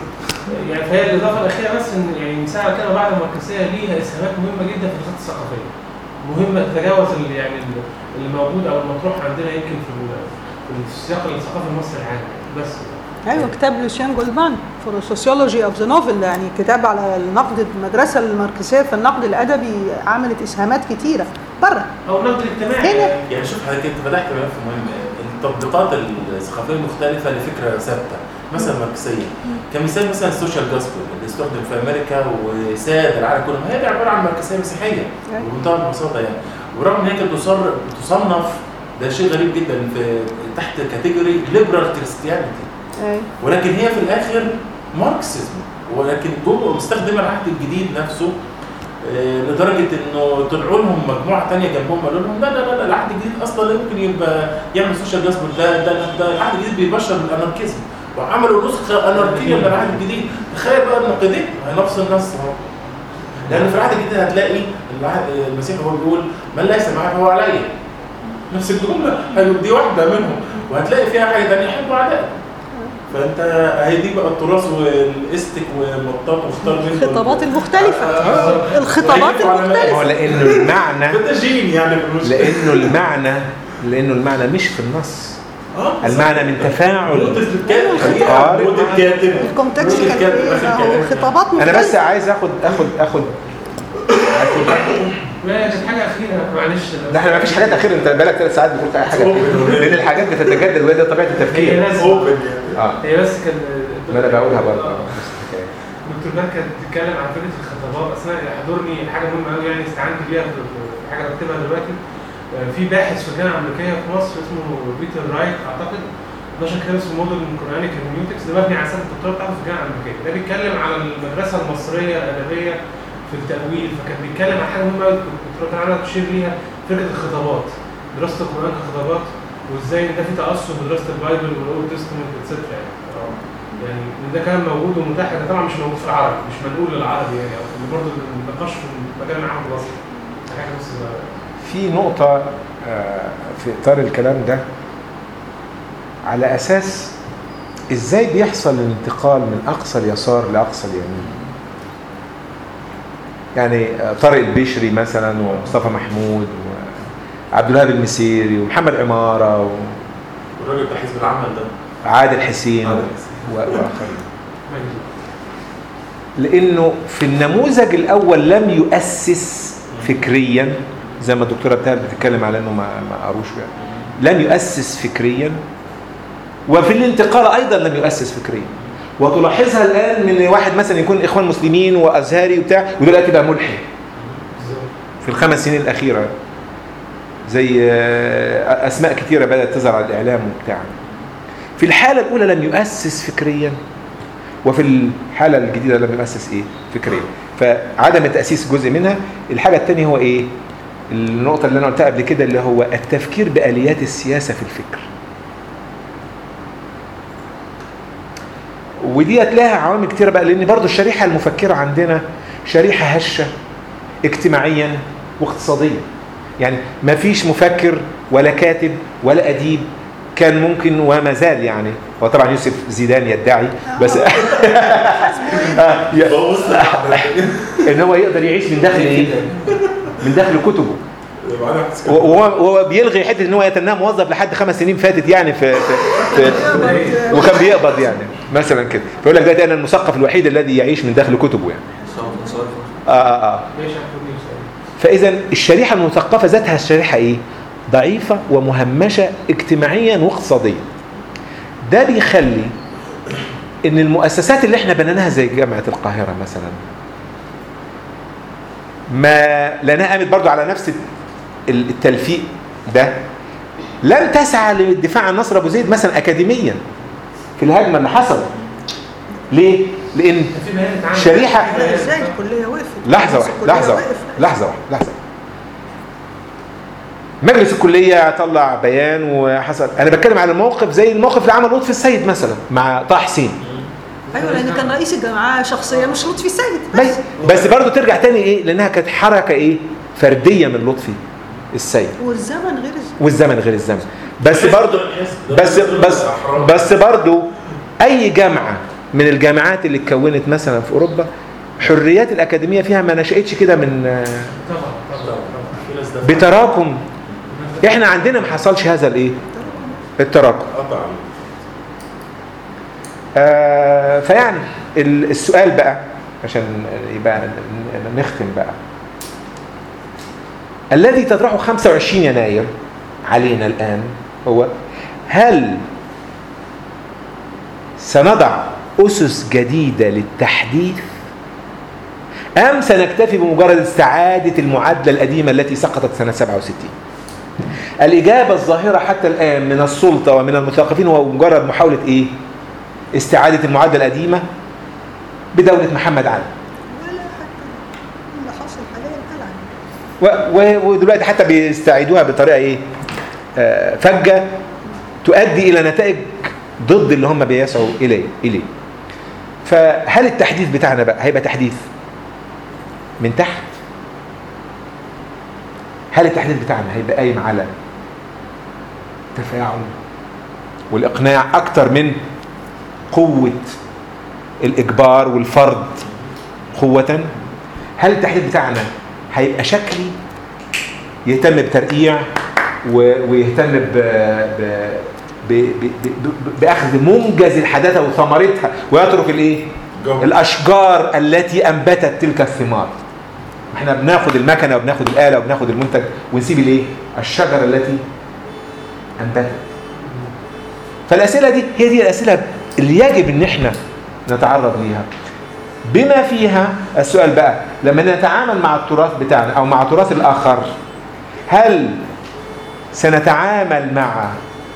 [SPEAKER 3] يعني فهي الاضافه الاخيره بس ان يعني مساعده كده بعد المركزيه ليها اسهامات مهمه جدا في الدراسات الثقافيه. مهمه تتجاوز ال- يعني ال- اللي موجود او المطروح عندنا يمكن في ال- في السياق الثقافي المصري العام يعني. بس
[SPEAKER 1] ايوه كتاب لوسيان جولمان فور سوسيولوجي اوف ذا نوفل يعني كتاب على النقد المدرسه الماركسيه في النقد الادبي عملت اسهامات كتيره بره
[SPEAKER 3] او النقد الاجتماعي
[SPEAKER 1] هنا.
[SPEAKER 3] يعني.
[SPEAKER 5] يعني شوف حضرتك انت فتحت ملف مهم التطبيقات الثقافيه المختلفه لفكره ثابته مثلا ماركسيه كمثال مثلا السوشيال جاسبل اللي استخدم في امريكا وساد العالم كله ما هي دي عباره عن ماركسيه مسيحيه
[SPEAKER 1] أيوة.
[SPEAKER 5] بمنتهى البساطه يعني ورغم ان هي كانت تصر- تصنف ده شيء غريب جدا في تحت كاتيجوري ليبرال كريستيانيتي
[SPEAKER 1] أي.
[SPEAKER 5] ولكن هي في الاخر ماركسيزم ولكن جوه مستخدم العهد الجديد نفسه آه، لدرجه انه طلعوا لهم مجموعه ثانيه جنبهم قالوا لهم لا لا لا لا، العهد الجديد اصلا لا يمكن يبقى يعمل سوشيال جاسبل ده ده ده العهد الجديد بيبشر بالاناركيزم وعملوا نسخه اناركيه من العهد الجديد تخيل بقى النقيضين هي نفس النص اهو لان في العهد الجديد هتلاقي العهد- المسيح هو بيقول من ليس معي فهو عليا نفس الجمله هيبقى دي واحده منهم وهتلاقي فيها حاجه ثانيه حب اعدائك فانت هي دي بقى التراث والاستك ومطاط واختار منه
[SPEAKER 1] الخطابات المختلفة
[SPEAKER 5] آه.
[SPEAKER 1] الخطابات
[SPEAKER 5] وعلى-
[SPEAKER 1] المختلفة
[SPEAKER 2] هو لانه المعنى
[SPEAKER 5] ده جين يعني في المشكلة.
[SPEAKER 2] لانه المعنى لانه المعنى مش في النص
[SPEAKER 5] آه،
[SPEAKER 2] المعنى من تفاعل
[SPEAKER 5] مود الكاتب
[SPEAKER 2] الخطاب.
[SPEAKER 5] مود الكاتب
[SPEAKER 1] الكونتكست
[SPEAKER 5] مود
[SPEAKER 1] كان
[SPEAKER 5] الكاتب
[SPEAKER 1] ايه
[SPEAKER 5] آخر
[SPEAKER 1] ما هو
[SPEAKER 5] كلام.
[SPEAKER 1] الخطابات
[SPEAKER 2] انا
[SPEAKER 1] مختلفة
[SPEAKER 2] بس عايز اخد اخد اخد
[SPEAKER 3] ما كانت حاجه اخيره معلش
[SPEAKER 2] ده احنا ما فيش حاجات اخيره انت بقالك ثلاث ساعات بتقول اي حاجه لان الحاجات بتتجدد وهي دي طبيعه
[SPEAKER 3] هي
[SPEAKER 2] التفكير
[SPEAKER 3] لازم
[SPEAKER 5] اوبن يعني
[SPEAKER 2] اه
[SPEAKER 3] هي بس كان
[SPEAKER 2] ما انا بقولها برضه
[SPEAKER 3] آه. دكتور بقى كانت بتتكلم عن فكره الخطابات اصلا يحضرني حاجه مهمه قوي يعني استعنت بيها في في حاجه بكتبها دلوقتي آه، في باحث في الجامعه الامريكيه في مصر اسمه بيتر رايت اعتقد نشر كتاب اسمه مودرن قرانيك هيرميوتكس ده مبني على سنه الدكتوراه بتاعته في الجامعه الامريكيه ده بيتكلم على المدرسه المصريه الادبيه في التاويل فكان بيتكلم عن حاجه مهمه قوي الدكتوراه بتاعنا تشير ليها فكره الخطابات دراسه القران كخطابات وازاي ان ده في تاثر بدراسه البايبل والاولد تستمنت اتسترا يعني آه. يعني إن ده كان موجود ومتاح ده طبعا مش موجود في العربي مش منقول للعربي يعني او اللي برضه النقاش في مجال العام الاصلي حاجه بس
[SPEAKER 2] في نقطة آه، في إطار الكلام ده على أساس إزاي بيحصل الانتقال من أقصى اليسار لأقصى اليمين يعني آه، طارق البشري مثلا ومصطفى محمود وعبد الوهاب المسيري ومحمد عمارة
[SPEAKER 5] والراجل بتاع حزب العمل ده
[SPEAKER 2] وعادل حسين
[SPEAKER 5] عادل
[SPEAKER 2] و- وآخرين لانه في النموذج الاول لم يؤسس فكريا زي ما الدكتوره بتاعت بتتكلم على انه ما ما قروش يعني لم يؤسس فكريا وفي الانتقال ايضا لم يؤسس فكريا وتلاحظها الان من واحد مثلا يكون اخوان مسلمين وازهري وبتاع ودلوقتي بقى ملحد في الخمس سنين الاخيره زي آه، اسماء كثيره بدات تظهر على الاعلام وبتاع في الحاله الاولى لم يؤسس فكريا وفي الحالة الجديدة لم يؤسس إيه؟ فكريا فعدم التأسيس جزء منها الحاجة الثانية هو إيه؟ النقطة اللي أنا قلتها قبل كده اللي هو التفكير بآليات السياسة في الفكر ودي لها عوامل كتيرة بقى لأن برضو الشريحة المفكرة عندنا شريحة هشة اجتماعيا واقتصاديا يعني ما فيش مفكر ولا كاتب ولا أديب كان ممكن وما زال يعني هو طبعا يوسف زيدان يدعي بس آه، ي-
[SPEAKER 5] بص
[SPEAKER 2] ان هو يقدر يعيش من داخل ايه؟ من داخل كتبه و- وهو وهو بيلغي حته ان هو يتناه موظف لحد خمس سنين فاتت يعني في, في, في وكان بيقبض يعني مثلا كده فيقول لك دلوقتي انا المثقف الوحيد الذي يعيش من داخل كتبه يعني اه اه اه
[SPEAKER 3] ماشي هاخد نفسي
[SPEAKER 2] فاذا الشريحه المثقفه ذاتها الشريحه ايه؟ ضعيفه ومهمشه اجتماعيا واقتصاديا. ده بيخلي ان المؤسسات اللي احنا بنيناها زي جامعه القاهره مثلا ما لانها قامت برضو على نفس التلفيق ده لم تسعى للدفاع عن نصر ابو زيد مثلا اكاديميا في الهجمه اللي حصلت ليه؟ لان
[SPEAKER 3] في بيان اتعمل
[SPEAKER 2] شريحة-
[SPEAKER 1] لا ازاي الكلية وقفت
[SPEAKER 2] لحظة
[SPEAKER 1] مجلس
[SPEAKER 2] واحدة
[SPEAKER 1] الكلية
[SPEAKER 2] لحظة واحدة
[SPEAKER 1] وقف.
[SPEAKER 2] لحظة واحدة لحظة واحدة. مجلس الكلية طلع بيان وحصل أنا بتكلم على موقف زي الموقف اللي عمله لطفي السيد مثلا مع طه حسين
[SPEAKER 1] ايوه لان كان رئيس الجامعة شخصية مش لطفي السيد
[SPEAKER 2] بس
[SPEAKER 1] بس
[SPEAKER 2] بس برضه ترجع تاني إيه لأنها كانت حركة إيه فردية من لطفي السيد
[SPEAKER 1] والزمن غير الزمن
[SPEAKER 2] والزمن غير الزمن بس برضه بس بس بس برضه أي جامعة من الجامعات اللي اتكونت مثلا في أوروبا حريات الأكاديمية فيها ما نشأتش كده من آه،
[SPEAKER 3] طبعا طبعا طبعا
[SPEAKER 5] في ناس دفعت
[SPEAKER 2] بتراكم احنا عندنا ما حصلش هذا الايه التراكم
[SPEAKER 5] قطع
[SPEAKER 2] آه فيعني ال- السؤال بقى عشان يبقى ن- نختم بقى الذي تطرحه 25 يناير علينا الآن هو هل سنضع أسس جديدة للتحديث أم سنكتفي بمجرد استعادة المعادلة القديمة التي سقطت سنة 67 الإجابة الظاهرة حتى الآن من السلطة ومن المثقفين هو مجرد محاولة إيه استعادة المعادلة القديمة بدولة محمد علي
[SPEAKER 1] ولا حتى اللي حصل حاليا قلع
[SPEAKER 2] و- و- ودلوقتي حتى بيستعيدوها بطريقة ايه آه، فجة تؤدي إلى نتائج ضد اللي هم بيسعوا إليه إليه فهل التحديث بتاعنا بقى هيبقى تحديث من تحت هل التحديث بتاعنا هيبقى قايم على تفاعل والإقناع أكتر من قوة الإجبار والفرض قوة هل التحديث بتاعنا هيبقى شكلي يهتم بترقيع و- ويهتم ب... ب... ب... ب... ب... بأخذ منجز الحداثة وثمرتها ويترك الإيه؟
[SPEAKER 5] جو.
[SPEAKER 2] الأشجار التي أنبتت تلك الثمار احنا بناخد المكنة وبناخد الآلة وبناخد المنتج ونسيب الإيه؟ الشجرة التي أنبتت فالأسئلة دي هي دي الأسئلة اللي يجب إن احنا نتعرض ليها بما فيها السؤال بقى لما نتعامل مع التراث بتاعنا أو مع تراث الآخر هل سنتعامل مع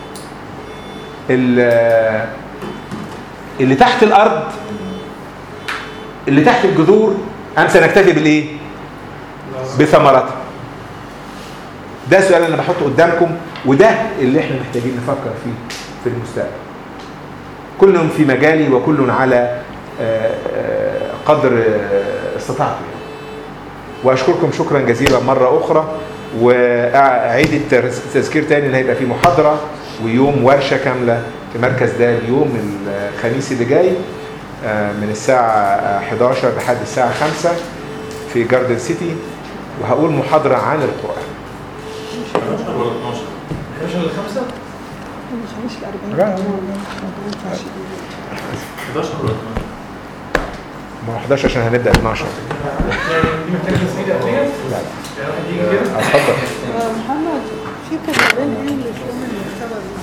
[SPEAKER 2] ال- اللي تحت الأرض اللي تحت الجذور أم سنكتفي بالإيه؟ بثمرتها ده السؤال اللي انا بحطه قدامكم وده اللي احنا محتاجين نفكر فيه في المستقبل كل في مجالي وكل على آه، آه، قدر آه، استطاعته يعني. واشكركم شكرا جزيلا مره اخرى واعيد الترس- التذكير تاني ان هيبقى في محاضره ويوم ورشه كامله في مركز ده اليوم الخميس اللي جاي آه، من الساعه 11 لحد الساعه 5 في جاردن سيتي وهقول محاضره عن القران
[SPEAKER 5] 11 ولا 12
[SPEAKER 3] 11 ل 5
[SPEAKER 1] مش هنمشي ل 40
[SPEAKER 2] لا.
[SPEAKER 1] ما ينفعش
[SPEAKER 5] 11 ولا 12
[SPEAKER 2] ما هو 11 عشان هنبدا 12
[SPEAKER 3] يعني دي محتاجه تسجيل قبليه
[SPEAKER 2] لا
[SPEAKER 3] يعني واحد يجي كده
[SPEAKER 2] اتفضل
[SPEAKER 1] آه، محمد في كتابين ايه اللي في يوم المكتبه